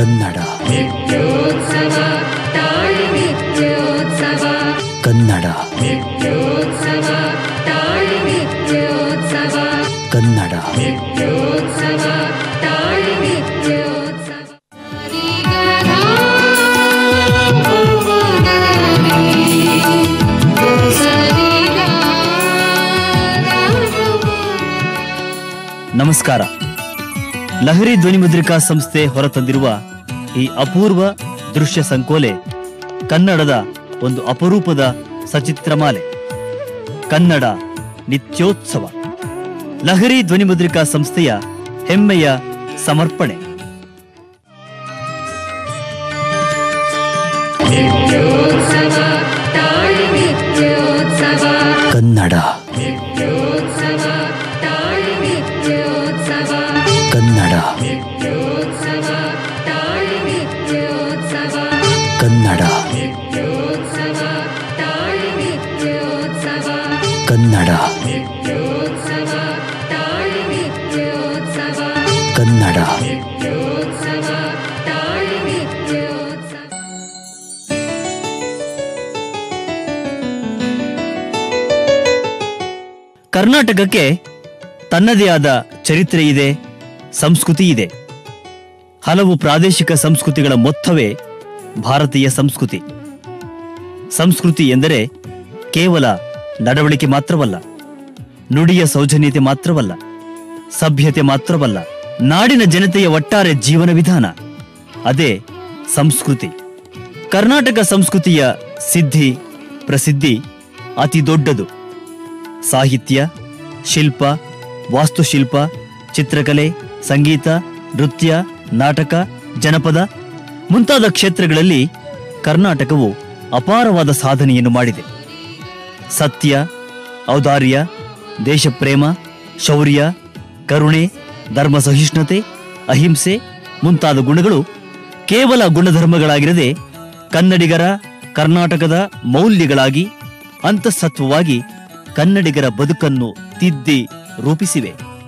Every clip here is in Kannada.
ಕನ್ನಡ ನಿತ್ಯೋತ್ಸವ ತಾಳಿ ನಿತ್ಯೋತ್ಸವ ಕನ್ನಡ ನಿತ್ಯೋತ್ಸವ ತಾಳಿ ನಿತ್ಯೋತ್ಸವ ಕನ್ನಡ ನಿತ್ಯೋತ್ಸವ ತಾಳಿ ನಿತ್ಯೋತ್ಸವ ನಮಸ್ಕಾರ ಲಹರಿ ಧ್ವನಿಮುದ್ರಿಕಾ ಸಂಸ್ಥೆ ಹೊರತಂದಿರುವ ಈ ಅಪೂರ್ವ ದೃಶ್ಯ ಸಂಕೋಲೆ ಕನ್ನಡದ ಒಂದು ಅಪರೂಪದ ಸಚಿತ್ರಮಾಲೆ ಕನ್ನಡ ನಿತ್ಯೋತ್ಸವ ಲಹರಿ ಧ್ವನಿಮುದ್ರಿಕಾ ಸಂಸ್ಥೆಯ ಹೆಮ್ಮೆಯ ಸಮರ್ಪಣೆ ನಿತ್ಯೋತ್ಸವ ತಾಳಿ ನಿತ್ಯೋತ್ಸವ ಕನ್ನಡ ನಿತ್ಯೋತ್ಸವ ತಾಳಿ ನಿತ್ಯೋತ್ಸವ ಕನ್ನಡ ನಿತ್ಯೋತ್ಸವ ತಾಳಿ ನಿತ್ಯೋತ್ಸವ ಕನ್ನಡ ನಿತ್ಯೋತ್ಸವ ತಾಳಿ ನಿತ್ಯೋತ್ಸವ ಕನ್ನಡ ನಿತ್ಯೋತ್ಸವ ತಾಳಿ ನಿತ್ಯೋತ್ಸವ ಕನ್ನಡ ನಿತ್ಯೋತ್ಸವ ತಾಳಿ ನಿತ್ಯೋತ್ಸವ ಕರ್ನಾಟಕಕ್ಕೆ ತನ್ನದೇ ಆದ ಚರಿತ್ರೆ ಇದೆ ಸಂಸ್ಕೃತಿ ಇದೆ ಹಲವು ಪ್ರಾದೇಶಿಕ ಸಂಸ್ಕೃತಿಗಳ ಮೊತ್ತವೇ ಭಾರತೀಯ ಸಂಸ್ಕೃತಿ ಸಂಸ್ಕೃತಿ ಎಂದರೆ ಕೇವಲ ನಡವಳಿಕೆ ಮಾತ್ರವಲ್ಲ ನುಡಿಯ ಸೌಜನ್ಯತೆ ಮಾತ್ರವಲ್ಲ ಸಭ್ಯತೆ ಮಾತ್ರವಲ್ಲ ನಾಡಿನ ಜನತೆಯ ಒಟ್ಟಾರೆ ಜೀವನ ವಿಧಾನ ಅದೇ ಸಂಸ್ಕೃತಿ ಕರ್ನಾಟಕ ಸಂಸ್ಕೃತಿಯ ಸಿದ್ಧಿ ಪ್ರಸಿದ್ಧಿ ಅತಿ ದೊಡ್ಡದು ಸಾಹಿತ್ಯ ಶಿಲ್ಪ ವಾಸ್ತುಶಿಲ್ಪ ಚಿತ್ರಕಲೆ ಸಂಗೀತ ನೃತ್ಯ ನಾಟಕ ಜನಪದ ಮುಂತಾದ ಕ್ಷೇತ್ರಗಳಲ್ಲಿ ಕರ್ನಾಟಕವು ಅಪಾರವಾದ ಸಾಧನೆಯನ್ನು ಮಾಡಿದೆ ಸತ್ಯ ಔದಾರ್ಯ ದೇಶಪ್ರೇಮ ಶೌರ್ಯ ಕರುಣೆ ಧರ್ಮ ಸಹಿಷ್ಣುತೆ ಅಹಿಂಸೆ ಮುಂತಾದ ಗುಣಗಳು ಕೇವಲ ಗುಣಧರ್ಮಗಳಾಗಿರದೆ ಕನ್ನಡಿಗರ ಕರ್ನಾಟಕದ ಮೌಲ್ಯಗಳಾಗಿ ಅಂತಸತ್ವವಾಗಿ ಕನ್ನಡಿಗರ ಬದುಕನ್ನು ತಿದ್ದಿ ರೂಪಿಸಿವೆ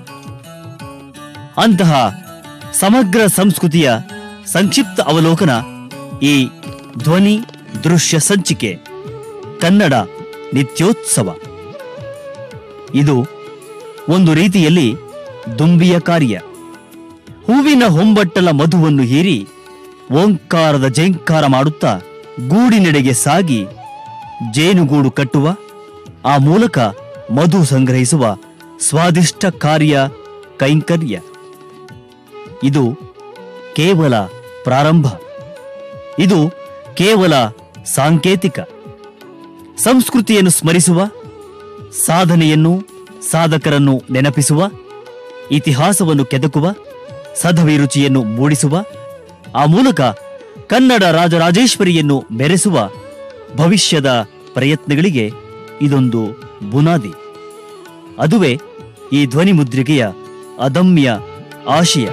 ಅಂತಹ ಸಮಗ್ರ ಸಂಸ್ಕೃತಿಯ ಸಂಕ್ಷಿಪ್ತ ಅವಲೋಕನ ಈ ಧ್ವನಿ ದೃಶ್ಯ ಸಂಚಿಕೆ ಕನ್ನಡ ನಿತ್ಯೋತ್ಸವ ಇದು ಒಂದು ರೀತಿಯಲ್ಲಿ ದುಂಬಿಯ ಕಾರ್ಯ ಹೂವಿನ ಹೊಂಬಟ್ಟಲ ಮಧುವನ್ನು ಹೀರಿ ಓಂಕಾರದ ಜೈಂಕಾರ ಮಾಡುತ್ತಾ ಗೂಡಿನೆಡೆಗೆ ಸಾಗಿ ಜೇನುಗೂಡು ಕಟ್ಟುವ ಆ ಮೂಲಕ ಮಧು ಸಂಗ್ರಹಿಸುವ ಸ್ವಾದಿಷ್ಟ ಕಾರ್ಯ ಕೈಂಕರ್ಯ ಇದು ಕೇವಲ ಪ್ರಾರಂಭ ಇದು ಕೇವಲ ಸಾಂಕೇತಿಕ ಸಂಸ್ಕೃತಿಯನ್ನು ಸ್ಮರಿಸುವ ಸಾಧನೆಯನ್ನು ಸಾಧಕರನ್ನು ನೆನಪಿಸುವ ಇತಿಹಾಸವನ್ನು ಕೆದಕುವ ಸದಭಿರುಚಿಯನ್ನು ಮೂಡಿಸುವ ಆ ಮೂಲಕ ಕನ್ನಡ ರಾಜರಾಜೇಶ್ವರಿಯನ್ನು ಮೆರೆಸುವ ಭವಿಷ್ಯದ ಪ್ರಯತ್ನಗಳಿಗೆ ಇದೊಂದು ಬುನಾದಿ ಅದುವೇ ಈ ಧ್ವನಿ ಮುದ್ರಿಕೆಯ ಅದಮ್ಯ ಆಶಯ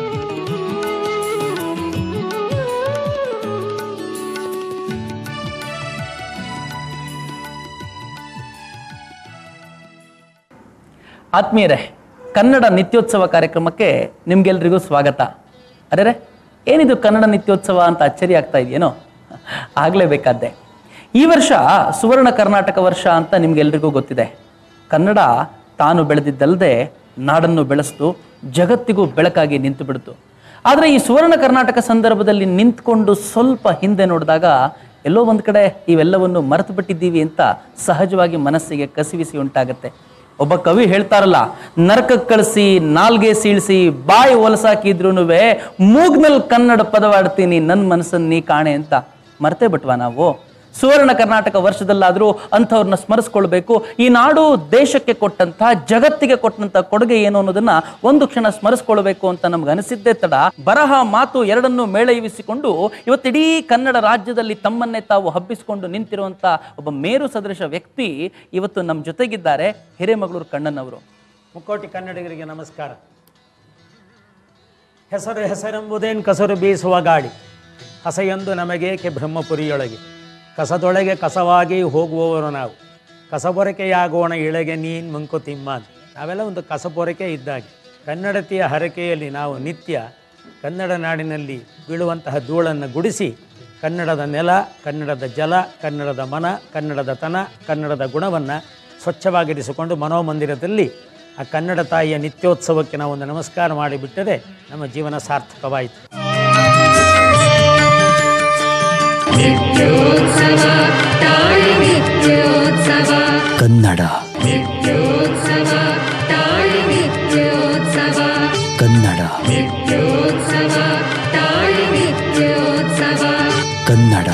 ಆತ್ಮೀಯರೇ ಕನ್ನಡ ನಿತ್ಯೋತ್ಸವ ಕಾರ್ಯಕ್ರಮಕ್ಕೆ ನಿಮ್ಗೆಲ್ರಿಗೂ ಸ್ವಾಗತ ಅರೆ ಏನಿದು ಕನ್ನಡ ನಿತ್ಯೋತ್ಸವ ಅಂತ ಅಚ್ಚರಿ ಆಗ್ತಾ ಇದೆಯೇನೋ ಆಗಲೇಬೇಕಾದ್ದೆ ಈ ವರ್ಷ ಸುವರ್ಣ ಕರ್ನಾಟಕ ವರ್ಷ ಅಂತ ನಿಮ್ಗೆಲ್ರಿಗೂ ಗೊತ್ತಿದೆ ಕನ್ನಡ ತಾನು ಬೆಳೆದಿದ್ದಲ್ಲದೆ ನಾಡನ್ನು ಬೆಳೆಸ್ತು ಜಗತ್ತಿಗೂ ಬೆಳಕಾಗಿ ನಿಂತು ಬಿಡ್ತು ಆದರೆ ಈ ಸುವರ್ಣ ಕರ್ನಾಟಕ ಸಂದರ್ಭದಲ್ಲಿ ನಿಂತ್ಕೊಂಡು ಸ್ವಲ್ಪ ಹಿಂದೆ ನೋಡಿದಾಗ ಎಲ್ಲೋ ಒಂದು ಕಡೆ ಇವೆಲ್ಲವನ್ನು ಮರೆತು ಬಿಟ್ಟಿದ್ದೀವಿ ಅಂತ ಸಹಜವಾಗಿ ಮನಸ್ಸಿಗೆ ಕಸಿವಿಸಿ ಉಂಟಾಗತ್ತೆ ಒಬ್ಬ ಕವಿ ಹೇಳ್ತಾರಲ್ಲ ನರಕಕ್ಕೆ ಕಳಿಸಿ ನಾಲ್ಗೆ ಸೀಳಿಸಿ ಬಾಯಿ ಒಲಸಾಕಿದ್ರು ಮೂಗ್ನಲ್ಲಿ ಕನ್ನಡ ಪದವಾಡ್ತೀನಿ ನನ್ನ ಮನಸ್ಸನ್ನು ನೀ ಕಾಣೆ ಅಂತ ಮರ್ತೇ ಬಿಟ್ವಾ ನಾವು ಸುವರ್ಣ ಕರ್ನಾಟಕ ವರ್ಷದಲ್ಲಾದರೂ ಅಂಥವ್ರನ್ನ ಸ್ಮರಿಸ್ಕೊಳ್ಬೇಕು ಈ ನಾಡು ದೇಶಕ್ಕೆ ಕೊಟ್ಟಂತಹ ಜಗತ್ತಿಗೆ ಕೊಟ್ಟಂತ ಕೊಡುಗೆ ಏನು ಅನ್ನೋದನ್ನ ಒಂದು ಕ್ಷಣ ಸ್ಮರಿಸ್ಕೊಳ್ಬೇಕು ಅಂತ ನಮ್ಗೆ ಅನಿಸಿದ್ದೇ ತಡ ಬರಹ ಮಾತು ಎರಡನ್ನೂ ಮೇಳೈವಿಸಿಕೊಂಡು ಇವತ್ತಿಡೀ ಕನ್ನಡ ರಾಜ್ಯದಲ್ಲಿ ತಮ್ಮನ್ನೇ ತಾವು ಹಬ್ಬಿಸಿಕೊಂಡು ನಿಂತಿರುವಂತ ಒಬ್ಬ ಮೇರು ಸದೃಶ ವ್ಯಕ್ತಿ ಇವತ್ತು ನಮ್ಮ ಜೊತೆಗಿದ್ದಾರೆ ಹಿರೇಮಗಳೂರು ಕಣ್ಣನವರು ಮುಕ್ಕೋಟಿ ಕನ್ನಡಿಗರಿಗೆ ನಮಸ್ಕಾರ ಹೆಸರು ಹೆಸರೆಂಬುದೇನು ಕಸರು ಬೀಸುವ ಗಾಡಿ ಹಸೆಯೊಂದು ನಮಗೇಕೆ ಬ್ರಹ್ಮಪುರಿಯೊಳಗೆ ಕಸದೊಳಗೆ ಕಸವಾಗಿ ಹೋಗುವವರು ನಾವು ಕಸಬೊರಕೆಯಾಗೋಣ ಇಳೆಗೆ ನೀನು ಮಂಕುತಿಮ್ಮ ಅಂತ ನಾವೆಲ್ಲ ಒಂದು ಕಸಬೊರಕೆ ಇದ್ದಾಗೆ ಕನ್ನಡತಿಯ ಹರಕೆಯಲ್ಲಿ ನಾವು ನಿತ್ಯ ಕನ್ನಡ ನಾಡಿನಲ್ಲಿ ಬೀಳುವಂತಹ ಧೂಳನ್ನು ಗುಡಿಸಿ ಕನ್ನಡದ ನೆಲ ಕನ್ನಡದ ಜಲ ಕನ್ನಡದ ಮನ ಕನ್ನಡದ ತನ ಕನ್ನಡದ ಗುಣವನ್ನು ಸ್ವಚ್ಛವಾಗಿರಿಸಿಕೊಂಡು ಮನೋಮಂದಿರದಲ್ಲಿ ಆ ಕನ್ನಡ ತಾಯಿಯ ನಿತ್ಯೋತ್ಸವಕ್ಕೆ ನಾವು ಒಂದು ನಮಸ್ಕಾರ ಮಾಡಿಬಿಟ್ಟರೆ ನಮ್ಮ ಜೀವನ ಸಾರ್ಥಕವಾಯಿತು ನಿತ್ಯೋತ್ಸವ ತಾಯಿ ನಿತ್ಯೋತ್ಸವ ಕನ್ನಡ ನಿತ್ಯೋತ್ಸವ ತಾಯಿ ನಿತ್ಯೋತ್ಸವ ಕನ್ನಡ ನಿತ್ಯೋತ್ಸವ ತಾಯಿ ನಿತ್ಯೋತ್ಸವ ಕನ್ನಡ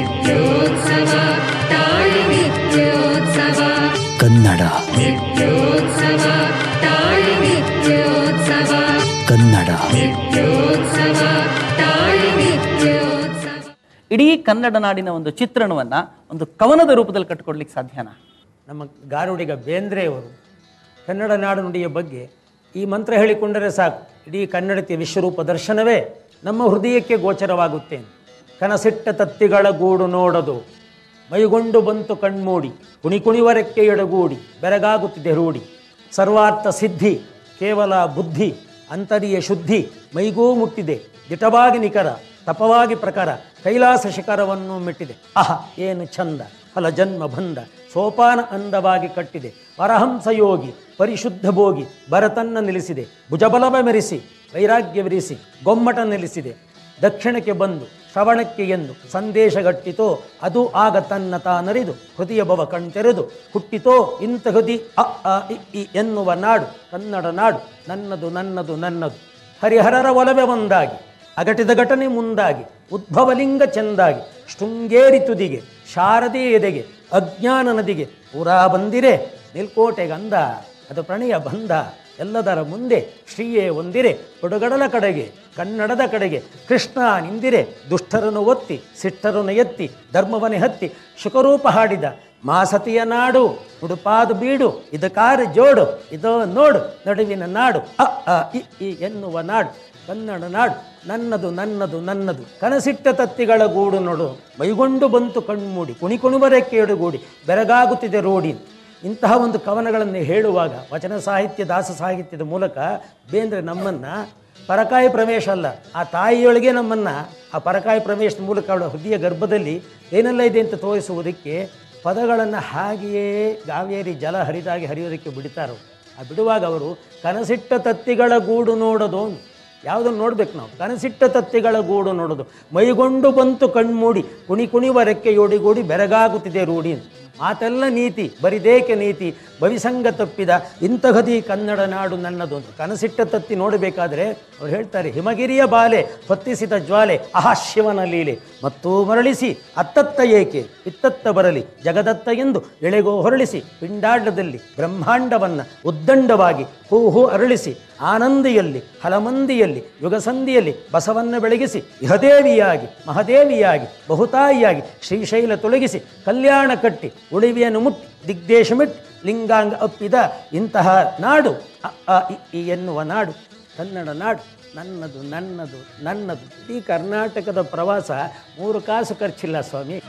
ನಿತ್ಯೋತ್ಸವ ತಾಯಿ ನಿತ್ಯೋತ್ಸವ ಕನ್ನಡ ನಿತ್ಯೋತ್ಸವ ತಾಯಿ ನಿತ್ಯೋತ್ಸವ ಕನ್ನಡ ನಿತ್ಯೋತ್ಸವ ತಾಯಿ ನಿತ್ಯೋತ್ಸವ ಇಡೀ ಕನ್ನಡ ನಾಡಿನ ಒಂದು ಚಿತ್ರಣವನ್ನ ಒಂದು ಕವನದ ರೂಪದಲ್ಲಿ ಕಟ್ಕೊಡ್ಲಿಕ್ಕೆ ಸಾಧ್ಯನಾ ನಮ್ಮ ಗಾರುಡಿಗ ಬೇಂದ್ರೆಯವರು ಕನ್ನಡ ನಾಡು ನುಡಿಯ ಬಗ್ಗೆ ಈ ಮಂತ್ರ ಹೇಳಿಕೊಂಡರೆ ಸಾಕು ಇಡೀ ಕನ್ನಡತಿಯ ವಿಶ್ವರೂಪ ದರ್ಶನವೇ ನಮ್ಮ ಹೃದಯಕ್ಕೆ ಗೋಚರವಾಗುತ್ತೆ ಕನಸಿಟ್ಟ ತತ್ತಿಗಳ ಗೂಡು ನೋಡದು ಮೈಗೊಂಡು ಬಂತು ಕಣ್ಮೂಡಿ ಕುಣಿ ಕುಣಿವರಕ್ಕೆ ಎಡಗೂಡಿ ಬೆರಗಾಗುತ್ತಿದೆ ರೂಢಿ ಸರ್ವಾರ್ಥ ಸಿದ್ಧಿ ಕೇವಲ ಬುದ್ಧಿ ಅಂತರಿಯ ಶುದ್ಧಿ ಮೈಗೂ ಮುಟ್ಟಿದೆ ದಿಟವಾಗಿ ನಿಖರ ತಪವಾಗಿ ಪ್ರಕಾರ ಕೈಲಾಸ ಶಿಖರವನ್ನು ಮೆಟ್ಟಿದೆ ಆಹ ಏನು ಚಂದ ಫಲ ಜನ್ಮ ಬಂದ ಸೋಪಾನ ಅಂದವಾಗಿ ಕಟ್ಟಿದೆ ಪರಹಂಸ ಯೋಗಿ ಪರಿಶುದ್ಧ ಭೋಗಿ ಭರತನ್ನ ನಿಲ್ಲಿಸಿದೆ ಭುಜಬಲವ ಮೆರೆಸಿ ವೈರಾಗ್ಯವಿರಿಸಿ ಗೊಮ್ಮಟ ನಿಲ್ಲಿಸಿದೆ ದಕ್ಷಿಣಕ್ಕೆ ಬಂದು ಶ್ರವಣಕ್ಕೆ ಎಂದು ಸಂದೇಶಗಟ್ಟಿತೋ ಅದು ಆಗ ತನ್ನ ತಾನರಿದು ಹೃದಯ ಭವ ಕಣ್ತೆರೆದು ಹುಟ್ಟಿತೋ ಇಂಥ ಹೃದಿ ಅ ಆ ಇ ಈ ಎನ್ನುವ ನಾಡು ಕನ್ನಡ ನಾಡು ನನ್ನದು ನನ್ನದು ನನ್ನದು ಹರಿಹರರ ಒಲವೆ ಒಂದಾಗಿ ಅಗಟಿದ ಘಟನೆ ಮುಂದಾಗಿ ಉದ್ಭವಲಿಂಗ ಚೆಂದಾಗಿ ಶೃಂಗೇರಿ ತುದಿಗೆ ಶಾರದೆ ಎದೆಗೆ ಅಜ್ಞಾನ ನದಿಗೆ ಪೂರಾ ಬಂದಿರೆ ನಿಲ್ಕೋಟೆಗಂದ ಅದು ಪ್ರಣಯ ಬಂಧ ಎಲ್ಲದರ ಮುಂದೆ ಶ್ರೀಯೇ ಒಂದಿರೆ ಕೊಡುಗಡಲ ಕಡೆಗೆ ಕನ್ನಡದ ಕಡೆಗೆ ಕೃಷ್ಣ ನಿಂದಿರೆ ದುಷ್ಟರನ್ನು ಒತ್ತಿ ಸಿಟ್ಟರನ್ನು ಎತ್ತಿ ಧರ್ಮವನ್ನೇ ಹತ್ತಿ ಶುಕರೂಪ ಹಾಡಿದ ಮಾಸತಿಯ ನಾಡು ಉಡುಪಾದು ಬೀಡು ಇದಕಾರ ಜೋಡು ಇದೋ ನೋಡು ನಡುವಿನ ನಾಡು ಅ ಆ ಇ ಈ ಎನ್ನುವ ನಾಡು ಕನ್ನಡ ನಾಡು ನನ್ನದು ನನ್ನದು ನನ್ನದು ಕನಸಿಟ್ಟ ತತ್ತಿಗಳ ಗೂಡು ನೋಡು ಮೈಗೊಂಡು ಬಂತು ಕಣ್ಮೂಡಿ ಕುಣಿಕುಣಿವರೆ ಕೇಡುಗೂಡಿ ಬೆರಗಾಗುತ್ತಿದೆ ರೋಡಿ ಇಂತಹ ಒಂದು ಕವನಗಳನ್ನು ಹೇಳುವಾಗ ವಚನ ಸಾಹಿತ್ಯ ದಾಸ ಸಾಹಿತ್ಯದ ಮೂಲಕ ಬೇಂದ್ರೆ ನಮ್ಮನ್ನು ಪರಕಾಯಿ ಪ್ರವೇಶ ಅಲ್ಲ ಆ ತಾಯಿಯೊಳಗೆ ನಮ್ಮನ್ನು ಆ ಪರಕಾಯಿ ಪ್ರವೇಶದ ಮೂಲಕ ಅವಳ ಹೃದಯ ಗರ್ಭದಲ್ಲಿ ಏನೆಲ್ಲ ಇದೆ ಅಂತ ತೋರಿಸುವುದಕ್ಕೆ ಪದಗಳನ್ನು ಹಾಗೆಯೇ ಗಾವೇರಿ ಜಲ ಹರಿದಾಗಿ ಹರಿಯೋದಕ್ಕೆ ಬಿಡ್ತಾರೋ ಆ ಬಿಡುವಾಗ ಅವರು ಕನಸಿಟ್ಟ ತತ್ತಿಗಳ ಗೂಡು ನೋಡೋದು ಯಾವುದನ್ನು ನೋಡ್ಬೇಕು ನಾವು ಕನಸಿಟ್ಟ ತತ್ತಿಗಳ ಗೂಡು ನೋಡೋದು ಮೈಗೊಂಡು ಬಂತು ಕಣ್ಮೂಡಿ ಕುಣಿ ಕುಣಿವ ರೆಕ್ಕೆಯೊಡಿಗೂಡಿ ಬೆರಗಾಗುತ್ತಿದೆ ರೂಢಿ ಅಂತ. ಮಾತೆಲ್ಲ ನೀತಿ ಬರಿದೇಕೆ ನೀತಿ ಭವಿಸಂಗ ತಪ್ಪಿದ ಇಂತಹದಿ ಕನ್ನಡ ನಾಡು ನನ್ನದು ಅಂತ ಕನಸಿಟ್ಟ ತತ್ತಿ ನೋಡಬೇಕಾದ್ರೆ ಅವ್ರು ಹೇಳ್ತಾರೆ ಹಿಮಗಿರಿಯ ಬಾಲೆ ಹೊತ್ತಿಸಿದ ಜ್ವಾಲೆ ಆಹಾ ಶಿವನ ಲೀಲೆ ಮತ್ತೂ ಮರಳಿಸಿ ಅತ್ತತ್ತ ಏಕೆ ಇತ್ತತ್ತ ಬರಲಿ ಜಗದತ್ತ ಎಂದು ಎಳೆಗೋ ಹೊರಳಿಸಿ ಪಿಂಡಾಂಡದಲ್ಲಿ ಬ್ರಹ್ಮಾಂಡವನ್ನು ಉದ್ದಂಡವಾಗಿ ಹೂ ಹೂ ಅರಳಿಸಿ ಆನಂದಿಯಲ್ಲಿ ಹಲಮಂದಿಯಲ್ಲಿ ಯುಗಸಂಧಿಯಲ್ಲಿ ಬಸವನ್ನ ಬೆಳಗಿಸಿ ಇಹದೇವಿಯಾಗಿ ಮಹದೇವಿಯಾಗಿ ಬಹುತಾಯಿಯಾಗಿ ಶ್ರೀಶೈಲ ತೊಲಗಿಸಿ ಕಲ್ಯಾಣ ಕಟ್ಟಿ ಉಳಿವಿಯನ್ನು ಮುಟ್ಟಿ ದಿಗ್ದೇಶ ಮಿಟ್ಟಿ ಲಿಂಗಾಂಗ ಅಪ್ಪಿದ ಇಂತಹ ನಾಡು ಅ, ಆ, ಇ, ಈ ಎನ್ನುವ ನಾಡು ಕನ್ನಡ ನಾಡು ನನ್ನದು ನನ್ನದು ನನ್ನದು ಈ ಕರ್ನಾಟಕದ ಪ್ರವಾಸ ಮೂರು ಕಾಸು ಖರ್ಚಿಲ್ಲ ಸ್ವಾಮಿ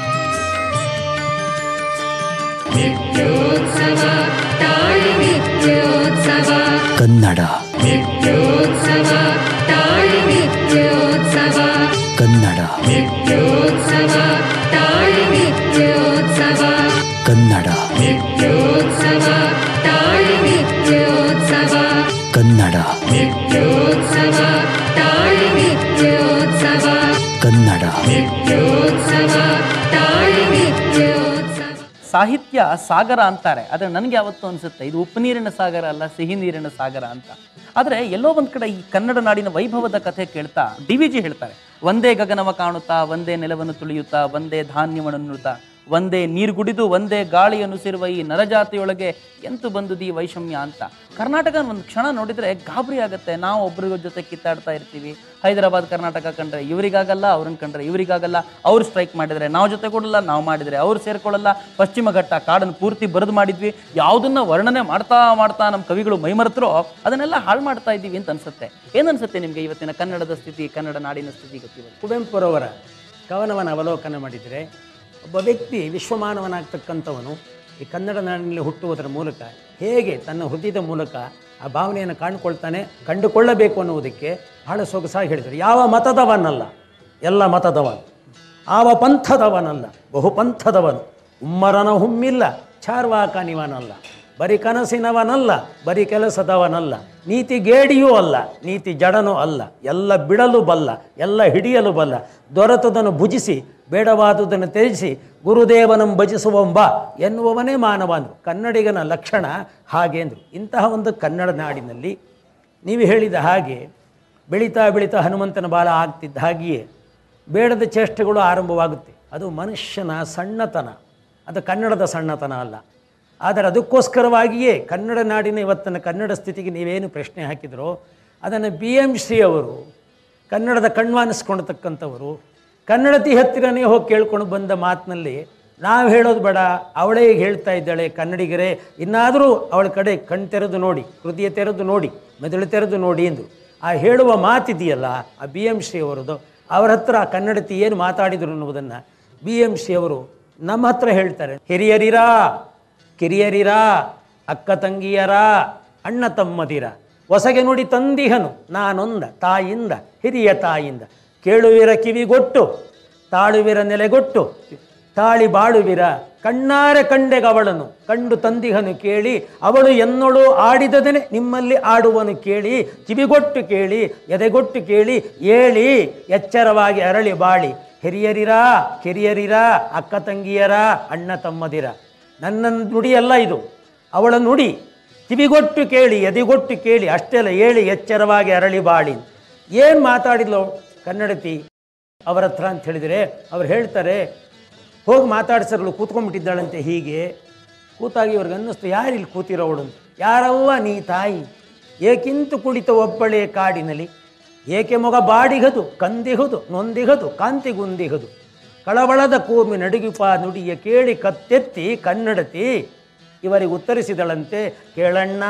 ನಿತ್ಯೋತ್ಸವ ತಾಯಿ ನಿತ್ಯೋತ್ಸವ ಕನ್ನಡ ನಿತ್ಯೋತ್ಸವ ತಾಯಿ ನಿತ್ಯೋತ್ಸವ ಕನ್ನಡ ನಿತ್ಯೋತ್ಸವ ತಾಯಿ ನಿತ್ಯೋತ್ಸವ ಕನ್ನಡ ನಿತ್ಯೋತ್ಸವ ತಾಯಿ ನಿತ್ಯೋತ್ಸವ ಕನ್ನಡ ನಿತ್ಯೋತ್ಸವ ತಾಯಿ ನಿತ್ಯೋತ್ಸವ ಕನ್ನಡ ನಿತ್ಯೋತ್ಸವ ತಾಯಿ ನಿತ್ಯೋತ್ಸವ ಸಾಹಿತ್ಯ ಸಾಗರ ಅಂತಾರೆ ಆದರೆ ನನಗೆ ಯಾವತ್ತೂ ಅನಿಸುತ್ತೆ ಇದು ಉಪ್ಪು ನೀರಿನ ಸಾಗರ ಅಲ್ಲ ಸಿಹಿ ನೀರಿನ ಸಾಗರ ಅಂತ ಆದರೆ ಎಲ್ಲೋ ಒಂದು ಕಡೆ ಈ ಕನ್ನಡ ನಾಡಿನ ವೈಭವದ ಕಥೆ ಕೇಳ್ತಾ ಡಿ ವಿ ಜಿ ಹೇಳ್ತಾರೆ ಒಂದೇ ಗಗನವ ಕಾಣುತ್ತಾ ಒಂದೇ ನೆಲವನ್ನು ತುಳಿಯುತ್ತಾ ಒಂದೇ ಧಾನ್ಯವನ್ನುತ್ತಾ ಒಂದೇ ನೀರು ಕುಡಿದು ಒಂದೇ ಗಾಳಿಯನ್ನು ಸೇರುವ ಈ ನರಜಾತಿಯೊಳಗೆ ಎಂತು ಬಂದುದು ಈ ವೈಷಮ್ಯ ಅಂತ ಕರ್ನಾಟಕ ಒಂದು ಕ್ಷಣ ನೋಡಿದ್ರೆ ಗಾಬರಿ ಆಗುತ್ತೆ ನಾವು ಒಬ್ಬರಿಗ ಜೊತೆ ಕಿತ್ತಾಡ್ತಾ ಇರ್ತೀವಿ ಹೈದರಾಬಾದ್ ಕರ್ನಾಟಕ ಕಂಡ್ರೆ ಇವರಿಗಾಗಲ್ಲ ಅವ್ರನ್ನ ಕಂಡ್ರೆ ಇವರಿಗಾಗಲ್ಲ ಅವ್ರು ಸ್ಟ್ರೈಕ್ ಮಾಡಿದ್ರೆ ನಾವು ಜೊತೆ ಕೊಡಲ್ಲ ನಾವು ಮಾಡಿದ್ರೆ ಅವ್ರು ಸೇರ್ಕೊಳ್ಳಲ್ಲ ಪಶ್ಚಿಮ ಘಟ್ಟ ಕಾಡನ್ನು ಪೂರ್ತಿ ಬರೆದು ಮಾಡಿದ್ವಿ ಯಾವುದನ್ನ ವರ್ಣನೆ ಮಾಡ್ತಾ ಮಾಡ್ತಾ ನಮ್ಮ ಕವಿಗಳು ಮೈಮರೆತರೋ ಅದನ್ನೆಲ್ಲ ಹಾಳು ಮಾಡ್ತಾ ಇದ್ದೀವಿ ಅಂತ ಅನ್ಸುತ್ತೆ ಏನನ್ಸುತ್ತೆ ನಿಮಗೆ ಇವತ್ತಿನ ಕನ್ನಡದ ಸ್ಥಿತಿ ಕನ್ನಡ ನಾಡಿನ ಸ್ಥಿತಿ ಗೊತ್ತಿಲ್ಲ ಕುವೆಂಪುರವರ ಕವನವನ್ನು ಅವಲೋಕನ ಮಾಡಿದರೆ ಒಬ್ಬ ವ್ಯಕ್ತಿ ವಿಶ್ವಮಾನವನಾಗ್ತಕ್ಕಂಥವನು ಈ ಕನ್ನಡ ನಾಡಿನಲ್ಲಿ ಹುಟ್ಟುವುದರ ಮೂಲಕ ಹೇಗೆ ತನ್ನ ಹೃದಯದ ಮೂಲಕ ಆ ಭಾವನೆಯನ್ನು ಕಾಣ್ಕೊಳ್ತಾನೆ ಕಂಡುಕೊಳ್ಳಬೇಕು ಅನ್ನುವುದಕ್ಕೆ ಬಹಳ ಸೊಗಸಾಗಿ ಹೇಳಿದರು ಯಾವ ಮತದವನಲ್ಲ ಎಲ್ಲ ಮತದವನು ಆವ ಪಂಥದವನಲ್ಲ ಬಹುಪಂಥದವನು ಉಮ್ಮರನ ಹುಮ್ಮಿಲ್ಲ ಚಾರ್ವಾಕನಿವನಲ್ಲ ಬರೀ ಕನಸಿನವನಲ್ಲ ಬರೀ ಕೆಲಸದವನಲ್ಲ ನೀತಿ ಗೇಡಿಯೂ ಅಲ್ಲ ನೀತಿ ಜಡನೂ ಅಲ್ಲ ಎಲ್ಲ ಬಿಡಲು ಬಲ್ಲ ಎಲ್ಲ ಹಿಡಿಯಲು ಬಲ್ಲ ದೊರೆತದನ್ನು ಭುಜಿಸಿ ಬೇಡವಾದುದನ್ನು ತ್ಯಜಿಸಿ ಗುರುದೇವನಂ ಭಜಿಸುವಂಬ ಎನ್ನುವವನೇ ಮಾನವನು ಕನ್ನಡಿಗನ ಲಕ್ಷಣ ಹಾಗೇಂದ್ರು ಇಂತಹ ಒಂದು ಕನ್ನಡ ನಾಡಿನಲ್ಲಿ ನೀವು ಹೇಳಿದ ಹಾಗೆ ಬೆಳೀತಾ ಬೆಳೀತಾ ಹನುಮಂತನ ಬಾಲ ಆಗ್ತಿದ್ದ ಹಾಗೆಯೇ ಬೇಡದ ಚೇಷ್ಟೆಗಳು ಆರಂಭವಾಗುತ್ತೆ ಅದು ಮನುಷ್ಯನ ಸಣ್ಣತನ ಅದು ಕನ್ನಡದ ಸಣ್ಣತನ ಅಲ್ಲ ಆದರೆ ಅದಕ್ಕೋಸ್ಕರವಾಗಿಯೇ ಕನ್ನಡ ನಾಡಿನ ಇವತ್ತಿನ ಕನ್ನಡ ಸ್ಥಿತಿಗೆ ನೀವೇನು ಪ್ರಶ್ನೆ ಹಾಕಿದ್ರೋ ಅದನ್ನು ಬಿ ಎಮ್ ಶ್ರೀ ಅವರು ಕನ್ನಡದ ಕಣ್ವಾನಿಸ್ಕೊಳ್ತಕ್ಕಂಥವರು ಕನ್ನಡತಿ ಹತ್ತಿರನೇ ಹೋಗಿ ಕೇಳ್ಕೊಂಡು ಬಂದ ಮಾತಿನಲ್ಲಿ ನಾವು ಹೇಳೋದು ಬೇಡ ಅವಳೇ ಈಗ ಹೇಳ್ತಾ ಇದ್ದಾಳೆ ಕನ್ನಡಿಗರೇ ಇನ್ನಾದರೂ ಅವಳ ಕಡೆ ಕಣ್ ತೆರೆದು ನೋಡಿ ಹೃದಯ ತೆರೆದು ನೋಡಿ ಮೆದುಳು ತೆರೆದು ನೋಡಿ ಎಂದು ಆ ಹೇಳುವ ಮಾತಿದೆಯಲ್ಲ ಆ ಬಿ ಎಮ್ ಶ್ರೀ ಅವರದು ಅವರ ಹತ್ರ ಆ ಕನ್ನಡತಿ ಏನು ಮಾತಾಡಿದರು ಅನ್ನುವುದನ್ನು ಬಿ ಎಮ್ ಶ್ರೀ ಅವರು ನಮ್ಮ ಹತ್ರ ಹೇಳ್ತಾರೆ ಹಿರಿಯರಿರಾ ಕಿರಿಯರಿರ ಅಕ್ಕ ತಂಗಿಯರ ಅಣ್ಣ ತಮ್ಮದಿರ ಹೊಸಗೆ ನುಡಿ ತಂದಿಹನು ನಾನೊಂದ ತಾಯಿಂದ ಹಿರಿಯ ತಾಯಿಂದ ಕೇಳುವಿರ ಕಿವಿಗೊಟ್ಟು ತಾಳುವಿರ ನೆಲೆಗೊಟ್ಟು ತಾಳಿ ಬಾಳುವಿರ ಕಣ್ಣಾರೆ ಕಂಡೆಗವಳನು ಕಂಡು ತಂದಿಹನು ಕೇಳಿ ಅವಳು ಎನ್ನೊಳು ಆಡಿದದನೆ ನಿಮ್ಮಲ್ಲಿ ಆಡುವನು ಕೇಳಿ ಕಿವಿಗೊಟ್ಟು ಕೇಳಿ ಎದೆಗೊಟ್ಟು ಕೇಳಿ ಏಳಿ ಎಚ್ಚರವಾಗಿ ಅರಳಿ ಬಾಳಿ ಹಿರಿಯರಿರ ಕಿರಿಯರಿರ ಅಕ್ಕ ತಂಗಿಯರ ಅಣ್ಣ ತಮ್ಮದಿರ ನನ್ನ ನುಡಿಯಲ್ಲ ಇದು ಅವಳ ನುಡಿ ಕಿವಿಗೊಟ್ಟು ಕೇಳಿ ಎದಿಗೊಟ್ಟು ಕೇಳಿ ಅಷ್ಟೆಲ್ಲ ಹೇಳಿ ಎಚ್ಚರವಾಗಿ ಅರಳಿ ಬಾಳಿ ಏನು ಮಾತಾಡಿದ್ಲು ಕನ್ನಡತಿ ಅವರ ಹತ್ರ ಅಂತ ಹೇಳಿದರೆ ಅವ್ರು ಹೇಳ್ತಾರೆ ಹೋಗಿ ಮಾತಾಡ್ಸರ್ಲು ಕೂತ್ಕೊಂಡ್ಬಿಟ್ಟಿದ್ದಾಳಂತೆ ಹೀಗೆ ಕೂತಾಗಿ ಇವ್ರಿಗೆ ಅನ್ನಿಸ್ತು ಯಾರಿಲ್ಲಿ ಕೂತಿರೋವಳು ಅಂತ ಯಾರವ್ವ ನೀ ತಾಯಿ ಏಕಿಂತು ಕುಳಿತ ಒಬ್ಬಳೇ ಕಾಡಿನಲ್ಲಿ ಏಕೆ ಮೊಗ ಬಾಡಿಗದು ಕಂದಿಹುದು ನೊಂದಿಗದು ಕಾಂತಿಗುಂದಿಗದು ಕಳವಳದ ಕೂರ್ಮಿ ನಡುಗಿಪ ನುಡಿಯ ಕೇಳಿ ಕತ್ತೆತ್ತಿ ಕನ್ನಡತಿ ಇವರಿಗೆ ಉತ್ತರಿಸಿದಳಂತೆ ಕೇಳಣ್ಣ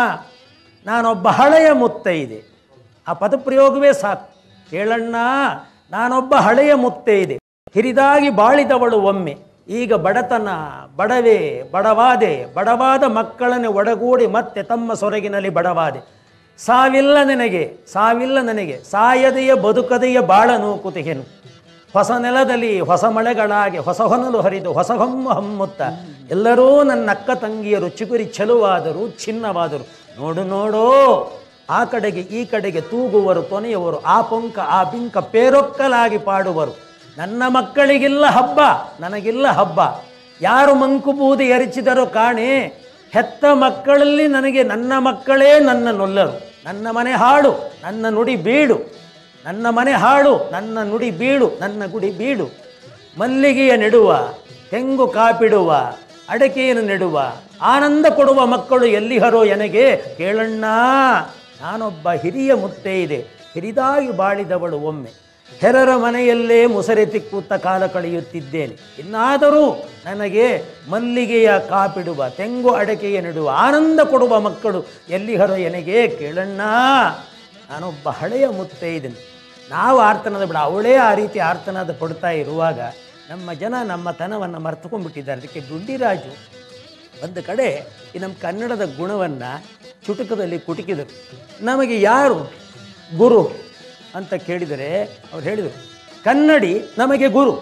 ನಾನೊಬ್ಬ ಹಳೆಯ ಮುತ್ತೈದೆ ಆ ಪದಪ್ರಯೋಗವೇ ಸಾಕು ಕೇಳಣ್ಣ ನಾನೊಬ್ಬ ಹಳೆಯ ಮುತ್ತೆ ಇದೆ ಹಿರಿದಾಗಿ ಬಾಳಿದವಳು ಒಮ್ಮೆ ಈಗ ಬಡತನ ಬಡವೆ ಬಡವಾದೆ ಬಡವಾದ ಮಕ್ಕಳನ್ನು ಒಡಗೂಡಿ ಮತ್ತೆ ತಮ್ಮ ಸೊರಗಿನಲ್ಲಿ ಬಡವಾದೆ ಸಾವಿಲ್ಲ ನನಗೆ ಸಾವಿಲ್ಲ ನನಗೆ ಸಾಯದೆಯ ಬದುಕದೆಯ ಬಾಳನು ಕುತಿಗೆನು ಹೊಸ ನೆಲದಲ್ಲಿ ಹೊಸ ಮಳೆಗಳಾಗಿ ಹೊಸ ಹೊನಲು ಹರಿದು ಹೊಸ ಹೊಮ್ಮ ಹಮ್ಮುತ್ತ ಎಲ್ಲರೂ ನನ್ನ ಅಕ್ಕ ತಂಗಿಯರು ಚಿಗುರಿ ಚೆಲುವಾದರು ಚಿನ್ನವಾದರು ನೋಡು ನೋಡೋ ಆ ಕಡೆಗೆ ಈ ಕಡೆಗೆ ತೂಗುವರು ಕೊನೆಯವರು ಆ ಪೊಂಕ ಆ ಬಿಂಕ ಪೇರೊಕ್ಕಲಾಗಿ ಪಾಡುವರು ನನ್ನ ಮಕ್ಕಳಿಗಿಲ್ಲ ಹಬ್ಬ ನನಗಿಲ್ಲ ಹಬ್ಬ ಯಾರು ಮಂಕು ಬೂದಿ ಎರಚಿದರೋ ಕಾಣೆ ಹೆತ್ತ ಮಕ್ಕಳಲ್ಲಿ ನನಗೆ ನನ್ನ ಮಕ್ಕಳೇ ನನ್ನ ನೊಲ್ಲರು ನನ್ನ ಮನೆ ಹಾಡು ನನ್ನ ನುಡಿ ಬೀಡು ನನ್ನ ಮನೆ ಹಾಡು ನನ್ನ ನುಡಿ ಬೀಡು ನನ್ನ ಗುಡಿ ಬೀಡು ಮಲ್ಲಿಗೆಯ ನೆಡುವ ತೆಂಗು ಕಾಪಿಡುವ ಅಡಕೆಯನ್ನು ನೆಡುವ ಆನಂದ ಕೊಡುವ ಮಕ್ಕಳು ಎಲ್ಲಿಹರೋ ಎನಗೆ ಕೇಳಣ್ಣ ನಾನೊಬ್ಬ ಹಿರಿಯ ಮುತ್ತೆ ಇದೆ ಹಿರಿದಾಗಿ ಬಾಳಿದವಳು ಒಮ್ಮೆ ಹೆರರ ಮನೆಯಲ್ಲೇ ಮುಸರೆ ತಿಕ್ಕುತ್ತ ಕಾಲ ಕಳೆಯುತ್ತಿದ್ದೇನೆ ಇನ್ನಾದರೂ ನನಗೆ ಮಲ್ಲಿಗೆಯ ಕಾಪಿಡುವ ತೆಂಗು ಅಡಕೆಯ ನೆಡುವ ಆನಂದ ಕೊಡುವ ಮಕ್ಕಳು ಎಲ್ಲಿಹರೋ ಎನಗೆ ಕೇಳಣ್ಣ ನಾನೊಬ್ಬ ಹಳೆಯ ಮುತ್ತೆ ಇದ್ದೇನೆ ನಾವು ಆರ್ತನದ ಬಿಡ ಅವಳೇ ಆ ರೀತಿ ಆರ್ತನಾದ ಪಡ್ತಾ ಇರುವಾಗ ನಮ್ಮ ಜನ ನಮ್ಮ ತನವನ್ನು ಮರ್ತುಕೊಂಡ್ಬಿಟ್ಟಿದ್ದಾರೆ ಅದಕ್ಕೆ ದುಡ್ಡಿರಾಜು ಒಂದು ಕಡೆ ಈ ನಮ್ಮ ಕನ್ನಡದ ಗುಣವನ್ನು ಚುಟುಕದಲ್ಲಿ ಕುಟುಕಿದರು ನಮಗೆ ಯಾರು ಗುರು ಅಂತ ಕೇಳಿದರೆ ಅವ್ರು ಹೇಳಿದರು ಕನ್ನಡಿ ನಮಗೆ ಗುರು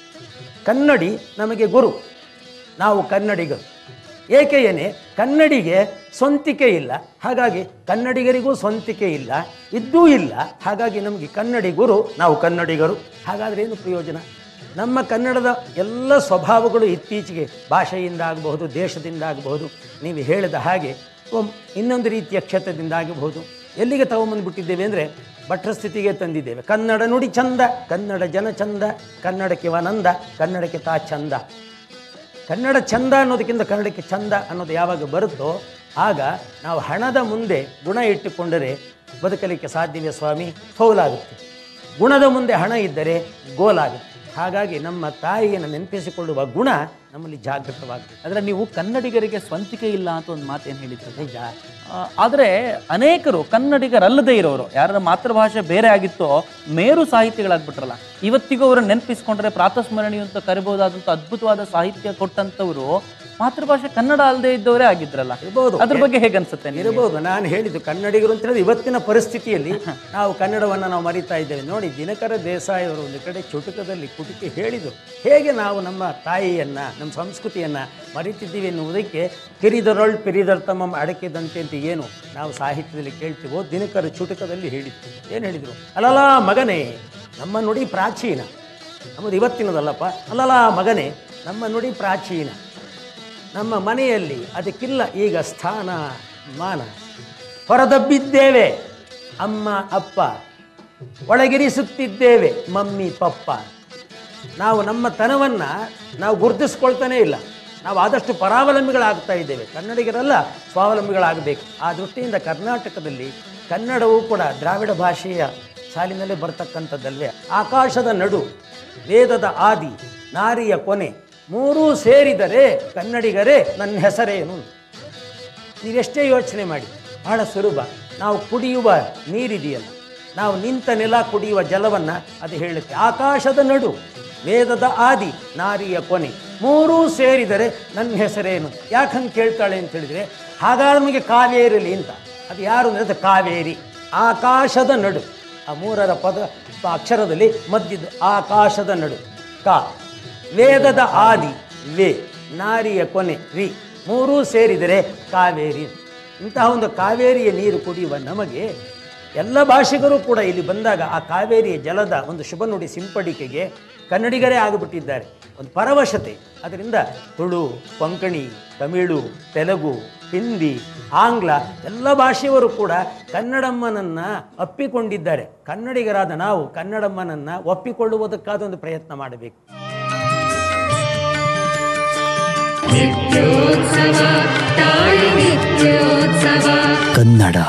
ಕನ್ನಡಿ ನಮಗೆ ಗುರು ನಾವು ಕನ್ನಡಿಗರು ಏಕೆಯೇನೆ ಕನ್ನಡಿಗೆ ಸ್ವಂತಿಕೆ ಇಲ್ಲ ಹಾಗಾಗಿ ಕನ್ನಡಿಗರಿಗೂ ಸ್ವಂತಿಕೆ ಇಲ್ಲ ಇದ್ದೂ ಇಲ್ಲ ಹಾಗಾಗಿ ನಮಗೆ ಕನ್ನಡಿ ಗುರು ನಾವು ಕನ್ನಡಿಗರು ಹಾಗಾದರೆ ಏನು ಪ್ರಯೋಜನ ನಮ್ಮ ಕನ್ನಡದ ಎಲ್ಲ ಸ್ವಭಾವಗಳು ಇತ್ತೀಚೆಗೆ ಭಾಷೆಯಿಂದ ಆಗಬಹುದು ದೇಶದಿಂದ ಆಗಬಹುದು ನೀವು ಹೇಳಿದ ಹಾಗೆ ಒಮ್- ಇನ್ನೊಂದು ರೀತಿಯ ಕ್ಷೇತ್ರದಿಂದ ಆಗಬಹುದು ಎಲ್ಲಿಗೆ ತಗೊಂಬಂದ್ಬಿಟ್ಟಿದ್ದೇವೆ ಅಂದರೆ ಭಟ್ರ ಸ್ಥಿತಿಗೆ ತಂದಿದ್ದೇವೆ ಕನ್ನಡ ನುಡಿ ಚಂದ ಕನ್ನಡ ಜನ ಚಂದ ಕನ್ನಡಕ್ಕೆ ವನಂದ ಕನ್ನಡಕ್ಕೆ ತಾ ಚಂದ ಕನ್ನಡ ಚಂದ ಅನ್ನೋದಕ್ಕಿಂತ ಕನ್ನಡಕ್ಕೆ ಚಂದ ಅನ್ನೋದು ಯಾವಾಗ ಬರುತ್ತೋ ಆಗ ನಾವು ಹಣದ ಮುಂದೆ ಗುಣ ಇಟ್ಟುಕೊಂಡರೆ ಬದುಕಲಿಕ್ಕೆ ಸಾಧ್ಯವೇ ಸ್ವಾಮಿ ಫೌಲಾಗುತ್ತೆ ಗುಣದ ಮುಂದೆ ಹಣ ಇದ್ದರೆ ಗೋಲಾಗುತ್ತೆ ಹಾಗಾಗಿ ನಮ್ಮ ತಾಯಿಯನ್ನು ನೆನಪಿಸಿಕೊಳ್ಳುವ ಗುಣ ನಮ್ಮಲ್ಲಿ ಜಾಗೃತವಾಗಬೇಕು ಆದರೆ ನೀವು ಕನ್ನಡಿಗರಿಗೆ ಸ್ವಂತಿಕೆ ಇಲ್ಲ ಅಂತ ಒಂದು ಮಾತೇನು ಹೇಳಿದ್ರು ನಿಜ ಆದರೆ ಅನೇಕರು ಕನ್ನಡಿಗರಲ್ಲದೆ ಇರೋರು ಯಾರ ಮಾತೃಭಾಷೆ ಬೇರೆ ಆಗಿತ್ತೋ ಮೇರು ಸಾಹಿತಿಗಳಾಗ್ಬಿಟ್ರಲ್ಲ ಇವತ್ತಿಗೂ ಅವರನ್ನು ನೆನಪಿಸ್ಕೊಂಡ್ರೆ ಪ್ರಾತಸ್ಮರಣಿ ಅಂತ ಕರಿಬಹುದಾದಂಥ ಅದ್ಭುತವಾದ ಸಾಹಿತ್ಯ ಕೊಟ್ಟಂಥವ್ರು ಮಾತೃಭಾಷೆ ಕನ್ನಡ ಅಲ್ಲದೆ ಇದ್ದವರೇ ಆಗಿದ್ರಲ್ಲ ಇರ್ಬೋದು. ಅದ್ರ ಬಗ್ಗೆ ಹೇಗನ್ಸುತ್ತೆ ನಿಮ್ಗೆ? ಇರಬಹುದು ನಾನು ಹೇಳಿದ್ದು ಕನ್ನಡಿಗರು ಅಂತ ಹೇಳಿದ್ರೆ ಇವತ್ತಿನ ಪರಿಸ್ಥಿತಿಯಲ್ಲಿ ನಾವು ಕನ್ನಡವನ್ನು ನಾವು ಮರಿತಾ ಇದ್ದೇವೆ ನೋಡಿ ದಿನಕರ ದೇಸಾಯಿ ಅವರು ಒಂದು ಕಡೆ ಚುಟುಕದಲ್ಲಿ ಕುಟುಕಿ ಹೇಳಿದರು ಹೇಗೆ ನಾವು ನಮ್ಮ ತಾಯಿಯನ್ನು ನಮ್ಮ ಸಂಸ್ಕೃತಿಯನ್ನು ಮರಿತಿದ್ದೀವಿ ಎನ್ನುವುದಕ್ಕೆ ಪಿರಿದರೊಳ್ ಪಿರಿದರ್ತಮ ಅಡಕಿದಂತೆ ಅಂತ ಏನು ನಾವು ಸಾಹಿತ್ಯದಲ್ಲಿ ಕೇಳ್ತೀವೋ ದಿನಕರ ಚುಟುಕದಲ್ಲಿ ಹೇಳಿತ್ತು ಏನು ಹೇಳಿದರು ಅಲ್ಲಲ್ಲ ಮಗನೇ ನಮ್ಮ ನುಡಿ ಪ್ರಾಚೀನ ನಮ್ಮದು ಇವತ್ತಿನದಲ್ಲಪ್ಪ ಅಲ್ಲಲ್ಲ ಮಗನೇ ನಮ್ಮ ನುಡಿ ಪ್ರಾಚೀನ ನಮ್ಮ ಮನೆಯಲ್ಲಿ ಅದಕ್ಕಿಲ್ಲ ಈಗ ಸ್ಥಾನ ಮಾನ ಹೊರದಬ್ಬಿದ್ದೇವೆ ಅಮ್ಮ ಅಪ್ಪ ಒಳಗಿರಿಸುತ್ತಿದ್ದೇವೆ ಮಮ್ಮಿ ಪಪ್ಪ ನಾವು ನಮ್ಮ ತನವನ್ನು ನಾವು ಗುರುತಿಸ್ಕೊಳ್ತಾನೇ ಇಲ್ಲ ನಾವು ಆದಷ್ಟು ಪರಾವಲಂಬಿಗಳಾಗ್ತಾ ಇದ್ದೇವೆ ಕನ್ನಡಿಗರೆಲ್ಲ ಸ್ವಾವಲಂಬಿಗಳಾಗಬೇಕು ಆ ದೃಷ್ಟಿಯಿಂದ ಕರ್ನಾಟಕದಲ್ಲಿ ಕನ್ನಡವೂ ಕೂಡ ದ್ರಾವಿಡ ಭಾಷೆಯ ಸಾಲಿನಲ್ಲೇ ಬರ್ತಕ್ಕಂಥದ್ದಲ್ವೇ ಆಕಾಶದ ನಡು ವೇದದ ಆದಿ ನಾರಿಯ ಕೊನೆ ಮೂರೂ ಸೇರಿದರೆ ಕನ್ನಡಿಗರೇ ನನ್ನ ಹೆಸರೇನು ನೀವೆಷ್ಟೇ ಯೋಚನೆ ಮಾಡಿ ಬಹಳ ಸುಲಭ ನಾವು ಕುಡಿಯುವ ನೀರಿದೆಯಲ್ಲ ನಾವು ನಿಂತ ನೆಲ ಕುಡಿಯುವ ಜಲವನ್ನು ಅದು ಹೇಳುತ್ತೆ ಆಕಾಶದ ನಡು ವೇದದ ಆದಿ ನಾರಿಯ ಕೊನೆ ಮೂರೂ ಸೇರಿದರೆ ನನ್ನ ಹೆಸರೇನು ಯಾಕೆ ಹಂಗೆ ಕೇಳ್ತಾಳೆ ಅಂತ ಹೇಳಿದರೆ ಹಾಗಾದ್ರೆ ನಮಗೆ ಕಾವೇರಿಲಿ ಅಂತ ಅದು ಯಾರು ಅಂದರೆ ಅದು ಕಾವೇರಿ ಆಕಾಶದ ನಡು ಆ ಮೂರರ ಪದ ಅಕ್ಷರದಲ್ಲಿ ಮಧ್ಯದ್ದು ಆಕಾಶದ ನಡು ಕಾ ವೇದದ ಆದಿ ವೇ ನಾರಿಯ ಕೊನೆ ವಿ ಮೂರೂ ಸೇರಿದರೆ ಕಾವೇರಿ ಇಂತಹ ಒಂದು ಕಾವೇರಿಯ ನೀರು ಕುಡಿಯುವ ನಮಗೆ ಎಲ್ಲ ಭಾಷಿಗರು ಕೂಡ ಇಲ್ಲಿ ಬಂದಾಗ ಆ ಕಾವೇರಿಯ ಜಲದ ಒಂದು ಶುಭ ನುಡಿ ಸಿಂಪಡಿಕೆಗೆ ಕನ್ನಡಿಗರೇ ಆಗಿಬಿಟ್ಟಿದ್ದಾರೆ ಒಂದು ಪರವಶತೆ ಅದರಿಂದ ತುಳು ಕೊಂಕಣಿ ತಮಿಳು ತೆಲುಗು ಹಿಂದಿ ಆಂಗ್ಲ ಎಲ್ಲ ಭಾಷೆಯವರು ಕೂಡ ಕನ್ನಡಮ್ಮನನ್ನು ಅಪ್ಪಿಕೊಂಡಿದ್ದಾರೆ ಕನ್ನಡಿಗರಾದ ನಾವು ಕನ್ನಡಮ್ಮನನ್ನು ಒಪ್ಪಿಕೊಳ್ಳುವುದಕ್ಕಾದ ಒಂದು ಪ್ರಯತ್ನ ಮಾಡಬೇಕು ನಿತ್ಯೋತ್ಸವ ತಾಯಿ ನಿತ್ಯೋತ್ಸವ ಕನ್ನಡ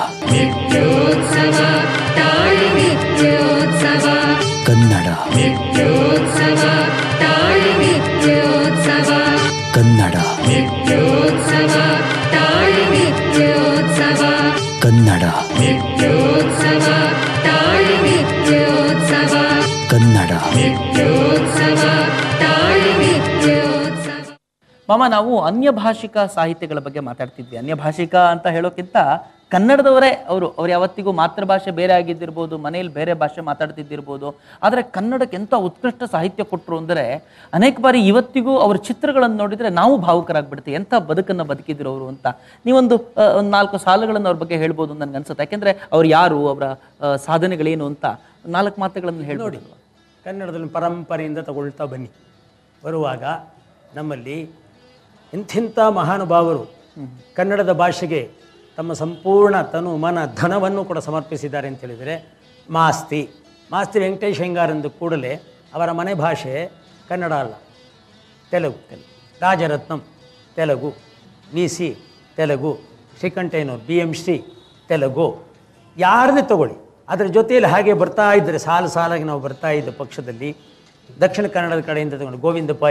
ನಿತ್ಯೋತ್ಸವ ತಾಯಿ ನಿತ್ಯೋತ್ಸವ ಕನ್ನಡ ನಿತ್ಯೋತ್ಸವ ತಾಯಿ ನಿತ್ಯೋತ್ಸವ ಕನ್ನಡ ನಿತ್ಯೋತ್ಸವ ತಾಯಿ ನಿತ್ಯೋತ್ಸವ ಕನ್ನಡ ನಿತ್ಯೋತ್ಸವ ತಾಯಿ ನಿತ್ಯೋತ್ಸವ ಕನ್ನಡ ನಿತ್ಯೋತ್ಸವ ತಾಯಿ ನಿತ್ಯೋತ್ಸವ ಮಾಮ ನಾವು ಅನ್ಯ ಭಾಷಿಕ ಸಾಹಿತ್ಯಗಳ ಬಗ್ಗೆ ಮಾತಾಡ್ತಿದ್ವಿ ಅನ್ಯ ಭಾಷಿಕ ಅಂತ ಹೇಳೋಕ್ಕಿಂತ ಕನ್ನಡದವರೇ ಅವರು ಅವ್ರು ಯಾವತ್ತಿಗೂ ಮಾತೃಭಾಷೆ ಬೇರೆ ಆಗಿದ್ದಿರ್ಬೋದು ಮನೆಯಲ್ಲಿ ಬೇರೆ ಭಾಷೆ ಮಾತಾಡ್ತಿದ್ದಿರ್ಬೋದು ಆದರೆ ಕನ್ನಡಕ್ಕೆ ಎಂಥ ಉತ್ಕೃಷ್ಟ ಸಾಹಿತ್ಯ ಕೊಟ್ಟರು ಅಂದರೆ ಅನೇಕ ಬಾರಿ ಇವತ್ತಿಗೂ ಅವ್ರ ಚಿತ್ರಗಳನ್ನು ನೋಡಿದರೆ ನಾವು ಭಾವುಕರಾಗ್ಬಿಡ್ತೀವಿ ಎಂಥ ಬದುಕನ್ನು ಬದುಕಿದ್ರು ಅವರು ಅಂತ ನೀವೊಂದು ಆ, ಒಂದು ನಾಲ್ಕು ಸಾಲುಗಳನ್ನು ಅವ್ರ ಬಗ್ಗೆ ಹೇಳ್ಬೋದು ಅಂತ ನನ್ಗೆ ಅನ್ಸುತ್ತೆ ಯಾಕೆಂದರೆ ಅವ್ರು ಯಾರು ಅವರ ಆ, ಸಾಧನೆಗಳೇನು ಅಂತ ನಾಲ್ಕು ಮಾತುಗಳನ್ನು ಹೇಳ್ಬೋದು ಕನ್ನಡದಲ್ಲಿ ಪರಂಪರೆಯಿಂದ ತಗೊಳ್ತಾ ಬನ್ನಿ ಬರುವಾಗ ನಮ್ಮಲ್ಲಿ ಇಂಥಿಂಥ ಮಹಾನುಭಾವರು ಕನ್ನಡದ ಭಾಷೆಗೆ ತಮ್ಮ ಸಂಪೂರ್ಣ ತನು ಮನ ಧನವನ್ನು ಕೂಡ ಸಮರ್ಪಿಸಿದ್ದಾರೆ ಅಂತ ಹೇಳಿದರೆ ಮಾಸ್ತಿ ಮಾಸ್ತಿ ವೆಂಕಟೇಶ್ ಹೆಂಗಾರಂದು ಕೂಡಲೇ ಅವರ ಮನೆ ಭಾಷೆ ಕನ್ನಡ ಅಲ್ಲ ತೆಲುಗು ರಾಜರತ್ನಂ ತೆಲುಗು ವಿ ಸಿ ತೆಲುಗು ಶ್ರೀಕಂಠಯ್ಯನವ್ರು ಬಿ ಎಮ್ ಶ್ರೀ ತೆಲುಗು ಯಾರನ್ನೇ ತಗೊಳ್ಳಿ ಅದರ ಜೊತೆಯಲ್ಲಿ ಹಾಗೆ ಬರ್ತಾ ಇದ್ದರೆ ಸಾಲು ಸಾಲಾಗಿ ನಾವು ಬರ್ತಾ ಇದ್ದ ಪಕ್ಷದಲ್ಲಿ ದಕ್ಷಿಣ ಕನ್ನಡದ ಕಡೆಯಿಂದ ತಗೊಂಡು ಗೋವಿಂದ ಪೈ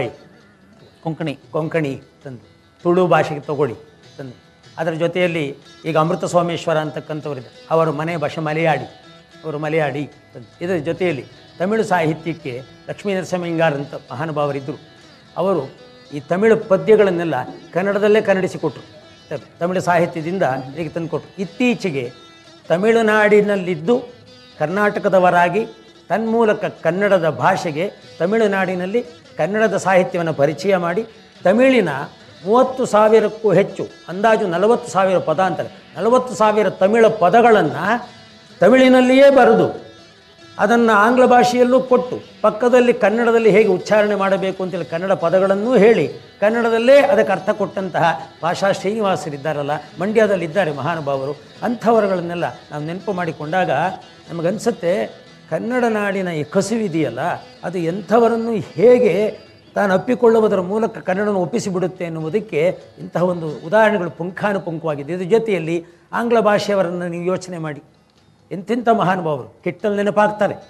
ಕೊಂಕಣಿ ಕೊಂಕಣಿ ತಂದು ತುಳು ಭಾಷೆಗೆ ತಗೊಳ್ಳಿ ತಂದು ಅದರ ಜೊತೆಯಲ್ಲಿ ಈಗ ಅಮೃತ ಸೋಮೇಶ್ವರ ಅಂತಕ್ಕಂಥವ್ರಿದೆ ಅವರ ಮನೆ ಭಾಷೆ ಮಲಯಾಳಿ ಅವರು ಮಲಯಾಳಿ ತಂದು ಇದರ ಜೊತೆಯಲ್ಲಿ ತಮಿಳು ಸಾಹಿತ್ಯಕ್ಕೆ ಲಕ್ಷ್ಮೀ ನರಸಿಂಹಂಗಾರ್ ಅಂತ ಮಹಾನುಭಾವರಿದ್ದರು ಅವರು ಈ ತಮಿಳು ಪದ್ಯಗಳನ್ನೆಲ್ಲ ಕನ್ನಡದಲ್ಲೇ ಕನ್ನಡಿಸಿಕೊಟ್ರು ತ- ತಮಿಳು ಸಾಹಿತ್ಯದಿಂದ ಈಗ ತಂದುಕೊಟ್ರು ಇತ್ತೀಚೆಗೆ ತಮಿಳುನಾಡಿನಲ್ಲಿದ್ದು ಕರ್ನಾಟಕದವರಾಗಿ ತನ್ಮೂಲಕ ಕನ್ನಡದ ಭಾಷೆಗೆ ತಮಿಳುನಾಡಿನಲ್ಲಿ ಕನ್ನಡದ ಸಾಹಿತ್ಯವನ್ನು ಪರಿಚಯ ಮಾಡಿ ತಮಿಳಿನ ಮೂವತ್ತು ಸಾವಿರಕ್ಕೂ ಹೆಚ್ಚು ಅಂದಾಜು ನಲವತ್ತು ಸಾವಿರ ಪದ ಅಂತಾರೆ ನಲವತ್ತು ಸಾವಿರ ತಮಿಳ ಪದಗಳನ್ನು ತಮಿಳಿನಲ್ಲಿಯೇ ಬರೆದು ಅದನ್ನು ಆಂಗ್ಲ ಭಾಷೆಯಲ್ಲೂ ಕೊಟ್ಟು ಪಕ್ಕದಲ್ಲಿ ಕನ್ನಡದಲ್ಲಿ ಹೇಗೆ ಉಚ್ಚಾರಣೆ ಮಾಡಬೇಕು ಅಂತೇಳಿ ಕನ್ನಡ ಪದಗಳನ್ನೂ ಹೇಳಿ ಕನ್ನಡದಲ್ಲೇ ಅದಕ್ಕೆ ಅರ್ಥ ಕೊಟ್ಟಂತಹ ಭಾಷಾ ಶ್ರೀನಿವಾಸರಿದ್ದಾರಲ್ಲ ಮಂಡ್ಯದಲ್ಲಿದ್ದಾರೆ ಮಹಾನುಭಾವರು ಅಂಥವರುಗಳನ್ನೆಲ್ಲ ನಾವು ನೆನಪು ಮಾಡಿಕೊಂಡಾಗ ನಮಗನ್ಸುತ್ತೆ ಕನ್ನಡ ನಾಡಿನ ಈ ಕಸುವಿದೆಯಲ್ಲ ಅದು ಎಂಥವರನ್ನು ಹೇಗೆ ತಾನು ಅಪ್ಪಿಕೊಳ್ಳುವುದರ ಮೂಲಕ ಕನ್ನಡವನ್ನು ಒಪ್ಪಿಸಿಬಿಡುತ್ತೆ ಎನ್ನುವುದಕ್ಕೆ ಇಂತಹ ಒಂದು ಉದಾಹರಣೆಗಳು ಪುಂಖಾನುಪುಂಖವಾಗಿದೆ ಇದ್ರ ಜೊತೆಯಲ್ಲಿ ಆಂಗ್ಲ ಭಾಷೆಯವರನ್ನು ನೀವು ಯೋಚನೆ ಮಾಡಿ ಎಂತೆಂಥ ಮಹಾನುಭಾವರು ಕೆಟ್ಟಲ್ಲಿ ನೆನಪಾಗ್ತಾರೆ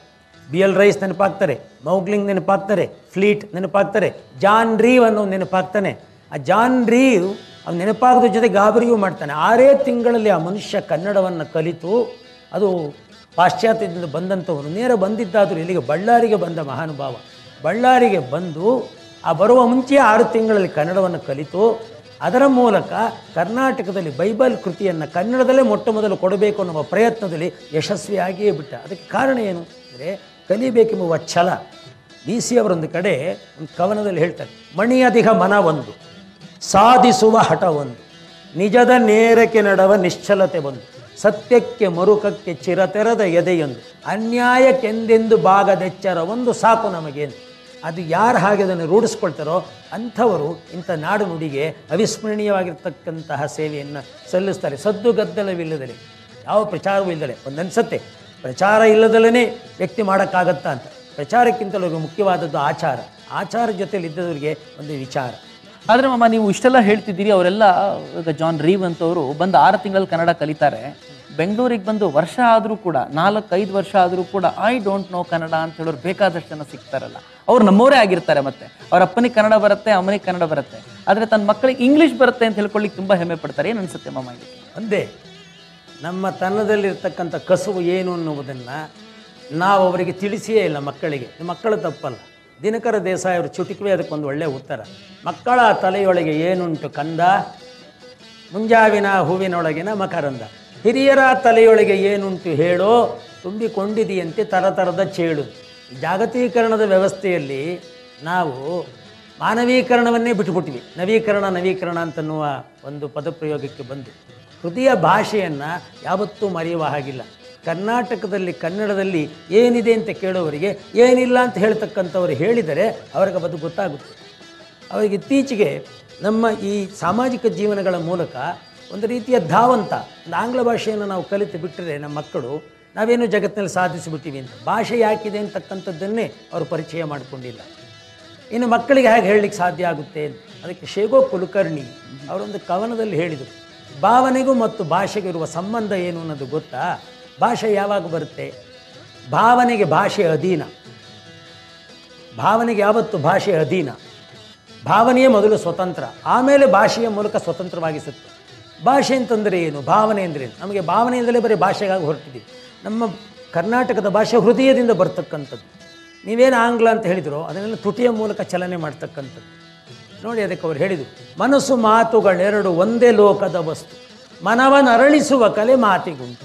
ಬಿ ಎಲ್ ರೈಸ್ ನೆನಪಾಗ್ತಾರೆ ಮೌಗ್ಲಿಂಗ್ ನೆನಪಾಗ್ತಾರೆ ಫ್ಲೀಟ್ ನೆನಪಾಗ್ತಾರೆ ಜಾನ್ ರೀವ್ ಅನ್ನೋ ನೆನಪಾಗ್ತಾನೆ ಆ ಜಾನ್ ರೀವ್ ಅವ್ನು ನೆನಪಾಗೋದ್ರ ಜೊತೆ ಗಾಬರಿಯೂ ಮಾಡ್ತಾನೆ ಆರೇ ತಿಂಗಳಲ್ಲಿ ಆ ಮನುಷ್ಯ ಕನ್ನಡವನ್ನು ಕಲಿತು ಅದು ಪಾಶ್ಚಾತ್ಯದಿಂದ ಬಂದಂಥವನು ನೇರ ಬಂದಿದ್ದಾದರೂ ಇಲ್ಲಿಗೆ ಬಳ್ಳಾರಿಗೆ ಬಂದ ಮಹಾನುಭಾವ ಬಳ್ಳಾರಿಗೆ ಬಂದು ಆ ಬರುವ ಮುಂಚೆ ಆರು ತಿಂಗಳಲ್ಲಿ ಕನ್ನಡವನ್ನು ಕಲಿತು ಅದರ ಮೂಲಕ ಕರ್ನಾಟಕದಲ್ಲಿ ಬೈಬಲ್ ಕೃತಿಯನ್ನು ಕನ್ನಡದಲ್ಲೇ ಮೊಟ್ಟ ಮೊದಲು ಕೊಡಬೇಕು ಅನ್ನುವ ಪ್ರಯತ್ನದಲ್ಲಿ ಯಶಸ್ವಿಯಾಗಿಯೇ ಬಿಟ್ಟ ಅದಕ್ಕೆ ಕಾರಣ ಏನು ಅಂದರೆ ಕಲಿಬೇಕೆಂಬುವ ಛಲ ಬಿ ಸಿ ಅವರೊಂದು ಕಡೆ ಒಂದು ಕವನದಲ್ಲಿ ಹೇಳ್ತಾರೆ ಮಣಿಯದಿಗ ಮನ ಒಂದು ಸಾಧಿಸುವ ಹಠ ಒಂದು ನಿಜದ ನೇರಕ್ಕೆ ನಡವ ನಿಶ್ಚಲತೆ ಒಂದು ಸತ್ಯಕ್ಕೆ ಮರುಕಕ್ಕೆ ಚಿರತೆರದ ಎದೆಯೊಂದು ಅನ್ಯಾಯಕ್ಕೆಂದೆಂದು ಭಾಗದೆಚ್ಚರ ಒಂದು ಸಾಕು ನಮಗೇನು ಅದು ಯಾರು ಹಾಗೆ ಅದನ್ನು ರೂಢಿಸ್ಕೊಳ್ತಾರೋ ಅಂಥವರು ಇಂಥ ನಾಡು ನುಡಿಗೆ ಅವಿಸ್ಮರಣೀಯವಾಗಿರ್ತಕ್ಕಂತಹ ಸೇವೆಯನ್ನು ಸಲ್ಲಿಸ್ತಾರೆ ಸದ್ದು ಗದ್ದಲವಿಲ್ಲದಲೆ ಯಾವ ಪ್ರಚಾರವೂ ಇಲ್ಲದಲೆ ಒಂದು ಅನ್ಸತ್ತೆ ಪ್ರಚಾರ ಇಲ್ಲದಲೇ ವ್ಯಕ್ತಿ ಮಾಡೋಕ್ಕಾಗತ್ತಾ ಅಂತ ಪ್ರಚಾರಕ್ಕಿಂತಲೂ ಮುಖ್ಯವಾದದ್ದು ಆಚಾರ ಆಚಾರ ಜೊತೆಲಿ ಇದ್ದವರಿಗೆ ಒಂದು ವಿಚಾರ ಆದ್ರೆ ಮಮ್ಮ ನೀವು ಇಷ್ಟೆಲ್ಲ ಹೇಳ್ತಿದ್ದೀರಿ ಅವರೆಲ್ಲ ಈಗ ಜಾನ್ ರೀವ್ ಅಂತವರು ಬಂದು ಆರು ತಿಂಗಳಲ್ಲಿ ಕನ್ನಡ ಕಲಿತಾರೆ ಬೆಂಗಳೂರಿಗೆ ಬಂದು ವರ್ಷ ಆದರೂ ಕೂಡ ನಾಲ್ಕೈದು ವರ್ಷ ಆದರೂ ಕೂಡ ಐ ಡೋಂಟ್ ನೋ ಕನ್ನಡ ಅಂತ ಹೇಳೋರು ಬೇಕಾದಷ್ಟು ಜನ ಸಿಗ್ತಾರಲ್ಲ ಅವ್ರು ನಮ್ಮವರೇ ಆಗಿರ್ತಾರೆ ಮತ್ತೆ ಅವ್ರ ಅಪ್ಪನಿಗೆ ಕನ್ನಡ ಬರುತ್ತೆ ಅಮ್ಮನಿಗೆ ಕನ್ನಡ ಬರುತ್ತೆ ಆದರೆ ತನ್ನ ಮಕ್ಕಳಿಗೆ ಇಂಗ್ಲೀಷ್ ಬರುತ್ತೆ ಅಂತ ಹೇಳ್ಕೊಳ್ಳಿಕ್ಕೆ ತುಂಬ ಹೆಮ್ಮೆ ಪಡ್ತಾರೆ ಏನು ಅನ್ಸುತ್ತೆ ಮಮ್ಮ ಇದಕ್ಕೆ ಒಂದೇ ನಮ್ಮ ತನ್ನದಲ್ಲಿರ್ತಕ್ಕಂಥ ಕಸುವು ಏನು ಅನ್ನುವುದನ್ನು ನಾವು ಅವರಿಗೆ ತಿಳಿಸಿಯೇ ಇಲ್ಲ ಮಕ್ಕಳಿಗೆ ಇದು ಮಕ್ಕಳ ತಪ್ಪಲ್ಲ ದಿನಕರ ದೇಸಾಯಿ ಅವರು ಚುಟುಕುವೆ ಅದಕ್ಕೊಂದು ಒಳ್ಳೆಯ ಉತ್ತರ ಮಕ್ಕಳ ತಲೆಯೊಳಗೆ ಏನುಂಟು ಕಂದ ಮುಂಜಾವಿನ ಹೂವಿನೊಳಗಿನ ಮಕರಂದ ಹಿರಿಯರ ತಲೆಯೊಳಗೆ ಏನುಂಟು ಹೇಳೋ ತುಂಬಿಕೊಂಡಿದೆಯಂತೆ ತರತರದ ಚೇಳು ಈ ಜಾಗತೀಕರಣದ ವ್ಯವಸ್ಥೆಯಲ್ಲಿ ನಾವು ಮಾನವೀಕರಣವನ್ನೇ ಬಿಟ್ಟುಬಿಟ್ವಿ ನವೀಕರಣ ನವೀಕರಣ ಅಂತನ್ನುವ ಒಂದು ಪದಪ್ರಯೋಗಕ್ಕೆ ಬಂದು ಹೃದಯ ಭಾಷೆಯನ್ನು ಯಾವತ್ತೂ ಮರೆಯುವ ಹಾಗಿಲ್ಲ ಕರ್ನಾಟಕದಲ್ಲಿ ಕನ್ನಡದಲ್ಲಿ ಏನಿದೆ ಅಂತ ಕೇಳೋವರಿಗೆ ಏನಿಲ್ಲ ಅಂತ ಹೇಳ್ತಕ್ಕಂಥವ್ರು ಹೇಳಿದರೆ ಅವರಿಗೆ ಅದು ಗೊತ್ತಾಗುತ್ತೆ ಅವರಿಗೆ ಇತ್ತೀಚೆಗೆ ನಮ್ಮ ಈ ಸಾಮಾಜಿಕ ಜೀವನಗಳ ಮೂಲಕ ಒಂದು ರೀತಿಯ ಧಾವಂತ ಒಂದು ಆಂಗ್ಲ ಭಾಷೆಯನ್ನು ನಾವು ಕಲಿತು ಬಿಟ್ಟರೆ ನಮ್ಮ ಮಕ್ಕಳು ನಾವೇನು ಜಗತ್ತಿನಲ್ಲಿ ಸಾಧಿಸಿಬಿಟ್ಟಿವಿ ಅಂತ ಭಾಷೆ ಯಾಕಿದೆ ಅಂತಕ್ಕಂಥದ್ದನ್ನೇ ಅವರು ಪರಿಚಯ ಮಾಡಿಕೊಂಡಿಲ್ಲ ಇನ್ನು ಮಕ್ಕಳಿಗೆ ಹೇಗೆ ಹೇಳಲಿಕ್ಕೆ ಸಾಧ್ಯ ಆಗುತ್ತೆ ಅಂತ. ಅದಕ್ಕೆ ಶೇಗೋ ಕುಲಕರ್ಣಿ ಅವರೊಂದು ಕವನದಲ್ಲಿ ಹೇಳಿದರು ಭಾವನೆಗೂ ಮತ್ತು ಭಾಷೆಗೂ ಇರುವ ಸಂಬಂಧ ಏನು ಅನ್ನೋದು ಗೊತ್ತಾ ಭಾಷೆ ಯಾವಾಗ ಬರುತ್ತೆ ಭಾವನೆಗೆ ಭಾಷೆ ಅಧೀನ ಭಾವನೆಗೆ ಯಾವತ್ತು ಭಾಷೆ ಅಧೀನ ಭಾವನೆಯೇ ಮೊದಲು ಸ್ವತಂತ್ರ ಆಮೇಲೆ ಭಾಷೆಯ ಮೂಲಕ ಸ್ವತಂತ್ರವಾಗಿಸುತ್ತೆ ಭಾಷೆ ಅಂತಂದರೆ ಏನು ಭಾವನೆ ಅಂದರೆ ಏನು ನಮಗೆ ಭಾವನೆಯಿಂದಲೇ ಬರೀ ಭಾಷೆಗಾಗಿ ಹೊರಟಿದ್ದೀವಿ ನಮ್ಮ ಕರ್ನಾಟಕದ ಭಾಷೆ ಹೃದಯದಿಂದ ಬರ್ತಕ್ಕಂಥದ್ದು ನೀವೇನು ಆಂಗ್ಲ ಅಂತ ಹೇಳಿದರೋ ಅದನ್ನೆಲ್ಲ ತುಟಿಯ ಮೂಲಕ ಚಲನೆ ಮಾಡ್ತಕ್ಕಂಥದ್ದು ನೋಡಿ ಅದಕ್ಕೆ ಅವ್ರು ಹೇಳಿದರು ಮನಸ್ಸು ಮಾತುಗಳೆರಡು ಒಂದೇ ಲೋಕದ ವಸ್ತು ಮನವನರಳಿಸುವ ಕಲೆ ಮಾತಿಗುಂಟು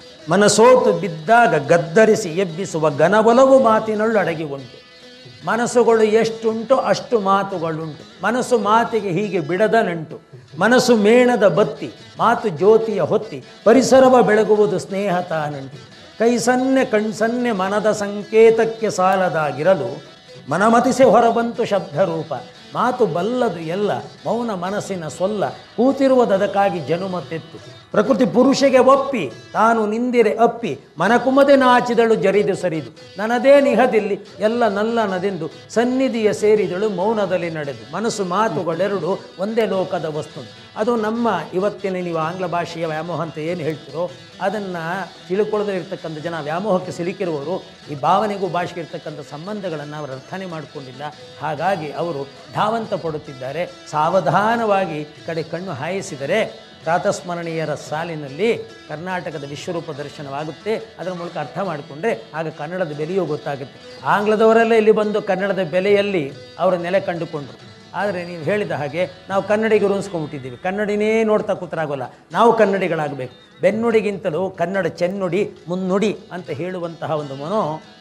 ಮನಸೋತು ಬಿದ್ದಾಗ ಗದ್ದರಿಸಿ ಎಬ್ಬಿಸುವ ಘನಬಲವು ಮಾತಿನೊಳ್ಳು ಅಡಗಿ ಉಂಟು ಮನಸ್ಸುಗಳು ಎಷ್ಟುಂಟು ಅಷ್ಟು ಮಾತುಗಳುಂಟು ಮನಸ್ಸು ಮಾತಿಗೆ ಹೀಗೆ ಬಿಡದ ನಂಟು ಮನಸ್ಸು ಮೇಣದ ಬತ್ತಿ ಮಾತು ಜ್ಯೋತಿಯ ಹೊತ್ತಿ ಪರಿಸರವ ಬೆಳಗುವುದು ಸ್ನೇಹ ತಾನಂಟು ಕೈ ಸನ್ನೆ ಕಣ್ಸನ್ನೆ ಮನದ ಸಂಕೇತಕ್ಕೆ ಸಾಲದಾಗಿರಲು ಮನಮತಿಸಿ ಹೊರಬಂತು ಶಬ್ದರೂಪ ಮಾತು ಬಲ್ಲದು ಎಲ್ಲ ಮೌನ ಮನಸ್ಸಿನ ಸೊಲ್ಲ ಕೂತಿರುವುದಕ್ಕಾಗಿ ಜನುಮತ್ತೆತ್ತು ಪ್ರಕೃತಿ ಪುರುಷಗೆ ಒಪ್ಪಿ ತಾನು ನಿಂದಿರೆ ಅಪ್ಪಿ ಮನಕುಮದೆ ನಾಚಿದಳು ಜರಿದು ಸರಿದು ನನದೇ ನಿಹದಿಲ್ಲಿ ಎಲ್ಲ ನಲ್ಲನದೆಂದು ಸನ್ನಿಧಿಯ ಸೇರಿದಳು ಮೌನದಲ್ಲಿ ನಡೆದು ಮನಸ್ಸು ಮಾತುಗಳೆರಡು ಒಂದೇ ಲೋಕದ ವಸ್ತು ಅದು ನಮ್ಮ ಇವತ್ತಿನ ನೀವು ಆಂಗ್ಲ ಭಾಷೆಯ ವ್ಯಾಮೋಹ ಅಂತ ಏನು ಹೇಳ್ತೀರೋ ಅದನ್ನು ತಿಳ್ಕೊಳ್ಳದೇ ಇರ್ತಕ್ಕಂಥ ಜನ ವ್ಯಾಮೋಹಕ್ಕೆ ಸಿಲುಕಿರುವವರು ಈ ಭಾವನೆಗೂ ಭಾಷೆಗೆ ಇರ್ತಕ್ಕಂಥ ಸಂಬಂಧಗಳನ್ನು ಅವರು ಅರ್ಥನೆ ಮಾಡಿಕೊಂಡಿಲ್ಲ ಹಾಗಾಗಿ ಅವರು ಧಾವಂತ ಪಡುತ್ತಿದ್ದಾರೆ ಸಾವಧಾನವಾಗಿ ಕಡೆ ಕಣ್ಣು ಹಾಯಿಸಿದರೆ ಪ್ರಾತಸ್ಮರಣೀಯರ ಸಾಲಿನಲ್ಲಿ ಕರ್ನಾಟಕದ ವಿಶ್ವರೂಪ ದರ್ಶನವಾಗುತ್ತೆ ಅದರ ಮೂಲಕ ಅರ್ಥ ಮಾಡಿಕೊಂಡ್ರೆ ಆಗ ಕನ್ನಡದ ಬೆಲೆಯೂ ಗೊತ್ತಾಗುತ್ತೆ ಆಂಗ್ಲದವರೆಲ್ಲ ಇಲ್ಲಿ ಬಂದು ಕನ್ನಡದ ಬೆಲೆಯಲ್ಲಿ ಅವರು ನೆಲೆ ಕಂಡುಕೊಂಡ್ರು ಆದರೆ ನೀವು ಹೇಳಿದ ಹಾಗೆ ನಾವು ಕನ್ನಡಿಗರು ಅನ್ಸ್ಕೊಂಡ್ಬಿಟ್ಟಿದ್ದೀವಿ ಕನ್ನಡಿನೇ ನೋಡ್ತಾ ಕೂತರಾಗೋಲ್ಲ ನಾವು ಕನ್ನಡಿಗಳಾಗಬೇಕು ಬೆನ್ನುಡಿಗಿಂತಲೂ ಕನ್ನಡ ಚೆನ್ನುಡಿ ಮುನ್ನುಡಿ ಅಂತ ಹೇಳುವಂತಹ ಒಂದು ಮನೋ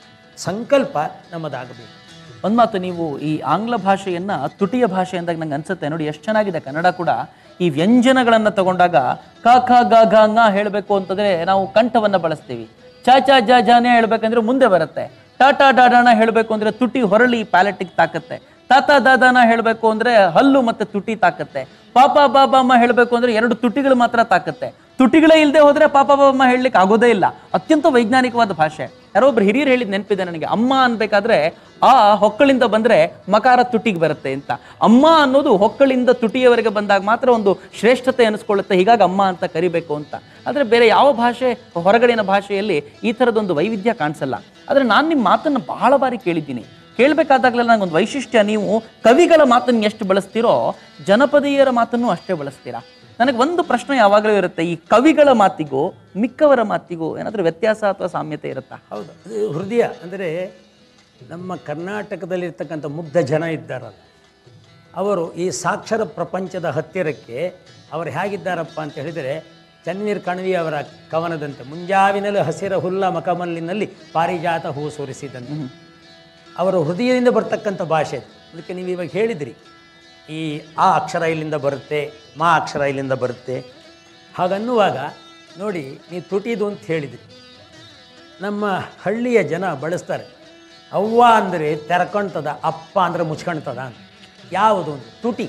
ಸಂಕಲ್ಪ ನಮ್ಮದಾಗಬೇಕು ಒಂದು ಮಾತು ನೀವು ಈ ಆಂಗ್ಲ ಭಾಷೆಯನ್ನ ತುಟಿಯ ಭಾಷೆ ಅಂದಾಗ ನಂಗೆ ಅನ್ಸುತ್ತೆ ನೋಡಿ ಎಷ್ಟು ಚೆನ್ನಾಗಿದೆ ಕನ್ನಡ ಕೂಡ ಈ ವ್ಯಂಜನಗಳನ್ನ ತಗೊಂಡಾಗ ಕ ಖ ಗ ಘ ಂಗ ಹೇಳಬೇಕು ಅಂತಂದ್ರೆ ನಾವು ಕಂಠವನ್ನ ಬಳಸ್ತೀವಿ ಚ ಚ ಜ ಜಾನೇ ಹೇಳ್ಬೇಕಂದ್ರೆ ಮುಂದೆ ಬರುತ್ತೆ ಟಾಟಾ ಡಾಡಾನ ಹೇಳಬೇಕು ಅಂದ್ರೆ ತುಟಿ ಹೊರಳಿ ಪ್ಯಾಲೆಟಿಗೆ ತಾಕತ್ತೆ ತಾತ ದಾದಾನ ಹೇಳಬೇಕು ಅಂದ್ರೆ ಹಲ್ಲು ಮತ್ತೆ ತುಟಿ ತಾಕತ್ತೆ ಪಾಪ ಬಾಬಮ್ಮ ಹೇಳಬೇಕು ಅಂದ್ರೆ ಎರಡು ತುಟಿಗಳು ಮಾತ್ರ ತಾಕತ್ತೆ ತುಟಿಗಳೇ ಇಲ್ಲದೆ ಹೋದ್ರೆ ಪಾಪ ಬಾಬಮ್ಮ ಹೇಳಲಿಕ್ಕೆ ಆಗೋದೇ ಇಲ್ಲ ಅತ್ಯಂತ ವೈಜ್ಞಾನಿಕವಾದ ಭಾಷೆ ಯಾರೋ ಒಬ್ರು ಹಿರಿಯರು ಹೇಳಿದ ನೆನಪಿದೆ ನನಗೆ ಅಮ್ಮ ಅನ್ಬೇಕಾದ್ರೆ ಆ ಹೊಕ್ಕಳಿಂದ ಬಂದ್ರೆ ಮಕಾರ ತುಟಿಗೆ ಬರುತ್ತೆ ಅಂತ ಅಮ್ಮ ಅನ್ನೋದು ಹೊಕ್ಕಳಿಂದ ತುಟಿಯವರೆಗೆ ಬಂದಾಗ ಮಾತ್ರ ಒಂದು ಶ್ರೇಷ್ಠತೆ ಅನಿಸ್ಕೊಳ್ಳುತ್ತೆ ಹೀಗಾಗಿ ಅಮ್ಮ ಅಂತ ಕರಿಬೇಕು ಅಂತ ಆದರೆ ಬೇರೆ ಯಾವ ಭಾಷೆ ಹೊರಗಡೆಯ ಭಾಷೆಯಲ್ಲಿ ಈ ಥರದೊಂದು ವೈವಿಧ್ಯ ಕಾಣಿಸಲ್ಲ ಆದರೆ ನಾನು ನಿಮ್ಮ ಮಾತನ್ನು ಬಹಳ ಬಾರಿ ಕೇಳಿದ್ದೀನಿ ಕೇಳಬೇಕಾದಾಗಲೆಲ್ಲ ನನಗೊಂದು ವೈಶಿಷ್ಟ್ಯ ನೀವು ಕವಿಗಳ ಮಾತನ್ನು ಎಷ್ಟು ಬಳಸ್ತೀರೋ ಜನಪದೀಯರ ಮಾತನ್ನು ಅಷ್ಟೇ ಬಳಸ್ತೀರಾ ನನಗೆ ಒಂದು ಪ್ರಶ್ನೆ ಯಾವಾಗಲೂ ಇರುತ್ತೆ ಈ ಕವಿಗಳ ಮಾತಿಗೂ ಮಿಕ್ಕವರ ಮಾತಿಗೂ ಏನಾದರೂ ವ್ಯತ್ಯಾಸ ಅಥವಾ ಸಾಮ್ಯತೆ ಇರುತ್ತಾ ಹೌದು ಅದು ಹೃದಯ ಅಂದರೆ ನಮ್ಮ ಕರ್ನಾಟಕದಲ್ಲಿರ್ತಕ್ಕಂಥ ಮುಗ್ಧ ಜನ ಇದ್ದಾರಲ್ಲ ಅವರು ಈ ಸಾಕ್ಷರ ಪ್ರಪಂಚದ ಹತ್ತಿರಕ್ಕೆ ಅವರು ಹೇಗಿದ್ದಾರಪ್ಪ ಅಂತ ಹೇಳಿದರೆ ಚನ್ವೀರ್ ಕಣ್ವಿ ಅವರ ಕವನದಂತೆ ಮುಂಜಾವಿನಲ್ಲಿ ಹಸಿರ ಹುಲ್ಲ ಮಕಮಲ್ಲಿನಲ್ಲಿ ಪಾರಿಜಾತ ಹೂ ಸುರಿಸಿದಂತೆ ಅವರ ಹೃದಯದಿಂದ ಬರ್ತಕ್ಕಂಥ ಭಾಷೆ ಅದು. ಅದಕ್ಕೆ ನೀವು ಇವಾಗ ಹೇಳಿದ್ರಿ ಈ ಆ ಅಕ್ಷರ ಇಲ್ಲಿಂದ ಬರುತ್ತೆ ಮಾ ಅಕ್ಷರ ಇಲ್ಲಿಂದ ಬರುತ್ತೆ ಹಾಗನ್ನುವಾಗ ನೋಡಿ ನೀವು ತುಟಿದು ಅಂತ ಹೇಳಿದ್ರಿ ನಮ್ಮ ಹಳ್ಳಿಯ ಜನ ಬಳಸ್ತಾರೆ ಅವ್ವ ಅಂದರೆ ತೆರ್ಕೊಳ್ತದ ಅಪ್ಪ ಅಂದರೆ ಮುಚ್ಕೊಳ್ತದ ಅಂತ ಯಾವುದು ಒಂದು ತುಟಿ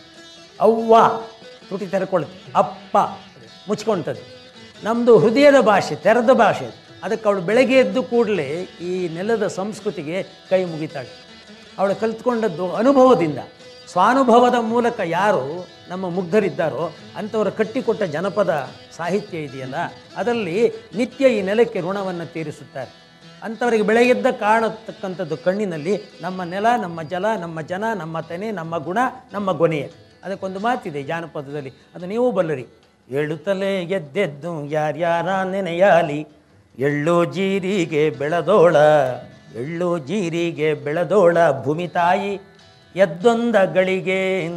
ಅವ್ವ ತುಟಿ ತೆರ್ಕೊಳ್ತದೆ ಅಪ್ಪ ಮುಚ್ಕೊಳ್ತದೆ ನಮ್ಮದು ಹೃದಯದ ಭಾಷೆ ತೆರೆದ ಭಾಷೆ ಅದು. ಅದಕ್ಕೆ ಅವಳು ಬೆಳಗ್ಗೆ ಎದ್ದು ಕೂಡಲೇ ಈ ನೆಲದ ಸಂಸ್ಕೃತಿಗೆ ಕೈ ಮುಗಿತಾಳೆ ಅವಳು ಕಲ್ತ್ಕೊಂಡದ್ದು ಅನುಭವದಿಂದ ಸ್ವಾನುಭವದ ಮೂಲಕ ಯಾರು ನಮ್ಮ ಮುಗ್ಧರಿದ್ದಾರೋ ಅಂಥವರು ಕಟ್ಟಿಕೊಟ್ಟ ಜನಪದ ಸಾಹಿತ್ಯ ಇದೆಯಲ್ಲ ಅದರಲ್ಲಿ ನಿತ್ಯ ಈ ನೆಲಕ್ಕೆ ಋಣವನ್ನು ತೀರಿಸುತ್ತಾರೆ ಅಂಥವರಿಗೆ ಬೆಳಗ್ಗೆದ್ದ ಕಾಣತಕ್ಕಂಥದ್ದು ಕಣ್ಣಿನಲ್ಲಿ ನಮ್ಮ ನೆಲ ನಮ್ಮ ಜಲ ನಮ್ಮ ಜನ ನಮ್ಮ ತೆನೆ ನಮ್ಮ ಗುಣ ನಮ್ಮ ಗೊನೆಯ ಅದಕ್ಕೊಂದು ಮಾತಿದೆ ಜಾನಪದದಲ್ಲಿ ಅದು ನೀವು ಬಲ್ಲರಿ ಏಳುತ್ತಲೇ ಎದ್ದೆದ್ದು ಯಾರ್ಯಾರ ನೆನೆಯಾಲಿ ಎಳ್ಳು ಜೀರಿಗೆ ಬೆಳೆದೋಳ ಎಳ್ಳು ಜೀರಿಗೆ ಬೆಳೆದೋಳ ಭೂಮಿ ತಾಯಿ ಎದ್ದೊಂದ ಗಳಿಗೆ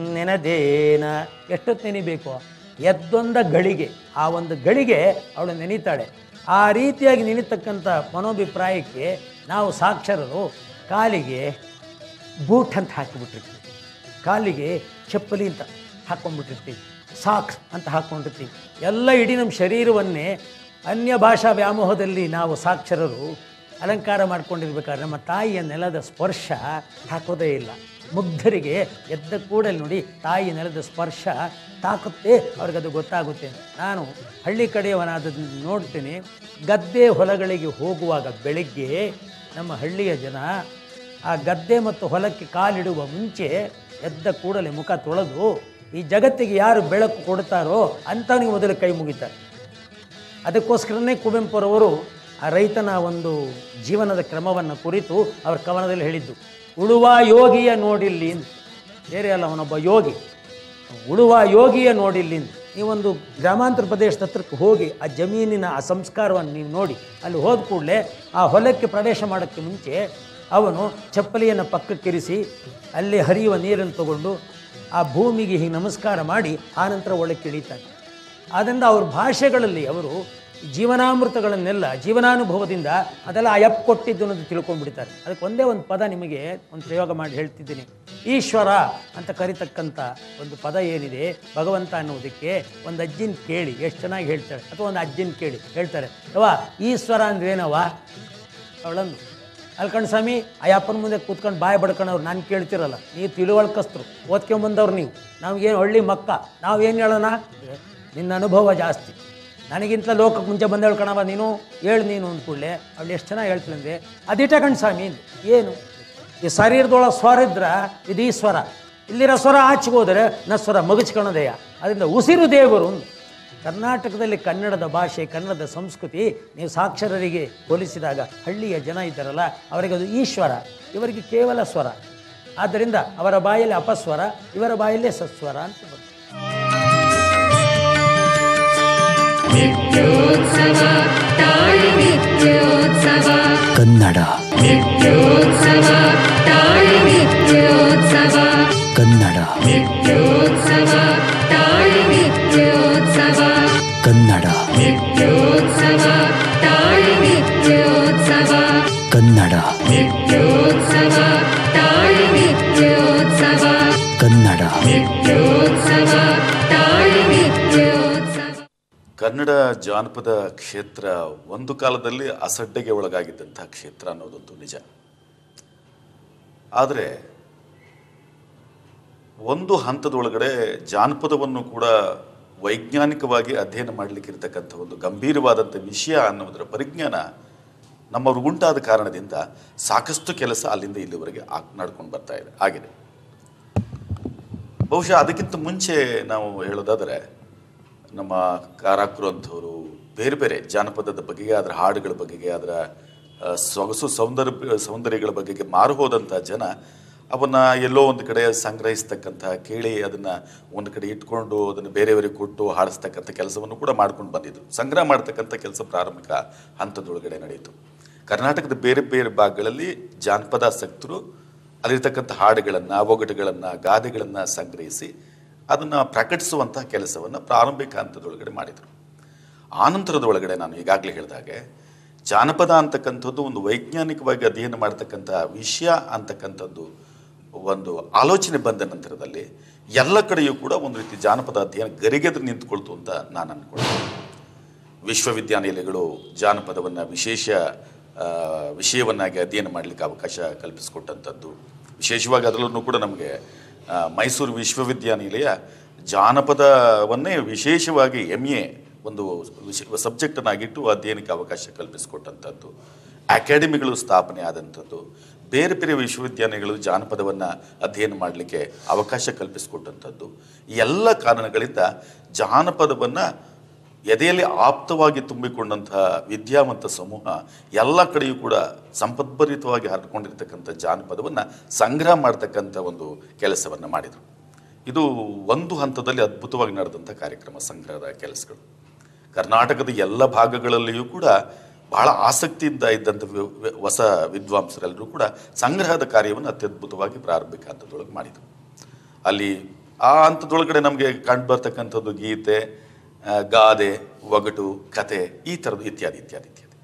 ನೆನದೇನ ಎಷ್ಟೊತ್ತು ನೆನಿಬೇಕು ಎದ್ದೊಂದ ಗಳಿಗೆ ಆ ಒಂದು ಗಳಿಗೆ ಅವಳು ನೆನೀತಾಳೆ ಆ ರೀತಿಯಾಗಿ ನೆನೀತಕ್ಕಂಥ ಮನೋಭಿಪ್ರಾಯಕ್ಕೆ ನಾವು ಸಾಕ್ಷರರು ಕಾಲಿಗೆ ಬೂಟ್ ಅಂತ ಹಾಕಿಬಿಟ್ಟಿರ್ತೀವಿ ಕಾಲಿಗೆ ಚಪ್ಪಲಿ ಅಂತ ಹಾಕ್ಕೊಂಡ್ಬಿಟ್ಟಿರ್ತೀವಿ ಸಾಕ್ಸ್ ಅಂತ ಹಾಕ್ಕೊಂಡಿರ್ತೀವಿ ಎಲ್ಲ ಇಡೀ ನಮ್ಮ ಶರೀರವನ್ನೇ ಅನ್ಯ ಭಾಷಾ ವ್ಯಾಮೋಹದಲ್ಲಿ ನಾವು ಸಾಕ್ಷರರು ಅಲಂಕಾರ ಮಾಡ್ಕೊಂಡಿರ್ಬೇಕಾದ್ರೆ ನಮ್ಮ ತಾಯಿಯ ನೆಲದ ಸ್ಪರ್ಶ ಹಾಕೋದೇ ಇಲ್ಲ ಮುಗ್ಧರಿಗೆ ಎದ್ದ ಕೂಡಲೇ ನೋಡಿ ತಾಯಿ ನೆಲದ ಸ್ಪರ್ಶ ತಾಕುತ್ತೆ ಅವ್ರಿಗದು ಗೊತ್ತಾಗುತ್ತೆ ನಾನು ಹಳ್ಳಿ ಕಡೆಯವನಾದ ನೋಡ್ತೀನಿ ಗದ್ದೆ ಹೊಲಗಳಿಗೆ ಹೋಗುವಾಗ ಬೆಳಿಗ್ಗೆ ನಮ್ಮ ಹಳ್ಳಿಯ ಜನ ಆ ಗದ್ದೆ ಮತ್ತು ಹೊಲಕ್ಕೆ ಕಾಲಿಡುವ ಮುಂಚೆ ಎದ್ದ ಕೂಡಲೇ ಮುಖ ತೊಳೆದು ಈ ಜಗತ್ತಿಗೆ ಯಾರು ಬೆಳಕು ಕೊಡ್ತಾರೋ ಅಂಥವನಿಗೆ ಮೊದಲು ಕೈ ಮುಗಿತಾರೆ ಅದಕ್ಕೋಸ್ಕರನೇ ಕುವೆಂಪುರವರು ಆ ರೈತನ ಒಂದು ಜೀವನದ ಕ್ರಮವನ್ನು ಕುರಿತು ಅವ್ರ ಕವನದಲ್ಲಿ ಹೇಳಿದ್ದು ಉಳುವ ಯೋಗಿಯ ನೋಡಿಲ್ಲಿ ಅಂತ. ಬೇರೆ ಅಲ್ಲ ಅವನೊಬ್ಬ ಯೋಗಿ ಉಳುವ ಯೋಗಿಯ ನೋಡಿಲ್ಲಿ ಅಂತ. ನೀವೊಂದು ಗ್ರಾಮಾಂತರ ಪ್ರದೇಶದ ಹತ್ರಕ್ಕೆ ಹೋಗಿ ಆ ಜಮೀನಿನ ಆ ಸಂಸ್ಕಾರವನ್ನು ನೀವು ನೋಡಿ ಅಲ್ಲಿ ಹೋದ ಕೂಡಲೇ ಆ ಹೊಲಕ್ಕೆ ಪ್ರವೇಶ ಮಾಡೋಕ್ಕೆ ಮುಂಚೆ ಅವನು ಚಪ್ಪಲಿಯನ್ನು ಪಕ್ಕಕ್ಕಿರಿಸಿ ಅಲ್ಲಿ ಹರಿಯುವ ನೀರನ್ನು ತಗೊಂಡು ಆ ಭೂಮಿಗೆ ಹೀಗೆ ನಮಸ್ಕಾರ ಮಾಡಿ ಆನಂತರ ಒಳಕ್ಕೆ ಇಳಿತಾನೆ ಆದ್ದರಿಂದ ಅವ್ರ ಭಾಷೆಗಳಲ್ಲಿ ಅವರು ಜೀವನಾಮೃತಗಳನ್ನೆಲ್ಲ ಜೀವನಾನುಭವದಿಂದ ಅದೆಲ್ಲ ಅಯಪ್ ಕೊಟ್ಟಿದ್ದು ಅನ್ನೋದು ತಿಳ್ಕೊಂಡ್ಬಿಡ್ತಾರೆ ಅದಕ್ಕೆ ಒಂದೇ ಒಂದು ಪದ ನಿಮಗೆ ಒಂದು ಪ್ರಯೋಗ ಮಾಡಿ ಹೇಳ್ತಿದ್ದೀನಿ ಈಶ್ವರ ಅಂತ ಕರಿತಕ್ಕಂಥ ಒಂದು ಪದ ಏನಿದೆ ಭಗವಂತ ಅನ್ನೋದಕ್ಕೆ ಒಂದು ಅಜ್ಜಿನ ಕೇಳಿ ಎಷ್ಟು ಚೆನ್ನಾಗಿ ಹೇಳ್ತಾರೆ ಅಥವಾ ಒಂದು ಅಜ್ಜಿನ ಕೇಳಿ ಹೇಳ್ತಾರೆ ಯವ್ವ ಈಶ್ವರ ಅಂದ್ರೆ ಏನವ್ವ ಅವಳಂದು ಅಲ್ಕಂಡು ಸ್ವಾಮಿ ಆ ಅಪ್ಪನ ಮುಂದೆ ಕೂತ್ಕೊಂಡು ಬಾಯಿ ಬಡ್ಕೊಂಡವ್ರು ನಾನು ಕೇಳ್ತಿರಲ್ಲ ನೀವು ತಿಳುವಳ್ಕಸ್ತರು ಓದ್ಕೊಂಬಂದವ್ರು ನೀವು ನಮಗೇನು ಹಳ್ಳಿ ಮಕ್ಕ ನಾವೇನು ಹೇಳೋಣ ನಿನ್ನ ಅನುಭವ ಜಾಸ್ತಿ ನನಗಿಂತ ಲೋಕಕ್ಕೆ ಮುಂಚೆ ಬಂದು ಹೇಳ್ಕೊಳವ ನೀನು ಹೇಳು ನೀನು ಅಂದ ಕೂಡಲೇ ಅವಳು ಎಷ್ಟು ಚೆನ್ನಾಗಿ ಹೇಳ್ತೀನಿ ಅಂದರೆ ಅದಿಟ್ಟಕಂಡು ಸ್ವಾಮಿ ಅಂದೆ. ಏನು ಈ ಶರೀರದೊಳಗೆ ಸ್ವರ ಇದ್ರೆ ಇದು ಈ ಸ್ವರ ಇಲ್ಲಿರೋ ಸ್ವರ ಆಚೆಗೆ ಹೋದರೆ ನ ಸ್ವರ ಮಗಚ್ಕೊಳೋದೆಯ ಅದರಿಂದ ಉಸಿರು ದೇವರು ಅಂದ್ರು. ಕರ್ನಾಟಕದಲ್ಲಿ ಕನ್ನಡದ ಭಾಷೆ ಕನ್ನಡದ ಸಂಸ್ಕೃತಿ ನೀವು ಸಾಕ್ಷರರಿಗೆ ಹೋಲಿಸಿದಾಗ ಹಳ್ಳಿಯ ಜನ ಇದ್ದಾರಲ್ಲ ಅವರಿಗೆ ಅದು ಈಶ್ವರ ಇವರಿಗೆ ಕೇವಲ ಸ್ವರ ಆದ್ದರಿಂದ ಅವರ ಬಾಯಲ್ಲಿ ಅಪಸ್ವರ ಇವರ ಬಾಯಲ್ಲೇ ಸಸ್ವರ ಅಂತ ಬರುತ್ತೆ ನಿತ್ಯೋತ್ಸವ ತಾಯಿ ನಿತ್ಯೋತ್ಸವ ಕನ್ನಡ ನಿತ್ಯೋತ್ಸವ ತಾಯಿ ನಿತ್ಯೋತ್ಸವ ಕನ್ನಡ ನಿತ್ಯೋತ್ಸವ ತಾಯಿ ನಿತ್ಯೋತ್ಸವ ಕನ್ನಡ ನಿತ್ಯೋತ್ಸವ ತಾಯಿ ನಿತ್ಯೋತ್ಸವ ಕನ್ನಡ ನಿತ್ಯೋತ್ಸವ ತಾಯಿ ನಿತ್ಯೋತ್ಸವ ಕನ್ನಡ ನಿತ್ಯೋತ್ಸವ ತಾಯಿ ನಿತ್ಯೋತ್ಸವ ಕನ್ನಡ ಜಾನಪದ ಕ್ಷೇತ್ರ ಒಂದು ಕಾಲದಲ್ಲಿ ಅಸಡ್ಡೆಗೆ ಒಳಗಾಗಿದ್ದಂಥ ಕ್ಷೇತ್ರ ಅನ್ನೋದೊಂದು ನಿಜ ಆದರೆ ಒಂದು ಹಂತದೊಳಗಡೆ ಜಾನಪದವನ್ನು ಕೂಡ ವೈಜ್ಞಾನಿಕವಾಗಿ ಅಧ್ಯಯನ ಮಾಡಲಿಕ್ಕಿರ್ತಕ್ಕಂಥ ಒಂದು ಗಂಭೀರವಾದಂಥ ವಿಷಯ ಅನ್ನೋದರ ಪರಿಜ್ಞಾನ ನಮ್ಮವ್ರಿಗೆ ಉಂಟಾದ ಕಾರಣದಿಂದ ಸಾಕಷ್ಟು ಕೆಲಸ ಅಲ್ಲಿಂದ ಇಲ್ಲಿವರೆಗೆ ಆಗ್ ನಡ್ಕೊಂಡು ಬರ್ತಾ ಇದೆ ಆಗಿದೆ ಬಹುಶಃ ಅದಕ್ಕಿಂತ ಮುಂಚೆ ನಾವು ಹೇಳೋದಾದರೆ ನಮ್ಮ ಕಾರಾಕ್ರು ಅಂಥವರು ಬೇರೆ ಬೇರೆ ಜಾನಪದದ ಬಗೆಗೆ ಅದರ ಹಾಡುಗಳ ಬಗೆಗೆ ಅದರ ಆ, ಸೊಗಸು ಸೌಂದರ್ಯ ಸೌಂದರ್ಯಗಳ ಬಗೆಗೆ ಮಾರು ಹೋದಂಥ ಜನ ಅವನ್ನ ಎಲ್ಲೋ ಒಂದು ಕಡೆ ಸಂಗ್ರಹಿಸ್ತಕ್ಕಂಥ ಕೇಳಿ ಅದನ್ನ ಒಂದು ಕಡೆ ಇಟ್ಕೊಂಡು ಅದನ್ನು ಬೇರೆಯವರಿಗೆ ಕೊಟ್ಟು ಹಾಡಿಸ್ತಕ್ಕಂಥ ಕೆಲಸವನ್ನು ಕೂಡ ಮಾಡ್ಕೊಂಡು ಬಂದಿದ್ರು ಸಂಗ್ರಹ ಮಾಡ್ತಕ್ಕಂಥ ಕೆಲಸ ಪ್ರಾರಂಭಿಕ ಹಂತದೊಳಗಡೆ ನಡೆಯಿತು ಕರ್ನಾಟಕದ ಬೇರೆ ಬೇರೆ ಭಾಗಗಳಲ್ಲಿ ಜಾನಪದಾಸಕ್ತರು ಅಲ್ಲಿರ್ತಕ್ಕಂಥ ಹಾಡುಗಳನ್ನು ಒಗಟುಗಳನ್ನು ಗಾದೆಗಳನ್ನು ಸಂಗ್ರಹಿಸಿ ಅದನ್ನು ಪ್ರಕಟಿಸುವಂಥ ಕೆಲಸವನ್ನು ಪ್ರಾರಂಭಿಕ ಹಂತದೊಳಗಡೆ ಮಾಡಿದರು ಆನಂತರದ ಒಳಗಡೆ ನಾನು ಈಗಾಗಲೇ ಹೇಳಿದಾಗೆ ಜಾನಪದ ಅಂತಕ್ಕಂಥದ್ದು ಒಂದು ವೈಜ್ಞಾನಿಕವಾಗಿ ಅಧ್ಯಯನ ಮಾಡ್ತಕ್ಕಂಥ ವಿಷಯ ಅಂತಕ್ಕಂಥದ್ದು ಒಂದು ಆಲೋಚನೆ ಬಂದ ನಂತರದಲ್ಲಿ ಎಲ್ಲ ಕಡೆಯೂ ಕೂಡ ಒಂದು ರೀತಿ ಜಾನಪದ ಅಧ್ಯಯನ ಗರಿಗೆದ್ರು ನಿಂತ್ಕೊಳ್ತು ಅಂತ ನಾನು ಅಂದ್ಕೊಳ್ತೀನಿ ವಿಶ್ವವಿದ್ಯಾನಿಲಯಗಳು ಜಾನಪದವನ್ನು ವಿಶೇಷ ಆ, ವಿಷಯವನ್ನಾಗಿ ಅಧ್ಯಯನ ಮಾಡಲಿಕ್ಕೆ ಅವಕಾಶ ಕಲ್ಪಿಸಿಕೊಟ್ಟಂಥದ್ದು ವಿಶೇಷವಾಗಿ ಅದರಲ್ಲೂ ಕೂಡ ನಮಗೆ ಆ, ಮೈಸೂರು ವಿಶ್ವವಿದ್ಯಾನಿಲಯ ಜಾನಪದವನ್ನೇ ವಿಶೇಷವಾಗಿ ಎಮ್ ಎ ಒಂದು ವಿಷ ಸಬ್ಜೆಕ್ಟನ್ನಾಗಿಟ್ಟು ಅಧ್ಯಯನಕ್ಕೆ ಅವಕಾಶ ಕಲ್ಪಿಸಿಕೊಟ್ಟಂಥದ್ದು ಅಕಾಡೆಮಿಗಳು ಸ್ಥಾಪನೆ ಆದಂಥದ್ದು ಬೇರೆ ಬೇರೆ ವಿಶ್ವವಿದ್ಯಾಲಯಗಳು ಜಾನಪದವನ್ನು ಅಧ್ಯಯನ ಮಾಡಲಿಕ್ಕೆ ಅವಕಾಶ ಕಲ್ಪಿಸಿಕೊಟ್ಟಂಥದ್ದು ಈ ಎಲ್ಲ ಕಾರಣಗಳಿಂದ ಜಾನಪದವನ್ನು ಎದೆಯಲ್ಲಿ ಆಪ್ತವಾಗಿ ತುಂಬಿಕೊಂಡಂತಹ ವಿದ್ಯಾವಂತ ಸಮೂಹ ಎಲ್ಲ ಕಡೆಯೂ ಕೂಡ ಸಂಪದ್ಭರಿತವಾಗಿ ಹರಡ್ಕೊಂಡಿರ್ತಕ್ಕಂಥ ಜಾನಪದವನ್ನು ಸಂಗ್ರಹ ಮಾಡ್ತಕ್ಕಂಥ ಒಂದು ಕೆಲಸವನ್ನು ಮಾಡಿದರು ಇದು ಒಂದು ಹಂತದಲ್ಲಿ ಅದ್ಭುತವಾಗಿ ನಡೆದಂಥ ಕಾರ್ಯಕ್ರಮ ಸಂಗ್ರಹದ ಕೆಲಸಗಳು ಕರ್ನಾಟಕದ ಎಲ್ಲ ಭಾಗಗಳಲ್ಲಿಯೂ ಕೂಡ ಬಹಳ ಆಸಕ್ತಿಯಿಂದ ಇದ್ದಂಥ ವಿ- ವಿ- ಹೊಸ ವಿದ್ವಾಂಸರೆಲ್ಲರೂ ಕೂಡ ಸಂಗ್ರಹದ ಕಾರ್ಯವನ್ನು ಅತ್ಯದ್ಭುತವಾಗಿ ಪ್ರಾರಂಭಿಕ ಹಂತದೊಳಗೆ ಮಾಡಿದರು ಅಲ್ಲಿ ಆ ಹಂತದೊಳಗಡೆ ನಮಗೆ ಕಂಡು ಬರ್ತಕ್ಕಂಥದ್ದು ಗೀತೆ ಆ, ಗಾದೆ ಒಗಟು ಕತೆ ಈ ಥರದ್ದು ಇತ್ಯಾದಿ ಇತ್ಯಾದಿ ಇತ್ಯಾದಿ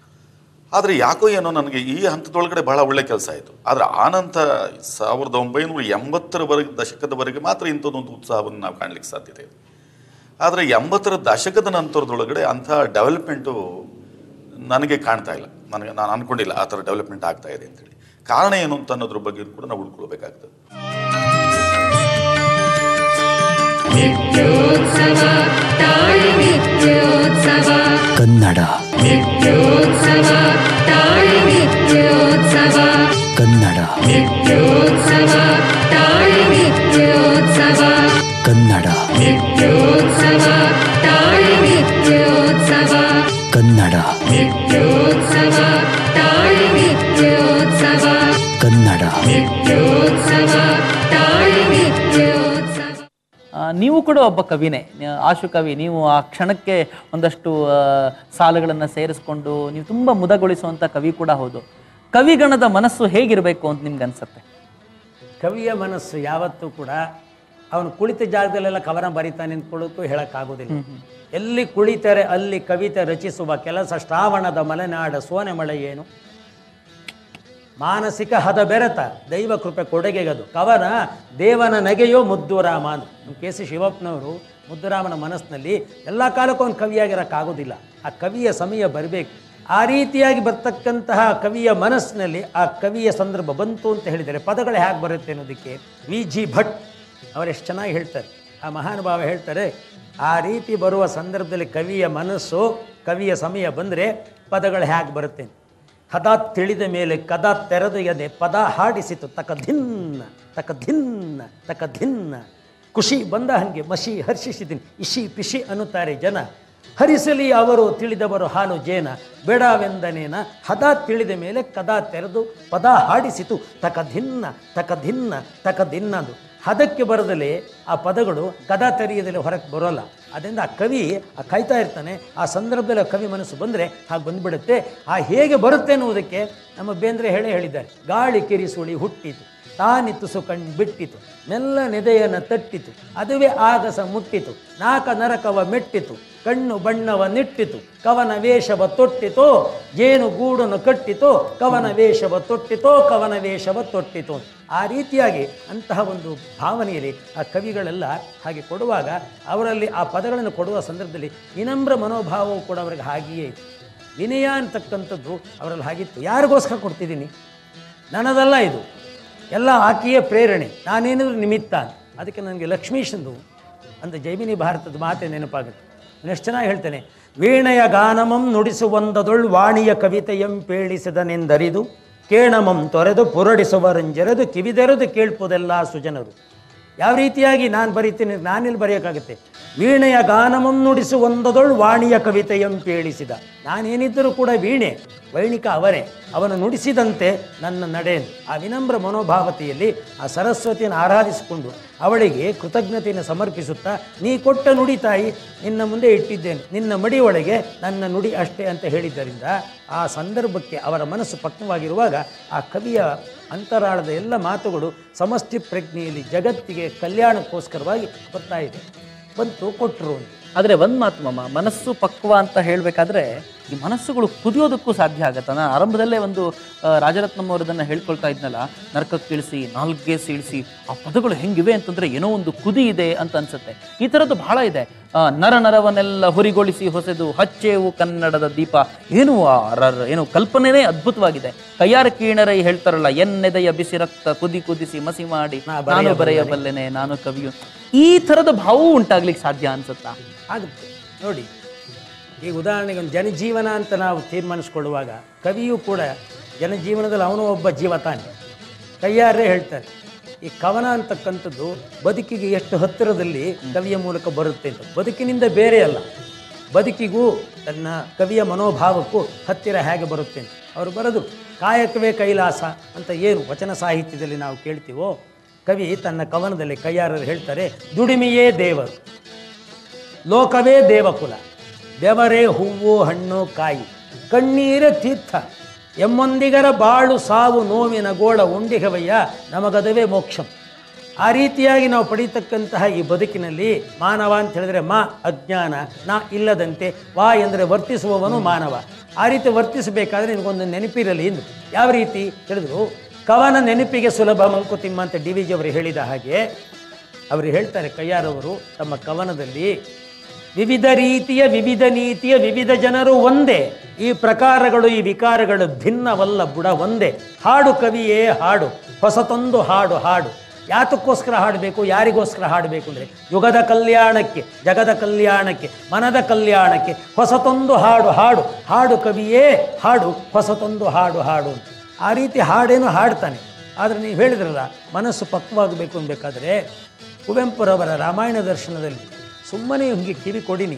ಆದರೆ ಯಾಕೋ ಏನೋ ನನಗೆ ಈ ಹಂತದೊಳಗಡೆ ಬಹಳ ಒಳ್ಳೆ ಕೆಲಸ ಆಯಿತು ಆದರೆ ಆನಂತರ ಸಾವಿರದ ಒಂಬೈನೂರ ಎಂಬತ್ತರವರೆಗೆ ದಶಕದವರೆಗೆ ಮಾತ್ರ ಇಂಥದ್ದೊಂದು ಉತ್ಸಾಹವನ್ನು ನಾವು ಕಾಣಲಿಕ್ಕೆ ಸಾಧ್ಯತೆ ಇದೆ ಆದರೆ ಎಂಬತ್ತರ ದಶಕದ ನಂತರದೊಳಗಡೆ ಅಂಥ ಡೆವಲಪ್ಮೆಂಟು ನನಗೆ ಕಾಣ್ತಾ ಇಲ್ಲ ನನಗೆ ನಾನು ಅನ್ಕೊಂಡಿಲ್ಲ ಆ ಥರ ಡೆವಲಪ್ಮೆಂಟ್ ಆಗ್ತಾ ಇದೆ ಅಂತೇಳಿ ಕಾರಣ ಏನು ಅಂತ ಅನ್ನೋದ್ರ ಬಗ್ಗೆ ಕೂಡ ನಾವು ಉಳ್ಕೊಳ್ಬೇಕಾಗ್ತದೆ ನಿತ್ಯೋತ್ಸವ ತಾಯಿ ನಿತ್ಯೋತ್ಸವ ಕನ್ನಡ ನಿತ್ಯೋತ್ಸವ ತಾಯಿ ನಿತ್ಯೋತ್ಸವ ಕನ್ನಡ ನಿತ್ಯೋತ್ಸವ ತಾಯಿ ನಿತ್ಯೋತ್ಸವ ಕನ್ನಡ ನಿತ್ಯೋತ್ಸವ ತಾಯಿ ನಿತ್ಯೋತ್ಸವ ಕನ್ನಡ ನಿತ್ಯೋತ್ಸವ ತಾಯಿ ನಿತ್ಯೋತ್ಸವ ಕನ್ನಡ ನಿತ್ಯೋತ್ಸವ ತಾಯಿ ನಿತ್ಯೋತ್ಸವ ಆ, ನೀವು ಕೂಡ ಒಬ್ಬ ಕವಿನೇ ನ- ಆಶು ಕವಿ ನೀವು ಆ ಕ್ಷಣಕ್ಕೆ ಒಂದಷ್ಟು ಸಾಲುಗಳನ್ನು ಸೇರಿಸ್ಕೊಂಡು ನೀವು ತುಂಬ ಮುದಗೊಳಿಸುವಂಥ ಕವಿ ಕೂಡ ಹೌದು ಕವಿಗಣದ ಮನಸ್ಸು ಹೇಗಿರಬೇಕು ಅಂತ ನಿಮ್ಗೆ ಅನ್ಸುತ್ತೆ ಕವಿಯ ಮನಸ್ಸು ಯಾವತ್ತೂ ಕೂಡ ಅವನು ಕುಳಿತ ಜಾಗದಲ್ಲೆಲ್ಲ ಕವನ ಬರಿತಾನೆ ನಿಂತ್ಕೊಳ್ಳೋಕ್ಕೂ ಹೇಳಕ್ಕಾಗೋದಿಲ್ಲ ಎಲ್ಲಿ ಕುಳಿತರೆ ಅಲ್ಲಿ ಕವಿತೆ ರಚಿಸುವ ಕೆಲಸ ಶ್ರಾವಣದ ಮಲೆನಾಡ ಸೋನೆ ಮಳೆ ಏನು ಮಾನಸಿಕ ಹದ ಬೆರೆತ ದೈವ ಕೃಪೆ ಕೊಡುಗೆಗದು ಕವನ ದೇವನ ನಗೆಯೋ ಮುದ್ದುರಾಮ ಅಂತ ನಮ್ಮ ಕೆ ಸಿ ಶಿವಪ್ಪನವರು ಮುದ್ದುರಾಮನ ಮನಸ್ಸಿನಲ್ಲಿ ಎಲ್ಲ ಕಾಲಕ್ಕೂ ಅವನು ಕವಿಯಾಗಿರೋಕ್ಕಾಗೋದಿಲ್ಲ ಆ ಕವಿಯ ಸಮಯ ಬರಬೇಕು ಆ ರೀತಿಯಾಗಿ ಬರ್ತಕ್ಕಂತಹ ಕವಿಯ ಮನಸ್ಸಿನಲ್ಲಿ ಆ ಕವಿಯ ಸಂದರ್ಭ ಬಂತು ಅಂತ ಹೇಳಿದರೆ ಪದಗಳು ಹೇಗೆ ಬರುತ್ತೆ ಅನ್ನೋದಕ್ಕೆ ವಿ ಜಿ ಭಟ್ ಅವರೆಷ್ಟು ಚೆನ್ನಾಗಿ ಹೇಳ್ತಾರೆ ಆ ಮಹಾನುಭಾವ ಹೇಳ್ತಾರೆ ಆ ರೀತಿ ಬರುವ ಸಂದರ್ಭದಲ್ಲಿ ಕವಿಯ ಮನಸ್ಸು ಕವಿಯ ಸಮಯ ಬಂದರೆ ಪದಗಳು ಹೇಗೆ ಬರುತ್ತೆ ಹದ ತಿಳಿದ ಮೇಲೆ ಕದ ತೆರೆದು ಎದೆ ಪದ ಹಾಡಿಸಿತು ತಕ ಧಿನ್ನ ತಕ ಧಿನ್ನ ತಕ ಧಿನ್ನ ಖುಷಿ ಬಂದ ಹಾಗೆ ಮಸಿ ಹರ್ಷಿಸಿದ್ದೀನಿ ಇಶಿ ಪಿಶಿ ಅನ್ನುತ್ತಾರೆ ಜನ ಹರಿಸಲಿ ಅವರು ತಿಳಿದವರು ಹಾಲು ಜೇನ ಬೇಡವೆಂದನೇನ ಹದ ತಿಳಿದ ಮೇಲೆ ಕದ ತೆರೆದು ಪದ ಹಾಡಿಸಿತು ತಕ ಧಿನ್ನ ತಕ ಧಿನ್ನ ತಕ ಧಿನ್ನದು ಹದಕ್ಕೆ ಬರದಲ್ಲಿ ಆ ಪದಗಳು ಕದ ತೆರೆಯದಲ್ಲಿ ಹೊರಗೆ ಬರೋಲ್ಲ ಅದರಿಂದ ಆ ಕವಿ ಆ ಕಾಯ್ತಾ ಇರ್ತಾನೆ ಆ ಸಂದರ್ಭದಲ್ಲಿ ಆ ಕವಿ ಮನಸ್ಸು ಬಂದರೆ ಹಾಗೆ ಬಂದ್ಬಿಡುತ್ತೆ ಆ ಹೇಗೆ ಬರುತ್ತೆ ಅನ್ನುವುದಕ್ಕೆ ನಮ್ಮ ಬೇಂದ್ರೆ ಹೇಳೇ ಹೇಳಿದ್ದಾರೆ ಗಾಳಿ ಕಿರಿಸುಳಿ ಹುಟ್ಟಿತು ತಾನಿತ್ತು ಸುಕಣ್ ಬಿಟ್ಟಿತು ಮೆಲ್ಲ ನೆದೆಯನ್ನು ತಟ್ಟಿತು ಅದುವೇ ಆಗಸ ಮುಟ್ಟಿತು ನಾಕ ನರಕವ ಮೆಟ್ಟಿತು ಕಣ್ಣು ಬಣ್ಣವ ನಿಟ್ಟಿತು ಕವನ ವೇಷವ ತೊಟ್ಟಿತೋ ಜೇನು ಗೂಡನ್ನು ಕಟ್ಟಿತೋ ಕವನ ವೇಷವ ತೊಟ್ಟಿತೋ ಕವನ ವೇಷವ ತೊಟ್ಟಿತು ಆ ರೀತಿಯಾಗಿ ಅಂತಹ ಒಂದು ಭಾವನೆಯಲ್ಲಿ ಆ ಕವಿಗಳೆಲ್ಲ ಹಾಗೆ ಕೊಡುವಾಗ ಅವರಲ್ಲಿ ಆ ಪದಗಳನ್ನು ಕೊಡುವ ಸಂದರ್ಭದಲ್ಲಿ ವಿನಮ್ರ ಮನೋಭಾವವು ಕೂಡ ಅವರಿಗೆ ಹಾಗೆಯೇ ಇತ್ತು ವಿನಯ ಅಂತಕ್ಕಂಥದ್ದು ಅವರಲ್ಲಿ ಹಾಗಿತ್ತು ಯಾರಿಗೋಸ್ಕರ ಕೊಡ್ತಿದ್ದೀನಿ ನನ್ನದಲ್ಲ ಇದು ಎಲ್ಲ ಆಕೆಯ ಪ್ರೇರಣೆ ನಾನೇನಾದರೂ ನಿಮಿತ್ತ ಅಂತ. ಅದಕ್ಕೆ ನನಗೆ ಲಕ್ಷ್ಮೀಶಂದು ಅಂದ ಜೈಮಿನಿ ಭಾರತದ ಮಾತೆ ನೆನಪಾಗುತ್ತೆ ಎಷ್ಟು ಚೆನ್ನಾಗಿ ಹೇಳ್ತೇನೆ ವೀಣೆಯ ಗಾನಮಂ ನುಡಿಸುವಂದದೊಳ್ ವಾಣಿಯ ಕವಿತೆಯಂ ಪೇಳಿಸಿದನೆಂದರಿದು ಕೇಣಮಂ ತೊರೆದು ಪುರಡಿಸುವರಂಜರೆದು ಕಿವಿದೆರೆದು ಕೇಳ್ಪುದೆಲ್ಲ ಸುಜನರು ಯಾವ ರೀತಿಯಾಗಿ ನಾನು ಬರೀತೀನಿ ನಾನಿಲ್ಲಿ ಬರೆಯೋಕ್ಕಾಗುತ್ತೆ ವೀಣೆಯ ಗಾನಮಂ ನುಡಿಸುವಂದದೊಳ್ ವಾಣಿಯ ಕವಿತೆಯಂ ಪೇಳಿಸಿದ ನಾನೇನಿದ್ದರೂ ಕೂಡ ವೀಣೆ ವೈಣಿಕ ಅವರೇ ಅವನು ನುಡಿಸಿದಂತೆ ನನ್ನ ನಡೆಯನು ಆ ವಿನಮ್ರ ಮನೋಭಾವತೆಯಲ್ಲಿ ಆ ಸರಸ್ವತಿಯನ್ನು ಆರಾಧಿಸಿಕೊಂಡು ಅವಳಿಗೆ ಕೃತಜ್ಞತೆಯನ್ನು ಸಮರ್ಪಿಸುತ್ತಾ ನೀ ಕೊಟ್ಟ ನುಡಿ ತಾಯಿ ನಿನ್ನ ಮುಂದೆ ಇಟ್ಟಿದ್ದೇನೆ ನಿನ್ನ ಮಡಿ ಒಳಗೆ ನನ್ನ ನುಡಿ ಅಷ್ಟೇ ಅಂತ ಹೇಳಿದ್ದರಿಂದ ಆ ಸಂದರ್ಭಕ್ಕೆ ಅವರ ಮನಸ್ಸು ಪಕ್ವವಾಗಿರುವಾಗ ಆ ಕವಿಯ ಅಂತರಾಳದ ಎಲ್ಲ ಮಾತುಗಳು ಸಮಷ್ಟಿ ಪ್ರಜ್ಞೆಯಲ್ಲಿ ಜಗತ್ತಿಗೆ ಕಲ್ಯಾಣಕ್ಕೋಸ್ಕರವಾಗಿ ಬರ್ತಾ ಇದೆ ಬಂತು ಕೊಟ್ಟರು ಅಂತ ಆದರೆ ಒಂದು ಮಾತು ಮಮ್ಮ ಮನಸ್ಸು ಪಕ್ವ ಅಂತ ಹೇಳಬೇಕಾದ್ರೆ ಈ ಮನಸ್ಸುಗಳು ಕುದಿಯೋದಕ್ಕೂ ಸಾಧ್ಯ ಆಗತ್ತ ನಾನು ಆರಂಭದಲ್ಲೇ ಒಂದು ಆ, ರಾಜರತ್ನಂ ಅವರದನ್ನ ಹೇಳ್ಕೊಳ್ತಾ ಇದ್ನಲ್ಲ ನರಕಕ್ಕೆ ಇಳಿಸಿ ನಾಲ್ಗೆ ಸೀಳಿಸಿ ಆ ಪದಗಳು ಹೆಂಗಿವೆ ಅಂತಂದ್ರೆ ಏನೋ ಒಂದು ಕುದಿ ಇದೆ ಅಂತ ಅನ್ಸುತ್ತೆ ಈ ಥರದ್ದು ಬಹಳ ಇದೆ ಆ, ನರ ನರವನ್ನೆಲ್ಲ ಹುರಿಗೊಳಿಸಿ ಹೊಸೆದು ಹಚ್ಚೇವು ಕನ್ನಡದ ದೀಪ ಏನು ಆ ರ- ಏನು ಕಲ್ಪನೆನೇ ಅದ್ಭುತವಾಗಿದೆ ಕೈಯಾರ ಕೀಣರೈ ಹೇಳ್ತಾರಲ್ಲ ಎನ್ನೆದೆಯ ಬಿಸಿ ರಕ್ತ ಕುದಿ ಕುದಿಸಿ ಮಸಿ ಮಾಡಿ ನಾನು ಬರೆಯಬಲ್ಲೆನೆ ನಾನು ಕವಿಯು ಈ ಥರದ ಭಾವವೂ ಉಂಟಾಗ್ಲಿಕ್ಕೆ ಸಾಧ್ಯ ಅನ್ಸುತ್ತಾ ಆಗುತ್ತೆ ನೋಡಿ ಈಗ ಉದಾಹರಣೆಗೆ ಒಂದು ಜನಜೀವನ ಅಂತ ನಾವು ತೀರ್ಮಾನಿಸ್ಕೊಳ್ಳುವಾಗ ಕವಿಯೂ ಕೂಡ ಜನಜೀವನದಲ್ಲಿ ಅವನು ಒಬ್ಬ ಜೀವ ತಾನೆ ಕೈಯಾರೇ ಹೇಳ್ತಾರೆ ಈ ಕವನ ಅಂತಕ್ಕಂಥದ್ದು ಬದುಕಿಗೆ ಎಷ್ಟು ಹತ್ತಿರದಲ್ಲಿ ಕವಿಯ ಮೂಲಕ ಬರುತ್ತೆ ಅಂತ ಬದುಕಿನಿಂದ ಬೇರೆ ಅಲ್ಲ ಬದುಕಿಗೂ ತನ್ನ ಕವಿಯ ಮನೋಭಾವಕ್ಕೂ ಹತ್ತಿರ ಹೇಗೆ ಬರುತ್ತೆ ಅಂತ ಅವರು ಬರೆದು ಕಾಯಕವೇ ಕೈಲಾಸ ಅಂತ ಏನು ವಚನ ಸಾಹಿತ್ಯದಲ್ಲಿ ನಾವು ಕೇಳ್ತೀವೋ ಕವಿ ತನ್ನ ಕವನದಲ್ಲಿ ಕೈಯಾರರು ಹೇಳ್ತಾರೆ ದುಡಿಮೆಯೇ ದೇವರು ಲೋಕವೇ ದೇವಕುಲ ಬೆವರೇ ಹೂವು ಹಣ್ಣು ಕಾಯಿ ಕಣ್ಣೀರೇ ತೀರ್ಥ ಎಮ್ಮೊಂದಿಗರ ಬಾಳು ಸಾವು ನೋವಿನ ಗೋಳ ಉಂಡಿಗವಯ್ಯ ನಮಗದವೇ ಮೋಕ್ಷಂ ಆ ರೀತಿಯಾಗಿ ನಾವು ಪಡೀತಕ್ಕಂತಹ ಈ ಬದುಕಿನಲ್ಲಿ ಮಾನವ ಅಂತ ಹೇಳಿದ್ರೆ ಮಾ ಅಜ್ಞಾನ ನಾ ಇಲ್ಲದಂತೆ ವಾ ಎಂದರೆ ವರ್ತಿಸುವವನು ಮಾನವ ಆ ರೀತಿ ವರ್ತಿಸಬೇಕಾದ್ರೆ ನಿನಗೊಂದು ನೆನಪಿರಲಿ ಎಂದು ಯಾವ ರೀತಿ ಹೇಳಿದ್ರು ಕವನ ನೆನಪಿಗೆ ಸುಲಭ ಮಂಕುತಿಮ್ಮ ಅಂತ ಡಿ ವಿ ಜಿ ಅವರು ಹೇಳಿದ ಹಾಗೆ ಅವರು ಹೇಳ್ತಾರೆ ಕೈಯಾರವರು ತಮ್ಮ ಕವನದಲ್ಲಿ ವಿವಿಧ ರೀತಿಯ ವಿವಿಧ ನೀತಿಯ ವಿವಿಧ ಜನರು ಒಂದೇ ಈ ಪ್ರಕಾರಗಳು ಈ ವಿಕಾರಗಳು ಭಿನ್ನವಲ್ಲ ಬುಡ ಒಂದೇ ಹಾಡು ಕವಿಯೇ ಹಾಡು ಹೊಸತೊಂದು ಹಾಡು ಹಾಡು ಯಾತಕ್ಕೋಸ್ಕರ ಹಾಡಬೇಕು ಯಾರಿಗೋಸ್ಕರ ಹಾಡಬೇಕು ಅಂದರೆ ಯುಗದ ಕಲ್ಯಾಣಕ್ಕೆ ಜಗದ ಕಲ್ಯಾಣಕ್ಕೆ ಮನದ ಕಲ್ಯಾಣಕ್ಕೆ ಹೊಸತೊಂದು ಹಾಡು ಹಾಡು ಹಾಡು ಕವಿಯೇ ಹಾಡು ಹೊಸತೊಂದು ಹಾಡು ಹಾಡು ಅಂತ. ಆ ರೀತಿ ಹಾಡೇನು ಹಾಡ್ತಾನೆ ಆದರೆ ನೀವು ಹೇಳಿದ್ರಲ್ಲ ಮನಸ್ಸು ಪಕ್ವವಾಗಬೇಕು ಅನ್ಬೇಕಾದ್ರೆ ಕುವೆಂಪುರವರ ರಾಮಾಯಣ ದರ್ಶನದಲ್ಲಿ ಸುಮ್ಮನೆ ಹಂಗೆ ಕಿವಿ ಕೊಡಿನಿ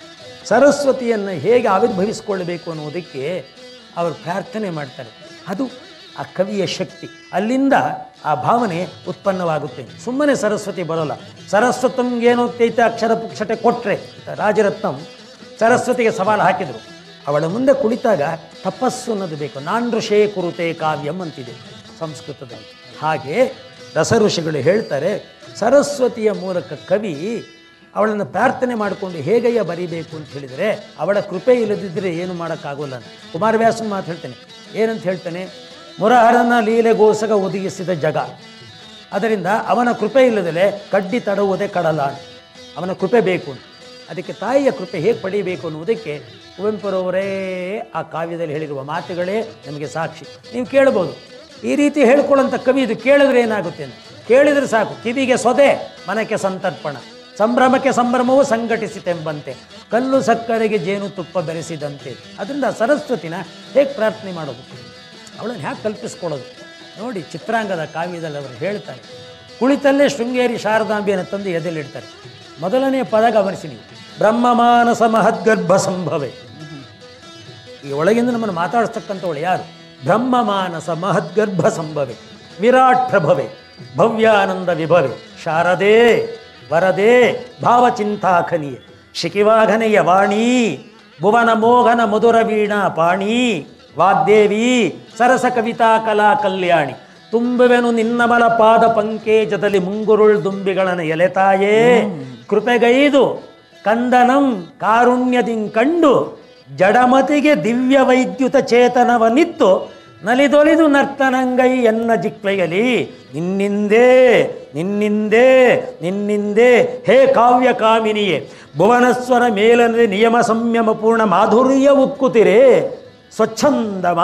ಸರಸ್ವತಿಯನ್ನು ಹೇಗೆ ಆವಿರ್ಭವಿಸಿಕೊಳ್ಳಬೇಕು ಅನ್ನೋದಕ್ಕೆ ಅವರು ಪ್ರಾರ್ಥನೆ ಮಾಡ್ತಾರೆ ಅದು ಆ ಕವಿಯ ಶಕ್ತಿ ಅಲ್ಲಿಂದ ಆ ಭಾವನೆ ಉತ್ಪನ್ನವಾಗುತ್ತೆ ಸುಮ್ಮನೆ ಸರಸ್ವತಿ ಬರೋಲ್ಲ ಸರಸ್ವತಂಗೇನೋ ತೈತ ಅಕ್ಷರ ಪುಕ್ಷಟೆ ಕೊಟ್ಟರೆ ರಾಜರತ್ನಂ ಸರಸ್ವತಿಗೆ ಸವಾಲು ಹಾಕಿದರು ಅವಳ ಮುಂದೆ ಕುಳಿತಾಗ ತಪಸ್ಸು ಅನ್ನೋದು ಬೇಕು ನಾನ್ ಋಷೇ ಕುರುತೆ ಕಾವ್ಯಂ ಅಂತಿದೆ ಸಂಸ್ಕೃತದಲ್ಲಿ ಹಾಗೆ ರಸಋಷಿಗಳು ಹೇಳ್ತಾರೆ ಸರಸ್ವತಿಯ ಮೂಲಕ ಕವಿ ಅವಳನ್ನು ಪ್ರಾರ್ಥನೆ ಮಾಡಿಕೊಂಡು ಹೇಗಯ್ಯ ಬರೀಬೇಕು ಅಂತ ಹೇಳಿದರೆ ಅವಳ ಕೃಪೆ ಇಲ್ಲದಿದ್ದರೆ ಏನು ಮಾಡೋಕ್ಕಾಗೋಲ್ಲ ಅಂತ. ಕುಮಾರವ್ಯಾಸನ ಮಾತು ಹೇಳ್ತೇನೆ ಏನಂತ ಹೇಳ್ತಾನೆ ಮುರಹರನ ಲೀಲೆಗೋಸಗ ಒದಗಿಸಿದ ಜಗ ಅದರಿಂದ ಅವನ ಕೃಪೆ ಇಲ್ಲದಲೆ ಕಡ್ಡಿ ತಡುವುದೇ ಕಡಲ ಅಂತ. ಅವನ ಕೃಪೆ ಬೇಕು ಅಂತ. ಅದಕ್ಕೆ ತಾಯಿಯ ಕೃಪೆ ಹೇಗೆ ಪಡೀಬೇಕು ಅನ್ನುವುದಕ್ಕೆ ಕುವೆಂಪುರವರೇ ಆ ಕಾವ್ಯದಲ್ಲಿ ಹೇಳಿರುವ ಮಾತುಗಳೇ ನಮಗೆ ಸಾಕ್ಷಿ ನೀವು ಕೇಳ್ಬೋದು ಈ ರೀತಿ ಹೇಳ್ಕೊಳ್ಳೋಂಥ ಕವಿ ಇದು ಕೇಳಿದ್ರೆ ಏನಾಗುತ್ತೆ ಅಂತ ಕೇಳಿದ್ರೆ ಸಾಕು ಕಿವಿಗೆ ಸೊದೆ ಮನಕ್ಕೆ ಸಂತರ್ಪಣ ಸಂಭ್ರಮಕ್ಕೆ ಸಂಭ್ರಮವು ಸಂಘಟಿಸಿತೆಂಬಂತೆ ಕಲ್ಲು ಸಕ್ಕರೆಗೆ ಜೇನು ತುಪ್ಪ ಬೆರೆಸಿದಂತೆ ಅದರಿಂದ ಸರಸ್ವತಿನ ಹೇಗೆ ಪ್ರಾರ್ಥನೆ ಮಾಡೋದು ಅವಳನ್ನು ಹ್ಯಾಕೆ ಕಲ್ಪಿಸ್ಕೊಳ್ಳೋದು ನೋಡಿ ಚಿತ್ರಾಂಗದ ಕಾವ್ಯದಲ್ಲಿ ಅವರು ಹೇಳ್ತಾರೆ ಕುಳಿತಲ್ಲೇ ಶೃಂಗೇರಿ ಶಾರದಾಂಬೆಯನ್ನು ತಂದು ಎದೆಲಿಡ್ತಾರೆ ಮೊದಲನೇ ಪದ ಗಮನಿಸಿ ನೀವು ಬ್ರಹ್ಮಮಾನಸ ಮಹದ್ಗರ್ಭ ಸಂಭವೆ ಈ ಒಳಗಿಂದ ನಮ್ಮನ್ನು ಮಾತಾಡಿಸ್ತಕ್ಕಂಥವಳು ಯಾರು ಬ್ರಹ್ಮಮಾನಸ ಮಹದ್ಗರ್ಭ ಸಂಭವೆ ವಿರಾಟ್ ಪ್ರಭವೆ ಭವ್ಯಾನಂದ ವಿಭವೆ ಶಾರದೆ ವರದೆ ಭಾವಚಿಂತಾಖನಿಯೆ ಶಿಖಿವಾಘನೆಯ ವಾಣಿ ಭುವನ ಮೋಹನ ಮಧುರ ವೀಣಾ ಪಾಣಿ ವಾಗ್ದೇವಿ ಸರಸ ಕವಿತಾ ಕಲಾ ಕಲ್ಯಾಣಿ ತುಂಬುವೆನು ನಿನ್ನಮಲ ಪಾದ ಪಂಕೇಜದಲ್ಲಿ ಮುಂಗುರುಳ್ ದುಂಬಿಗಳನ ಎಲೆತಾಯೇ ಕೃಪೆಗೈದು ಕಂದನಂ ಕಾರುಣ್ಯದಿಂ ಕಂಡು ಜಡಮತಿಗೆ ದಿವ್ಯ ವೈದ್ಯುತ ಚೇತನವನಿತ್ತು ನಲಿದೊಲಿದು ನರ್ತನಂಗೈ ಎನ್ನ ಜಿಕ್ವೆಯಲಿ ನಿನ್ನಿಂದೇ ನಿನ್ನಿಂದೇ ನಿನ್ನಿಂದೇ ಹೇ ಕಾವ್ಯ ಕಾಮಿನಿಯೇ ಭುವನಸ್ವರ ಮೇಲನೆ ನಿಯಮ ಸಂಯಮ ಪೂರ್ಣ ಮಾಧುರ್ಯ ಉಕ್ಕುತಿರೆ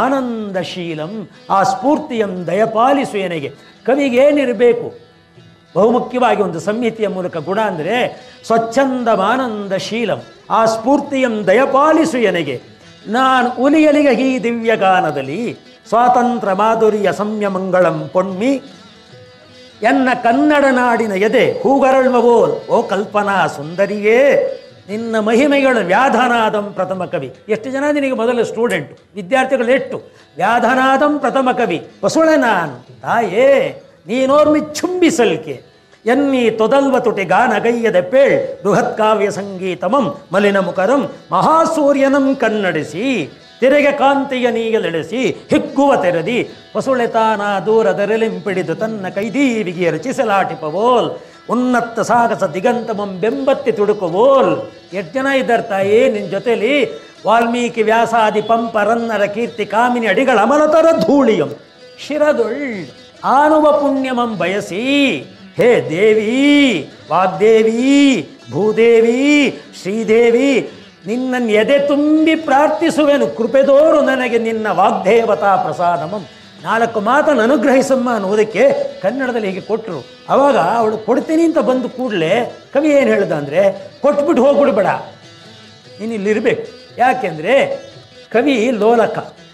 ಸ್ವಚ್ಛಂದಮಾನಂದಶೀಲಂ ಆ ಸ್ಫೂರ್ತಿಯಂ ದಯಪಾಲಿಸು ಎನಗೆ ಕವಿಗೇನಿರಬೇಕು ಬಹುಮುಖ್ಯವಾಗಿ ಒಂದು ಸಂಹಿತೆಯ ಮೂಲಕ ಗುಣ ಅಂದರೆ ಸ್ವಚ್ಛಂದಮಾನಂದ ಶೀಲಂ ಆ ಸ್ಫೂರ್ತಿಯಂ ದಯಪಾಲಿಸು ಎನಗೆ ನಾನು ಉಲಿಯಲಿಗ ಈ ದಿವ್ಯಗಾನದಲ್ಲಿ ಸ್ವಾತಂತ್ರ್ಯ ಮಾಧುರ್ಯ ಸಂಯಮಂಗಳಂ ಪೊಣ್ಮಿ ಎನ್ನ ಕನ್ನಡ ನಾಡಿನ ಎದೆ ಹೂಗರಳ್ಮವೋಲ್ ಓ ಕಲ್ಪನಾ ಸುಂದರಿಯೇ ನಿನ್ನ ಮಹಿಮೆಗಳು ವ್ಯಾಧನಾದಂ ಪ್ರಥಮ ಕವಿ ಎಷ್ಟು ಜನ ನಿನಗೆ ಮೊದಲು ಸ್ಟೂಡೆಂಟ್ ವಿದ್ಯಾರ್ಥಿಗಳು ಎಷ್ಟು ವ್ಯಾಧನಾದಂ ಪ್ರಥಮ ಕವಿ ಬಸವಳ ನಾನು ತಾಯೇ ನೀನೋರ್ಮಿ ಚುಂಬಿಸಲ್ಕೆ ಎನ್ನೀ ತೊದಲ್ವ ತುಟಿ ಗಾನಗೈಯದ ಪೇಳ್ ಬೃಹತ್ ಕಾವ್ಯ ಸಂಗೀತಮಂ ಮಲಿನ ಮುಖರಂ ಮಹಾಸೂರ್ಯನಂ ಕನ್ನಡಿಸಿ ತೆರೆಗೆ ಕಾಂತಿಯ ನೀಗಲೆಳೆಸಿ ಹಿಗ್ಗುವ ತೆರದಿ ಹೊಸುಳೆತಾನ ದೂರದರೆಲೆಂಪಿಡಿದು ತನ್ನ ಕೈದೀವಿಗೆ ರಚಿಸಲಾಟಿಪವೋಲ್ ಉನ್ನತ ಸಾಗಸ ದಿಗಂತಮಂ ಬೆಂಬತ್ತಿ ತುಡುಕುವೋಲ್ ಎಷ್ಟು ಜನ ಇದ್ದಾರೆ ತಾಯಿ ನಿನ್ನ ಜೊತೆಲಿ ವಾಲ್ಮೀಕಿ ವ್ಯಾಸಾದಿ ಪಂಪ ರನ್ನರ ಕೀರ್ತಿ ಕಾಮಿನಿ ಅಡಿಗಳ ಅಮಲತರ ಧೂಳಿಯಂ ಶಿರದೊಳ್ ಆನುವ ಪುಣ್ಯಮಂ ಬಯಸಿ ಹೇ ದೇವಿ ವಾಗ್ದೇವಿ ಭೂದೇವಿ ಶ್ರೀದೇವಿ ನಿನ್ನನ್ನು ಎದೆ ತುಂಬಿ ಪ್ರಾರ್ಥಿಸುವೆನು ಕೃಪೆದೋರು ನನಗೆ ನಿನ್ನ ವಾಗ್ದೇವತಾ ಪ್ರಸಾದಮಂ ನಾಲ್ಕು ಮಾತನ್ನು ಅನುಗ್ರಹಿಸಮ್ಮ ಅನ್ನೋದಕ್ಕೆ ಕನ್ನಡದಲ್ಲಿ ಹೀಗೆ ಕೊಟ್ಟರು ಅವಾಗ ಅವಳು ಕೊಡ್ತೀನಿ ಅಂತ ಬಂದು ಕೂಡಲೇ ಕವಿ ಏನು ಹೇಳ್ದ ಅಂದರೆ ಕೊಟ್ಬಿಟ್ಟು ಹೋಗ್ಬಿಡ್ಬೇಡ ನೀನು ಇಲ್ಲಿರಬೇಕು ಯಾಕೆಂದರೆ ಕವಿ ಲೋಲಕ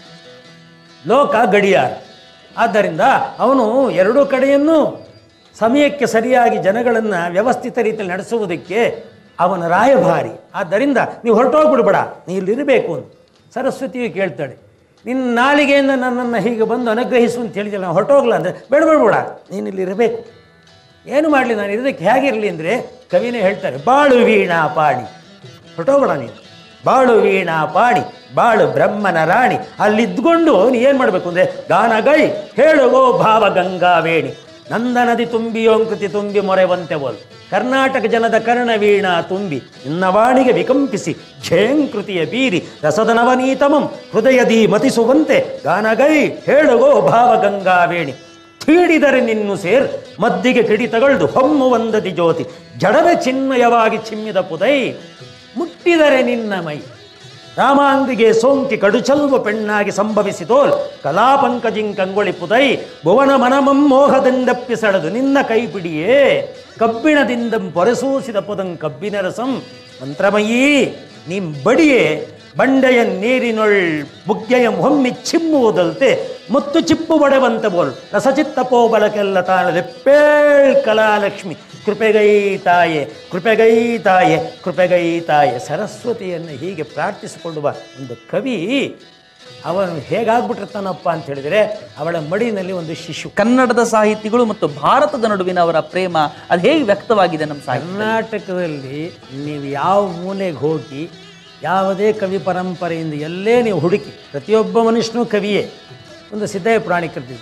ಲೋಕ ಗಡಿಯಾರ ಆದ್ದರಿಂದ ಅವನು ಎರಡೂ ಕಡೆಯನ್ನು ಸಮಯಕ್ಕೆ ಸರಿಯಾಗಿ ಜನಗಳನ್ನು ವ್ಯವಸ್ಥಿತ ರೀತಿಯಲ್ಲಿ ನಡೆಸುವುದಕ್ಕೆ ಅವನ ರಾಯಭಾರಿ ಆದ್ದರಿಂದ ನೀವು ಹೊರಟೋಗ್ಬಿಡ್ಬೇಡ ನೀ ಇಲ್ಲಿರಬೇಕು ಅಂತ ಸರಸ್ವತಿಯು ಕೇಳ್ತಾಳೆ ನಿನ್ನ ನಾಲಿಗೆಯಿಂದ ನನ್ನನ್ನು ಹೀಗೆ ಬಂದು ಅನುಗ್ರಹಿಸು ಅಂತ ಹೇಳಿದಿಲ್ಲ ನಾನು ಹೊರಟೋಗ್ಲ ಅಂದರೆ ಬೇಡ ಬೇಡ ನೀನು ಇಲ್ಲಿರಬೇಕು ಏನು ಮಾಡಲಿ ನಾನು ಇರೋದಕ್ಕೆ ಹೇಗಿರಲಿ ಅಂದರೆ ಕವಿನೇ ಹೇಳ್ತಾರೆ ಬಾಳು ವೀಣಾ ಪಾಣಿ ಹೊರಟೋಗ್ಬೇಡ ನೀನು ಬಾಳು ವೀಣಾ ಪಾಣಿ ಬಾಳು ಬ್ರಹ್ಮನ ರಾಣಿ ಅಲ್ಲಿದ್ಕೊಂಡು ನೀ ಏನು ಮಾಡಬೇಕು ಅಂದರೆ ಗಾನಗೈ ಹೇಳುವೋ ಭಾವ ಗಂಗಾವೇಣಿ ನಂದನದಿ ತುಂಬಿಯೋಂಕೃತಿ ತುಂಬಿ ಮೊರೆವಂತೆ ಬೋಲ್ ಕರ್ನಾಟಕ ಜನದ ಕರ್ಣವೀಣಾ ತುಂಬಿ ನಿನ್ನ ವಾಣಿಗೆ ವಿಕಂಪಿಸಿ ಝೇಂಕೃತಿಯ ಬೀರಿ ರಸದ ನವನೀತಮಂ ಹೃದಯದಿ ಮತಿಸುವಂತೆ ಗಾನಗೈ ಹೇಳುವೋ ಭಾವ ಗಂಗಾವೇಣಿ ತೀಡಿದರೆ ನಿನ್ನು ಸೇರ್ ಮದ್ದಿಗೆ ಕಿಡಿತಗಳ್ದು ಹೊಮ್ಮುವಂದದಿ ಜ್ಯೋತಿ ಜಡವೇ ಚಿನ್ಮಯವಾಗಿ ಚಿಮ್ಮಿದ ಪುದೈ ಮುಟ್ಟಿದರೆ ನಿನ್ನ ಮೈ ರಾಮಾಂಗಿಗೆ ಸೋಂಕಿ ಕಡುಚಲ್ವ ಪೆಣ್ಣಾಗಿ ಸಂಭವಿಸಿದೋಲ್ ಕಲಾಪಂಕಜಿಂ ಕಂಗೊಳಿ ಪುದೈ ಭುವನ ಮನಮಂ ಮೋಹದಿಂದಪ್ಪಿಸಳದು ನಿನ್ನ ಕೈಪಿಡಿಯೇ ಕಬ್ಬಿಣದಿಂದ ಪೊರೆಸೂಸಿದ ಪುದಂ ಕಬ್ಬಿನ ರಸಂ ಮಂತ್ರಮಯೀ ನಿಮ್ ಬಡಿಯೇ ಬಂಡೆಯ ನೀರಿನೊಳ್ ಬುಗ್ಗೆಯ ಹೊಮ್ಮಿ ಚಿಮ್ಮುವುದಲ್ತೆ ಮುತ್ತು ಚಿಪ್ಪು ಬಡವಂತ ಬೋಲ್ ರಸಚಿತ್ತ ಪೋಬಲಕ್ಕೆಲ್ಲ ತಾಳದೆ ಪೇಳ್ ಕಲಾಲಕ್ಷ್ಮಿ ಕೃಪೆಗೈ ತಾಯೆ ಕೃಪೆಗೈ ತಾಯೆ ಕೃಪೆಗೈ ತಾಯೆ ಸರಸ್ವತಿಯನ್ನು ಹೀಗೆ ಪ್ರಾರ್ಥಿಸಿಕೊಳ್ಳುವ ಒಂದು ಕವಿ ಅವನು ಹೇಗಾಗ್ಬಿಟ್ಟಿರ್ತಾನಪ್ಪ ಅಂತ ಹೇಳಿದರೆ ಅವಳ ಮಡಿನಲ್ಲಿ ಒಂದು ಶಿಶು ಕನ್ನಡದ ಸಾಹಿತಿಗಳು ಮತ್ತು ಭಾರತದ ನಡುವಿನ ಅವರ ಪ್ರೇಮ ಅದು ಹೇಗೆ ವ್ಯಕ್ತವಾಗಿದೆ ನಮ್ಮ ಸಾಹಿತ್ಯ ಕರ್ನಾಟಕದಲ್ಲಿ ನೀವು ಯಾವ ಮೂಲೆಗೆ ಹೋಗಿ ಯಾವುದೇ ಕವಿ ಪರಂಪರೆಯಿಂದ ಎಲ್ಲೇ ನೀವು ಹುಡುಕಿ ಪ್ರತಿಯೊಬ್ಬ ಮನುಷ್ಯನೂ ಕವಿಯೇ ಒಂದು ಸಿದ್ಧಯ ಪ್ರಾಣಿಕೃತಿ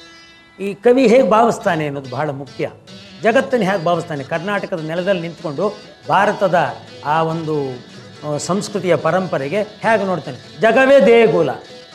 ಈ ಕವಿ ಹೇಗೆ ಭಾವಿಸ್ತಾನೆ ಅನ್ನೋದು ಬಹಳ ಮುಖ್ಯ ಜಗತ್ತನ್ನು ಹೇಗೆ ಭಾವಿಸ್ತಾನೆ ಕರ್ನಾಟಕದ ನೆಲದಲ್ಲಿ ನಿಂತ್ಕೊಂಡು ಭಾರತದ ಆ ಒಂದು ಆ, ಸಂಸ್ಕೃತಿಯ ಪರಂಪರೆಗೆ ಹೇಗೆ ನೋಡ್ತಾನೆ ಜಗವೇ ದೇಗುಲ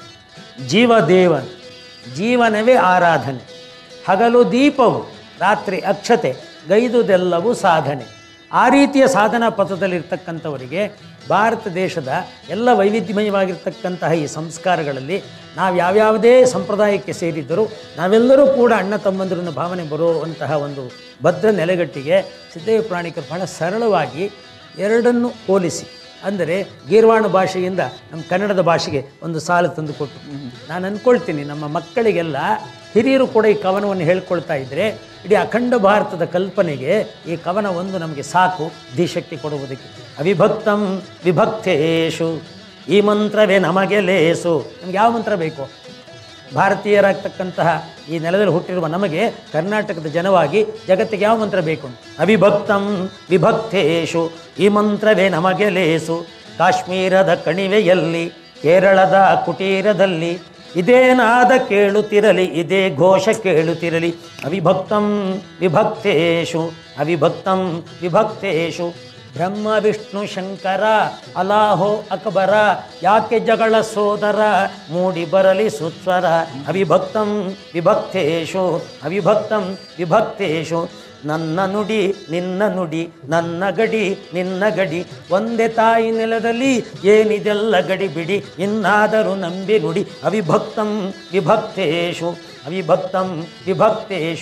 ಜೀವ ದೇವನ್ ಜೀವನವೇ ಆರಾಧನೆ ಹಗಲು ದೀಪವು ರಾತ್ರಿ ಅಕ್ಷತೆ ಗೈದುದೆಲ್ಲವೂ ಸಾಧನೆ ಆ ರೀತಿಯ ಸಾಧನಾ ಪಥದಲ್ಲಿರ್ತಕ್ಕಂಥವರಿಗೆ ಭಾರತ ದೇಶದ ಎಲ್ಲ ವೈವಿಧ್ಯಮಯವಾಗಿರ್ತಕ್ಕಂತಹ ಈ ಸಂಸ್ಕಾರಗಳಲ್ಲಿ ನಾವು ಯಾವ್ಯಾವುದೇ ಸಂಪ್ರದಾಯಕ್ಕೆ ಸೇರಿದ್ದರೂ ನಾವೆಲ್ಲರೂ ಕೂಡ ಅಣ್ಣ ತಮ್ಮಂದಿರನ್ನ ಭಾವನೆ ಬರುವಂತಹ ಒಂದು ಭದ್ರ ನೆಲೆಗಟ್ಟಿಗೆ ಸಿದ್ದೇವ ಪ್ರಾಣಿಕರು ಬಹಳ ಸರಳವಾಗಿ ಎರಡನ್ನು ಹೋಲಿಸಿ ಅಂದರೆ ಗೀರ್ವಾಣ ಭಾಷೆಯಿಂದ ನಮ್ಮ ಕನ್ನಡದ ಭಾಷೆಗೆ ಒಂದು ಸಾಲು ತಂದು ಕೊಟ್ಟು ನಾನು ಅಂದ್ಕೊಳ್ತೀನಿ ನಮ್ಮ ಮಕ್ಕಳಿಗೆಲ್ಲ ಹಿರಿಯರು ಕೂಡ ಈ ಕವನವನ್ನು ಹೇಳ್ಕೊಳ್ತಾ ಇದ್ದರೆ ಇಡೀ ಅಖಂಡ ಭಾರತದ ಕಲ್ಪನೆಗೆ ಈ ಕವನ ಒಂದು ನಮಗೆ ಸಾಕು ಧಿಶಕ್ತಿ ಕೊಡುವುದಕ್ಕೆ ಅವಿಭಕ್ತಂ ವಿಭಕ್ತೇಶು ಈ ಮಂತ್ರವೇ ನಮಗೆ ಲೇಸು ನಮ್ಗೆ ಯಾವ ಮಂತ್ರ ಬೇಕು ಭಾರತೀಯರಾಗ್ತಕ್ಕಂತಹ ಈ ನೆಲದಲ್ಲಿ ಹುಟ್ಟಿರುವ ನಮಗೆ ಕರ್ನಾಟಕದ ಜನವಾಗಿ ಜಗತ್ತಿಗೆ ಯಾವ ಮಂತ್ರ ಬೇಕು ಅವಿಭಕ್ತಂ ವಿಭಕ್ತೇಶು ಈ ಮಂತ್ರವೇ ನಮಗೆ ಲೇಸು ಕಾಶ್ಮೀರದ ಕಣಿವೆಯಲ್ಲಿ ಕೇರಳದ ಕುಟೀರದಲ್ಲಿ ಇದೇ ನಾದ ಕೇಳುತ್ತಿರಲಿ ಇದೇ ಘೋಷ ಕೇಳುತ್ತಿರಲಿ ಅವಿಭಕ್ತಂ ವಿಭಕ್ತೇಶು ಅವಿಭಕ್ತಂ ವಿಭಕ್ತೇಶು ಬ್ರಹ್ಮ ವಿಷ್ಣು ಶಂಕರ ಅಲಾಹೋ ಅಕ್ಬರ ಯಾಕೆ ಜಗಳ ಸೋದರ ಮೂಡಿ ಬರಲಿ ಸುಸ್ವರ ಅವಿಭಕ್ತಂ ವಿಭಕ್ತೇಶು ಅವಿಭಕ್ತಂ ವಿಭಕ್ತೇಶು ನನ್ನ ನುಡಿ ನಿನ್ನ ನುಡಿ ನನ್ನ ಗಡಿ ನಿನ್ನ ಗಡಿ ಒಂದೇ ತಾಯಿ ನೆಲದಲ್ಲಿ ಏನಿದೆಲ್ಲ ಗಡಿ ಬಿಡಿ ಇನ್ನಾದರೂ ನಂಬಿ ನುಡಿ ಅವಿಭಕ್ತಂ ವಿಭಕ್ತೇಶು ಅವಿಭಕ್ತಂ ವಿಭಕ್ತೇಶು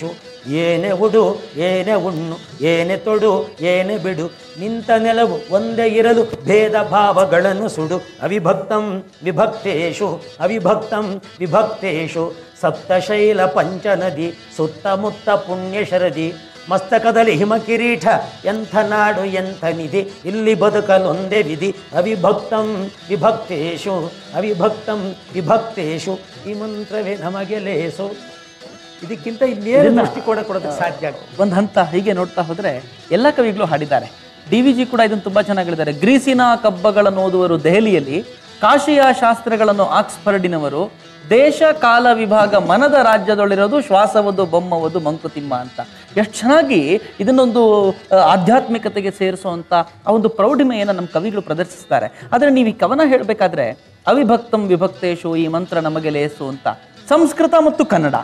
ಏನೆ ಉಡು ಏನೆ ಉಣ್ಣು ಏನೆ ತೊಡು ಏನೆ ಬಿಡು ನಿಂತ ನೆಲವು ಒಂದೇ ಇರಲು ಭೇದ ಭಾವಗಳನ್ನು ಸುಡು ಅವಿಭಕ್ತಂ ವಿಭಕ್ತೇಶು ಅವಿಭಕ್ತಂ ವಿಭಕ್ತೇಶು ಸಪ್ತಶೈಲ ಪಂಚನದಿ ಸುತ್ತಮುತ್ತ ಪುಣ್ಯ ಶರದಿ ಮಸ್ತಕದಲ್ಲಿ ಹಿಮಕಿರೀಟ ಎಂಥ ನಾಡು ಎಂಥ ನಿಧಿ ಇಲ್ಲಿ ಬದುಕಲೊಂದೇ ವಿಧಿ ಅವಿಭಕ್ತಂ ವಿಭಕ್ತೇಶು ಅವಿಭಕ್ತಂ ವಿಭಕ್ತೇಶು ಈ ಮಂತ್ರವೇ ನಮಗೆ ಲೇಸು ಇದಕ್ಕಿಂತ ಇನ್ನೇನು ದೃಷ್ಟಿಕೋನ ಕೊಡೋದಕ್ಕೆ ಸಾಧ್ಯ ಆಗ್ತದೆ ಒಂದು ಹಂತ ಹೀಗೆ ನೋಡ್ತಾ ಹೋದ್ರೆ ಎಲ್ಲ ಕವಿಗಳು ಹಾಡಿದ್ದಾರೆ ಡಿ ವಿ ಜಿ ಕೂಡ ಇದನ್ನು ತುಂಬಾ ಚೆನ್ನಾಗಿ ಹೇಳಿದ್ದಾರೆ ಗ್ರೀಸಿನ ಕಬ್ಬಗಳನ್ನು ಓದುವರು ದೆಹಲಿಯಲ್ಲಿ ಕಾಶಿಯ ಶಾಸ್ತ್ರಗಳನ್ನು ಆಕ್ಸ್ಫರ್ಡಿನವರು ದೇಶ ಕಾಲ ವಿಭಾಗ ಮನದ ರಾಜ್ಯದೊಳಿರೋದು ಶ್ವಾಸವದು ಬೊಮ್ಮವದು ಮಂಕುತಿಮ್ಮ ಅಂತ ಎಷ್ಟು ಚೆನ್ನಾಗಿ ಇದನ್ನೊಂದು ಆ, ಆಧ್ಯಾತ್ಮಿಕತೆಗೆ ಸೇರಿಸುವಂತ ಆ ಒಂದು ಪ್ರೌಢಿಮೆಯನ್ನು ನಮ್ಮ ಕವಿಗಳು ಪ್ರದರ್ಶಿಸ್ತಾರೆ ಆದರೆ ನೀವು ಈ ಕವನ ಹೇಳಬೇಕಾದ್ರೆ ಅವಿಭಕ್ತಂ ವಿಭಕ್ತೇಶು ಈ ಮಂತ್ರ ನಮಗೆ ಲೇಸು ಅಂತ ಸಂಸ್ಕೃತ ಮತ್ತು ಕನ್ನಡ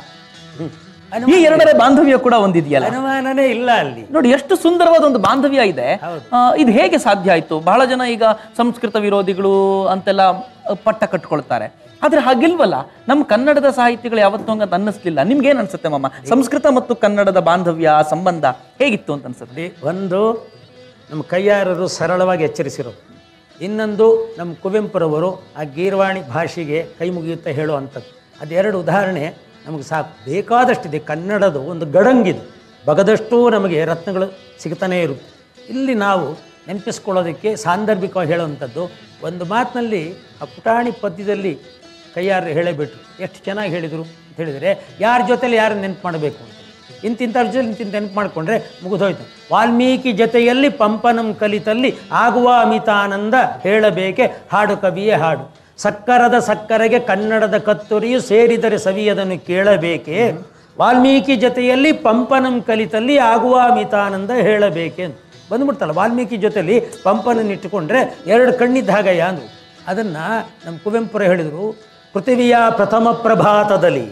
ಈ ಎರಡರ ಬಾಂಧವ್ಯ ಕೂಡ ಒಂದಿದೆಯಲ್ಲ ಅನುಮಾನನೇ ಇಲ್ಲ ಅಲ್ಲಿ ನೋಡಿ ಎಷ್ಟು ಸುಂದರವಾದ ಒಂದು ಬಾಂಧವ್ಯ ಇದೆ ಆ, ಇದು ಹೇಗೆ ಸಾಧ್ಯ ಆಯ್ತು ಬಹಳ ಜನ ಈಗ ಸಂಸ್ಕೃತ ವಿರೋಧಿಗಳು ಅಂತೆಲ್ಲ ಆ, ಪಟ್ಟ ಕಟ್ಕೊಳ್ತಾರೆ ಆದ್ರೆ ಹಾಗಿಲ್ವಲ್ಲ ನಮ್ಮ ಕನ್ನಡದ ಸಾಹಿತ್ಯಗಳು ಯಾವತ್ತೂ ಹಂಗಂತ ಅನ್ನಿಸ್ಲಿಲ್ಲ ನಿಮ್ಗೆ ಏನ್ ಅನ್ಸುತ್ತೆ ಮಾಮ ಸಂಸ್ಕೃತ ಮತ್ತು ಕನ್ನಡದ ಬಾಂಧವ್ಯ ಆ ಸಂಬಂಧ ಹೇಗಿತ್ತು ಅಂತ ಅನ್ಸುತ್ತೆ ನೋಡಿ ಒಂದು ನಮ್ಮ ಕೈಯಾರರು ಸರಳವಾಗಿ ಎಚ್ಚರಿಸಿರೋದು ಇನ್ನೊಂದು ನಮ್ಮ ಕುವೆಂಪುರವರು ಆ ಗೀರ್ವಾಣಿ ಭಾಷೆಗೆ ಕೈ ಮುಗಿಯುತ್ತಾ ಹೇಳುವಂಥದ್ದು ಅದೆರಡು ಉದಾಹರಣೆ ನಮಗೆ ಸಾಕು ಬೇಕಾದಷ್ಟಿದೆ ಕನ್ನಡದ ಒಂದು ಗಡಂಗಿದು ಬಗದಷ್ಟೂ ನಮಗೆ ರತ್ನಗಳು ಸಿಗ್ತಾನೇ ಇರುತ್ತೆ ಇಲ್ಲಿ ನಾವು ನೆನಪಿಸ್ಕೊಳ್ಳೋದಕ್ಕೆ ಸಾಂದರ್ಭಿಕವಾಗಿ ಹೇಳುವಂಥದ್ದು ಒಂದು ಮಾತಿನಲ್ಲಿ ಆ ಪುಟಾಣಿ ಪದ್ಯದಲ್ಲಿ ಕೈಯಾರು ಹೇಳೇಬಿಟ್ರು ಎಷ್ಟು ಚೆನ್ನಾಗಿ ಹೇಳಿದರು ಅಂತ ಹೇಳಿದರೆ ಯಾರ ಜೊತೆಲಿ ಯಾರು ನೆನಪು ಮಾಡಬೇಕು ಅಂತ ಇಂತಿಂಥವ್ರ ಜೊತೆ ಇಂತಿಂತ ನೆನಪು ಮಾಡಿಕೊಂಡ್ರೆ ಮುಗಿದೋಯ್ತು ವಾಲ್ಮೀಕಿ ಜೊತೆಯಲ್ಲಿ ಪಂಪನಂ ಕಲಿತಲ್ಲಿ ಆಗುವ ಅಮಿತಾನಂದ ಹೇಳಬೇಕೆ ಹಾಡು ಕವಿಯೇ ಹಾಡು ಸಕ್ಕರದ ಸಕ್ಕರೆಗೆ ಕನ್ನಡದ ಕತ್ತುರಿಯು ಸೇರಿದರೆ ಸವಿಯದನ್ನು ಕೇಳಬೇಕೆ ವಾಲ್ಮೀಕಿ ಜೊತೆಯಲ್ಲಿ ಪಂಪನಂ ಕಲಿತಲ್ಲಿ ಆಗುವ ಅಮಿತಾನಂದ ಹೇಳಬೇಕೆ ಅಂತ ಬಂದ್ಬಿಡ್ತಲ್ಲ ವಾಲ್ಮೀಕಿ ಜೊತೆಲಿ ಪಂಪನನ್ನು ಇಟ್ಟುಕೊಂಡ್ರೆ ಎರಡು ಕಣ್ಣಿದ್ದ ಹಾಗಯ್ಯ ಅಂದರು ಅದನ್ನು ನಮ್ಮ ಕುವೆಂಪುರ ಹೇಳಿದರು ಪೃಥಿವಿಯ ಪ್ರಥಮ ಪ್ರಭಾತದಲ್ಲಿ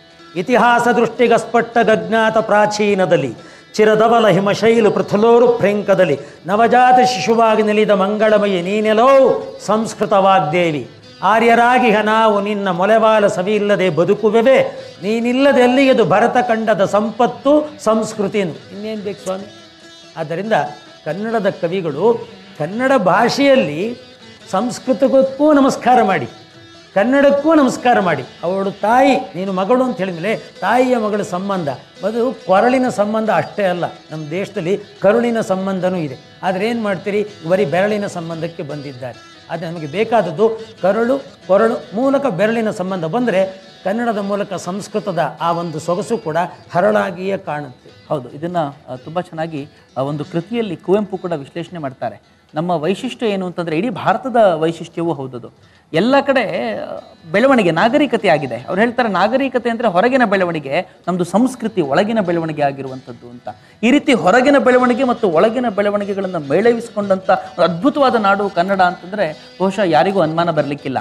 ಇತಿಹಾಸ ದೃಷ್ಟಿಗಸ್ಪಟ್ಟ ಗಜ್ಞಾತ ಪ್ರಾಚೀನದಲ್ಲಿ ಚಿರದವಲ ಹಿಮಶೈಲು ಪೃಥುಲೋರು ಫ್ರೆಂಕದಲ್ಲಿ ನವಜಾತ ಶಿಶುವಾಗಿ ನಿಲಿದ ಮಂಗಳಮಯಿ ನೀನೆಲೋ ಸಂಸ್ಕೃತ ವಾಗ್ದೇವಿ ಆರ್ಯರಾಗಿ ನಾವು ನಿನ್ನ ಮೊಲೆವಾಲ ಸವಿಯಿಲ್ಲದೆ ಬದುಕುವೆವೆ ನೀನಿಲ್ಲದೆ ಎಲ್ಲಿಯದು ಭರತ ಕಂಡದ ಸಂಪತ್ತು ಸಂಸ್ಕೃತಿನು ಇನ್ನೇನು ಬೇಕು ಸ್ವಾಮಿ ಆದ್ದರಿಂದ ಕನ್ನಡದ ಕವಿಗಳು ಕನ್ನಡ ಭಾಷೆಯಲ್ಲಿ ಸಂಸ್ಕೃತಕ್ಕೂ ನಮಸ್ಕಾರ ಮಾಡಿ ಕನ್ನಡಕ್ಕೂ ನಮಸ್ಕಾರ ಮಾಡಿ ಅವಳು ತಾಯಿ ನೀನು ಮಗಳು ಅಂತ ಹೇಳಿದ್ಮೇಲೆ ತಾಯಿಯ ಮಗಳ ಸಂಬಂಧ ಅದು ಕೊರಳಿನ ಸಂಬಂಧ ಅಷ್ಟೇ ಅಲ್ಲ ನಮ್ಮ ದೇಶದಲ್ಲಿ ಕರುಳಿನ ಸಂಬಂಧನೂ ಇದೆ ಆದರೆ ಏನು ಮಾಡ್ತೀರಿ ಬರೀ ಬೆರಳಿನ ಸಂಬಂಧಕ್ಕೆ ಬಂದಿದ್ದಾರೆ ಅದು ನಮಗೆ ಬೇಕಾದದ್ದು ಕರುಳು ಕೊರಳು ಮೂಲಕ ಬೆರಳಿನ ಸಂಬಂಧ ಬಂದರೆ ಕನ್ನಡದ ಮೂಲಕ ಸಂಸ್ಕೃತದ ಆ ಒಂದು ಸೊಗಸು ಕೂಡ ಹರಳಾಗಿಯೇ ಕಾಣುತ್ತೆ ಹೌದು ಇದನ್ನ ಆ, ತುಂಬಾ ಚೆನ್ನಾಗಿ ಆ, ಒಂದು ಕೃತಿಯಲ್ಲಿ ಕುವೆಂಪು ಕೂಡ ವಿಶ್ಲೇಷಣೆ ಮಾಡ್ತಾರೆ ನಮ್ಮ ವೈಶಿಷ್ಟ್ಯ ಏನು ಅಂತಂದ್ರೆ ಇಡೀ ಭಾರತದ ವೈಶಿಷ್ಟ್ಯವೂ ಹೌದದು ಎಲ್ಲ ಕಡೆ ಆ, ಬೆಳವಣಿಗೆ ನಾಗರಿಕತೆ ಆಗಿದೆ ಅವ್ರು ಹೇಳ್ತಾರೆ ನಾಗರಿಕತೆ ಅಂದ್ರೆ ಹೊರಗಿನ ಬೆಳವಣಿಗೆ ನಮ್ದು ಸಂಸ್ಕೃತಿ ಒಳಗಿನ ಬೆಳವಣಿಗೆ ಆಗಿರುವಂಥದ್ದು ಅಂತ ಈ ರೀತಿ ಹೊರಗಿನ ಬೆಳವಣಿಗೆ ಮತ್ತು ಒಳಗಿನ ಬೆಳವಣಿಗೆಗಳನ್ನು ಮೇಳೈಸಿಕೊಂಡಂತ ಒಂದು ಅದ್ಭುತವಾದ ನಾಡು ಕನ್ನಡ ಅಂತಂದ್ರೆ ಬಹುಶಃ ಯಾರಿಗೂ ಅನುಮಾನ ಬರಲಿಕ್ಕಿಲ್ಲ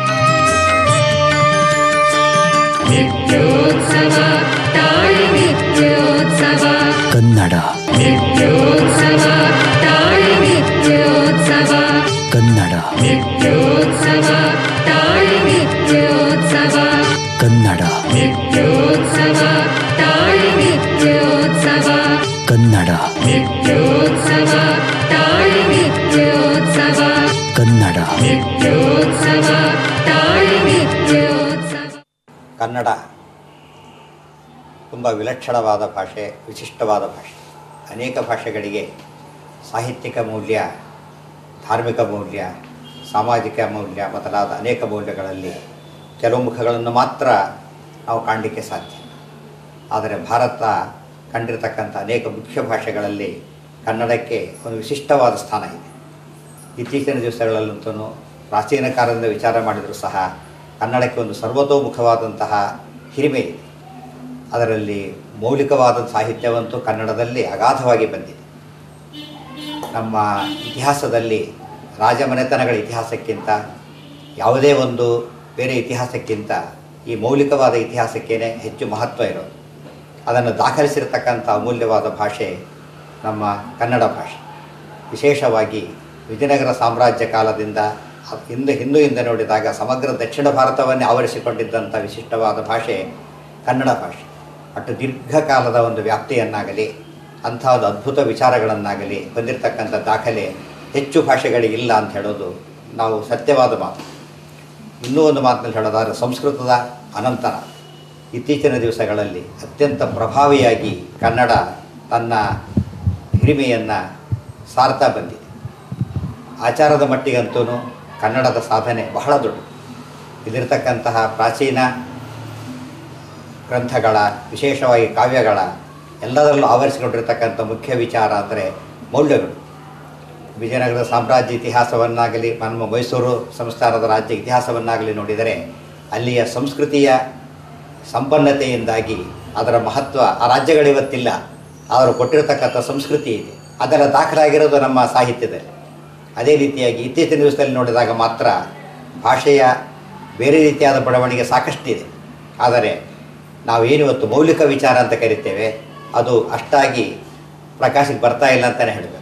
ನಿತ್ಯೋತ್ಸವ ತಾಯಿ ನಿತ್ಯೋತ್ಸವ ಕನ್ನಡ ನಿತ್ಯೋತ್ಸವ ತಾಯಿ ನಿತ್ಯೋತ್ಸವ ಕನ್ನಡ ನಿತ್ಯೋತ್ಸವ ತಾಯಿ ನಿತ್ಯೋತ್ಸವ ಕನ್ನಡ ನಿತ್ಯೋತ್ಸವ ತಾಯಿ ನಿತ್ಯೋತ್ಸವ ಕನ್ನಡ ನಿತ್ಯೋತ್ಸವ ತಾಯಿ ನಿತ್ಯೋತ್ಸವ ಕನ್ನಡ ನಿತ್ಯೋತ್ಸವ ತಾಯಿ ನಿತ್ಯೋತ್ಸವ ಕನ್ನಡ ತುಂಬ ವಿಲಕ್ಷಣವಾದ ಭಾಷೆ ವಿಶಿಷ್ಟವಾದ ಭಾಷೆ ಅನೇಕ ಭಾಷೆಗಳಿಗೆ ಸಾಹಿತ್ಯಿಕ ಮೌಲ್ಯ ಧಾರ್ಮಿಕ ಮೌಲ್ಯ ಸಾಮಾಜಿಕ ಮೌಲ್ಯ ಮೊದಲಾದ ಅನೇಕ ಮೌಲ್ಯಗಳಲ್ಲಿ ಕೆಲವು ಮುಖಗಳನ್ನು ಮಾತ್ರ ನಾವು ಕಾಣಲಿಕ್ಕೆ ಸಾಧ್ಯ ಆದರೆ ಭಾರತ ಕಂಡಿರತಕ್ಕಂಥ ಅನೇಕ ಮುಖ್ಯ ಭಾಷೆಗಳಲ್ಲಿ ಕನ್ನಡಕ್ಕೆ ಒಂದು ವಿಶಿಷ್ಟವಾದ ಸ್ಥಾನ ಇದೆ ಇತ್ತೀಚಿನ ದಿವಸಗಳಲ್ಲಂತೂ ಪ್ರಾಚೀನ ಕಾಲದಿಂದ ವಿಚಾರ ಮಾಡಿದರೂ ಸಹ ಕನ್ನಡಕ್ಕೆ ಒಂದು ಸರ್ವತೋಮುಖವಾದಂತಹ ಹಿರಿಮೆ ಇದೆ ಅದರಲ್ಲಿ ಮೌಲಿಕವಾದ ಸಾಹಿತ್ಯವಂತೂ ಕನ್ನಡದಲ್ಲಿ ಅಗಾಧವಾಗಿ ಬಂದಿದೆ ನಮ್ಮ ಇತಿಹಾಸದಲ್ಲಿ ರಾಜಮನೆತನಗಳ ಇತಿಹಾಸಕ್ಕಿಂತ ಯಾವುದೇ ಒಂದು ಬೇರೆ ಇತಿಹಾಸಕ್ಕಿಂತ ಈ ಮೌಲಿಕವಾದ ಇತಿಹಾಸಕ್ಕೇ ಹೆಚ್ಚು ಮಹತ್ವ ಇರೋದು ಅದನ್ನು ದಾಖಲಿಸಿರತಕ್ಕಂಥ ಅಮೂಲ್ಯವಾದ ಭಾಷೆ ನಮ್ಮ ಕನ್ನಡ ಭಾಷೆ ವಿಶೇಷವಾಗಿ ವಿಜಯನಗರ ಸಾಮ್ರಾಜ್ಯ ಕಾಲದಿಂದ ಅ- ಹಿಂದೆ ಹಿಂದೂಯಿಂದ ನೋಡಿದಾಗ ಸಮಗ್ರ ದಕ್ಷಿಣ ಭಾರತವನ್ನೇ ಆವರಿಸಿಕೊಂಡಿದ್ದಂಥ ವಿಶಿಷ್ಟವಾದ ಭಾಷೆ ಕನ್ನಡ ಭಾಷೆ ಅಷ್ಟು ದೀರ್ಘಕಾಲದ ಒಂದು ವ್ಯಾಪ್ತಿಯನ್ನಾಗಲಿ ಅಂಥ ಒಂದು ಅದ್ಭುತ ವಿಚಾರಗಳನ್ನಾಗಲಿ ಹೊಂದಿರತಕ್ಕಂಥ ದಾಖಲೆ ಹೆಚ್ಚು ಭಾಷೆಗಳಿಗೆ ಇಲ್ಲ ಅಂತ ಹೇಳೋದು ನಾವು ಸತ್ಯವಾದ ಮಾತು ಇನ್ನೂ ಒಂದು ಮಾತಿನಲ್ಲಿ ಹೇಳೋದಾದರೆ ಸಂಸ್ಕೃತದ ಅನಂತರ ಇತ್ತೀಚಿನ ದಿವಸಗಳಲ್ಲಿ ಅತ್ಯಂತ ಪ್ರಭಾವಿಯಾಗಿ ಕನ್ನಡ ತನ್ನ ಹಿರಿಮೆಯನ್ನು ಸಾರ್ತಾ ಬಂದಿದೆ ಆಚಾರದ ಮಟ್ಟಿಗಂತೂ ಕನ್ನಡದ ಸಾಧನೆ ಬಹಳ ದೊಡ್ಡ ಇಲ್ಲಿರ್ತಕ್ಕಂತಹ ಪ್ರಾಚೀನ ಗ್ರಂಥಗಳ ವಿಶೇಷವಾಗಿ ಕಾವ್ಯಗಳ ಎಲ್ಲದರಲ್ಲೂ ಆವರಿಸಿಕೊಂಡಿರ್ತಕ್ಕಂಥ ಮುಖ್ಯ ವಿಚಾರ ಅಂದರೆ ಮೌಲ್ಯಗಳು ವಿಜಯನಗರದ ಸಾಮ್ರಾಜ್ಯ ಇತಿಹಾಸವನ್ನಾಗಲಿ ನಮ್ಮ ಮೈಸೂರು ಸಂಸ್ಥಾನದ ರಾಜ್ಯ ಇತಿಹಾಸವನ್ನಾಗಲಿ ನೋಡಿದರೆ ಅಲ್ಲಿಯ ಸಂಸ್ಕೃತಿಯ ಸಂಪನ್ನತೆಯಿಂದಾಗಿ ಅದರ ಮಹತ್ವ ಆ ರಾಜ್ಯಗಳಿವತ್ತಿಲ್ಲ ಅವರು ಕೊಟ್ಟಿರತಕ್ಕಂಥ ಸಂಸ್ಕೃತಿ ಇದೆ ಅದರ ದಾಖಲಾಗಿರೋದು ನಮ್ಮ ಸಾಹಿತ್ಯದಲ್ಲಿ ಅದೇ ರೀತಿಯಾಗಿ ಇತ್ತೀಚಿನ ದಿವಸದಲ್ಲಿ ನೋಡಿದಾಗ ಮಾತ್ರ ಭಾಷೆಯ ಬೇರೆ ರೀತಿಯಾದ ಬೆಳವಣಿಗೆ ಸಾಕಷ್ಟಿದೆ ಆದರೆ ನಾವೇನಿವತ್ತು ಮೌಲಿಕ ವಿಚಾರ ಅಂತ ಕರಿತೇವೆ ಅದು ಅಷ್ಟಾಗಿ ಪ್ರಕಾಶಕ್ಕೆ ಬರ್ತಾ ಇಲ್ಲ ಅಂತಲೇ ಹೇಳಬೇಕು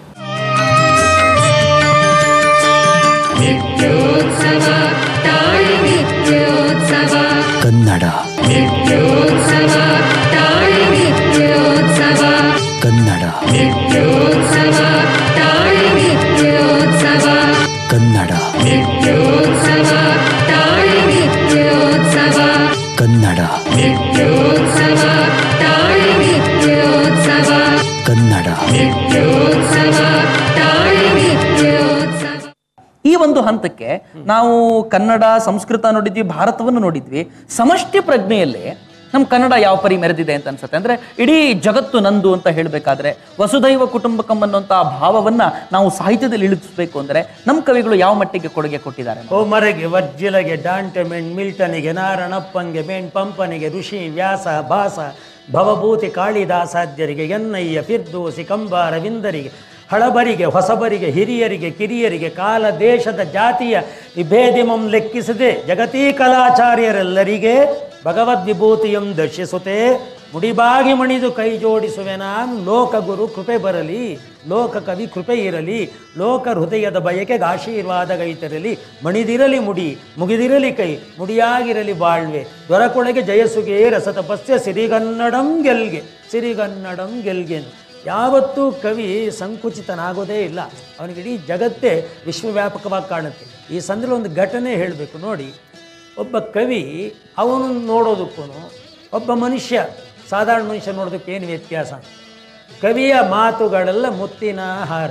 ನಿತ್ಯೋತ್ಸವ ತಾಯಿ ನಿತ್ಯೋತ್ಸವ ಕನ್ನಡ ನಿತ್ಯೋತ್ಸವ ತಾಯಿ ನಿತ್ಯೋತ್ಸವ ಕನ್ನಡ ನಿತ್ಯೋತ್ಸವ ತಾಯಿ ನಿತ್ಯೋತ್ಸವ ಕನ್ನಡ ನಿತ್ಯೋತ್ಸವ ತಾಯಿ ನಿತ್ಯೋತ್ಸವ ಕನ್ನಡ ನಿತ್ಯೋತ್ಸವ ತಾಯಿ ನಿತ್ಯೋತ್ಸವ ಕನ್ನಡ ನಿತ್ಯೋತ್ಸವ ತಾಯಿ ನಿತ್ಯೋತ್ಸವ ಈ ಒಂದು ಹಂತಕ್ಕೆ ನಾವು ಕನ್ನಡ ಸಂಸ್ಕೃತ ನೋಡಿದ್ವಿ ಭಾರತವನ್ನು ನೋಡಿದ್ವಿ ಸಮಷ್ಟಿ ಪ್ರಜ್ಞೆಯಲ್ಲಿ ನಮ್ಮ ಕನ್ನಡ ಯಾವ ಪರಿ ಮೆರೆದಿದೆ ಅಂತ ಅನ್ಸುತ್ತೆ ಅಂದ್ರೆ ಇಡೀ ಜಗತ್ತು ನಂದು ಅಂತ ಹೇಳಬೇಕಾದ್ರೆ ವಸುದೈವ ಕುಟುಂಬಕಂ ಅನ್ನುವಂಥ ಭಾವವನ್ನ ನಾವು ಸಾಹಿತ್ಯದಲ್ಲಿ ಇಳಿಸಬೇಕು ಅಂದ್ರೆ ನಮ್ಮ ಕವಿಗಳು ಯಾವ ಮಟ್ಟಿಗೆ ಕೊಡುಗೆ ಕೊಟ್ಟಿದ್ದಾರೆ ಹೋಮರೆಗೆ ವರ್ಜಿಲಗೆ ಡಾಂಟೆ ಮೆಣ್ ಮಿಲ್ಟನಿಗೆ ನಾರಣಪ್ಪಂಗೆ ಮೇಣ್ ಪಂಪನಿಗೆ ಋಷಿ ವ್ಯಾಸ ಭಾಸ ಭವಭೂತಿ ಕಾಳಿದಾಸಾದ್ಯರಿಗೆ ಎನ್ನಯ್ಯ ಫಿರ್ದೋಸಿ ಕಂಬಾರ ವಿಂದರಿಗೆ ಹಳಬರಿಗೆ ಹೊಸಬರಿಗೆ ಹಿರಿಯರಿಗೆ ಕಿರಿಯರಿಗೆ ಕಾಲ ದೇಶದ ಜಾತಿಯ ವಿಭೇದಿಮಂ ಲೆಕ್ಕಿಸದೆ ಜಗತೀ ಕಲಾಚಾರ್ಯರೆಲ್ಲರಿಗೆ ಭಗವದ್ವಿಭೂತಿಯಂ ದರ್ಶಿಸುತ್ತೆ ಮುಡಿಬಾಗಿ ಮಣಿದು ಕೈ ಜೋಡಿಸುವೆ ನಾನು ಲೋಕಗುರು ಕೃಪೆ ಬರಲಿ ಲೋಕ ಕವಿ ಕೃಪೆ ಇರಲಿ ಲೋಕ ಹೃದಯದ ಬಯಕೆಗೆ ಆಶೀರ್ವಾದಗೈತರಲಿ ಮಣಿದಿರಲಿ ಮುಡಿ ಮುಗಿದಿರಲಿ ಕೈ ಮುಡಿಯಾಗಿರಲಿ ಬಾಳ್ವೆ ದೊರಕೊಳಗೆ ಜಯಸುಗೆ ರಸತಪಸ್ಯ ಸಿರಿಗನ್ನಡಂ ಗೆಲ್ಗೆ ಸಿರಿಗನ್ನಡಂ ಗೆಲ್ಗೆ ಅಂತ. ಯಾವತ್ತೂ ಕವಿ ಸಂಕುಚಿತನಾಗೋದೇ ಇಲ್ಲ ಅವನಿಗೆ ಇಡೀ ಜಗತ್ತೇ ವಿಶ್ವವ್ಯಾಪಕವಾಗಿ ಕಾಣುತ್ತೆ ಈ ಸಂದರ್ಭ ಒಂದು ಘಟನೆ ಹೇಳಬೇಕು ನೋಡಿ ಒಬ್ಬ ಕವಿ ಅವನು ನೋಡೋದಕ್ಕೂ ಒಬ್ಬ ಮನುಷ್ಯ ಸಾಧಾರಣ ಮನುಷ್ಯ ನೋಡೋದಕ್ಕೆ ಏನು ವ್ಯತ್ಯಾಸ ಕವಿಯ ಮಾತುಗಳೆಲ್ಲ ಮುತ್ತಿನ ಹಾರ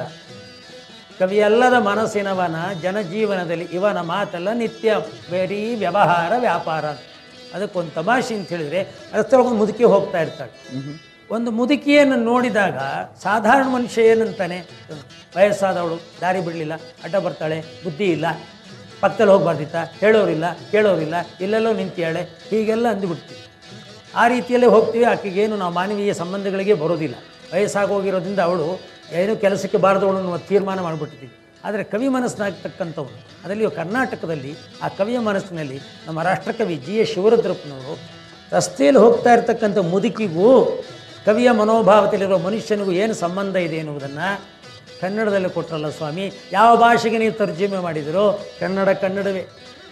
ಕವಿಯಲ್ಲದ ಮನಸ್ಸಿನವನ ಜನಜೀವನದಲ್ಲಿ ಇವನ ಮಾತೆಲ್ಲ ನಿತ್ಯ ಬರೀ ವ್ಯವಹಾರ ವ್ಯಾಪಾರ ಅದಕ್ಕೊಂದು ತಮಾಷೆ ಅಂತ ಹೇಳಿದ್ರೆ ರಸ್ತೆಯೊಳಗೊಂದು ಮುದುಕಿ ಹೋಗ್ತಾ ಇರ್ತಾಳೆ ಒಂದು ಮುದುಕಿಯನ್ನು ನೋಡಿದಾಗ ಸಾಧಾರಣ ಮನುಷ್ಯ ಏನಂತಾನೆ ವಯಸ್ಸಾದವಳು ದಾರಿ ಬಿಡಲಿಲ್ಲ ಅಡ್ಡ ಬರ್ತಾಳೆ ಬುದ್ಧಿ ಇಲ್ಲ ಪಕ್ಕದಲ್ಲಿ ಹೋಗ್ಬಾರ್ದಿತ್ತ ಹೇಳೋರಿಲ್ಲ ಕೇಳೋರಿಲ್ಲ ಇಲ್ಲೆಲ್ಲೋ ನಿಂತಿಯಾಳೆ ಹೀಗೆಲ್ಲ ಅಂದುಬಿಡ್ತೀವಿ ಆ ರೀತಿಯಲ್ಲೇ ಹೋಗ್ತೀವಿ ಆಕೆಗೇನು ನಾವು ಮಾನವೀಯ ಸಂಬಂಧಗಳಿಗೆ ಬರೋದಿಲ್ಲ ವಯಸ್ಸಾಗೋಗಿರೋದ್ರಿಂದ ಅವಳು ಏನೂ ಕೆಲಸಕ್ಕೆ ಬಾರದವಳು ಅನ್ನುವ ತೀರ್ಮಾನ ಮಾಡಿಬಿಟ್ಟಿದ್ದೀವಿ ಆದರೆ ಕವಿ ಮನಸ್ಸಿನಾಗ್ತಕ್ಕಂಥವ್ರು ಅದರಲ್ಲಿಯೂ ಕರ್ನಾಟಕದಲ್ಲಿ ಆ ಕವಿಯ ಮನಸ್ಸಿನಲ್ಲಿ ನಮ್ಮ ರಾಷ್ಟ್ರಕವಿ ಜಿ ಎಸ್ ಶಿವರುದ್ರಪ್ಪನವರು ರಸ್ತೆಯಲ್ಲಿ ಹೋಗ್ತಾ ಇರ್ತಕ್ಕಂಥ ಮುದುಕಿಗೂ ಕವಿಯ ಮನೋಭಾವದಲ್ಲಿರೋ ಮನುಷ್ಯನಿಗೂ ಏನು ಸಂಬಂಧ ಇದೆ ಎನ್ನುವುದನ್ನು ಕನ್ನಡದಲ್ಲಿ ಕೊಟ್ಟರಲ್ಲ ಸ್ವಾಮಿ ಯಾವ ಭಾಷೆಗೆ ನೀವು ತರ್ಜುಮೆ ಮಾಡಿದಿರೋ ಕನ್ನಡ ಕನ್ನಡವೇ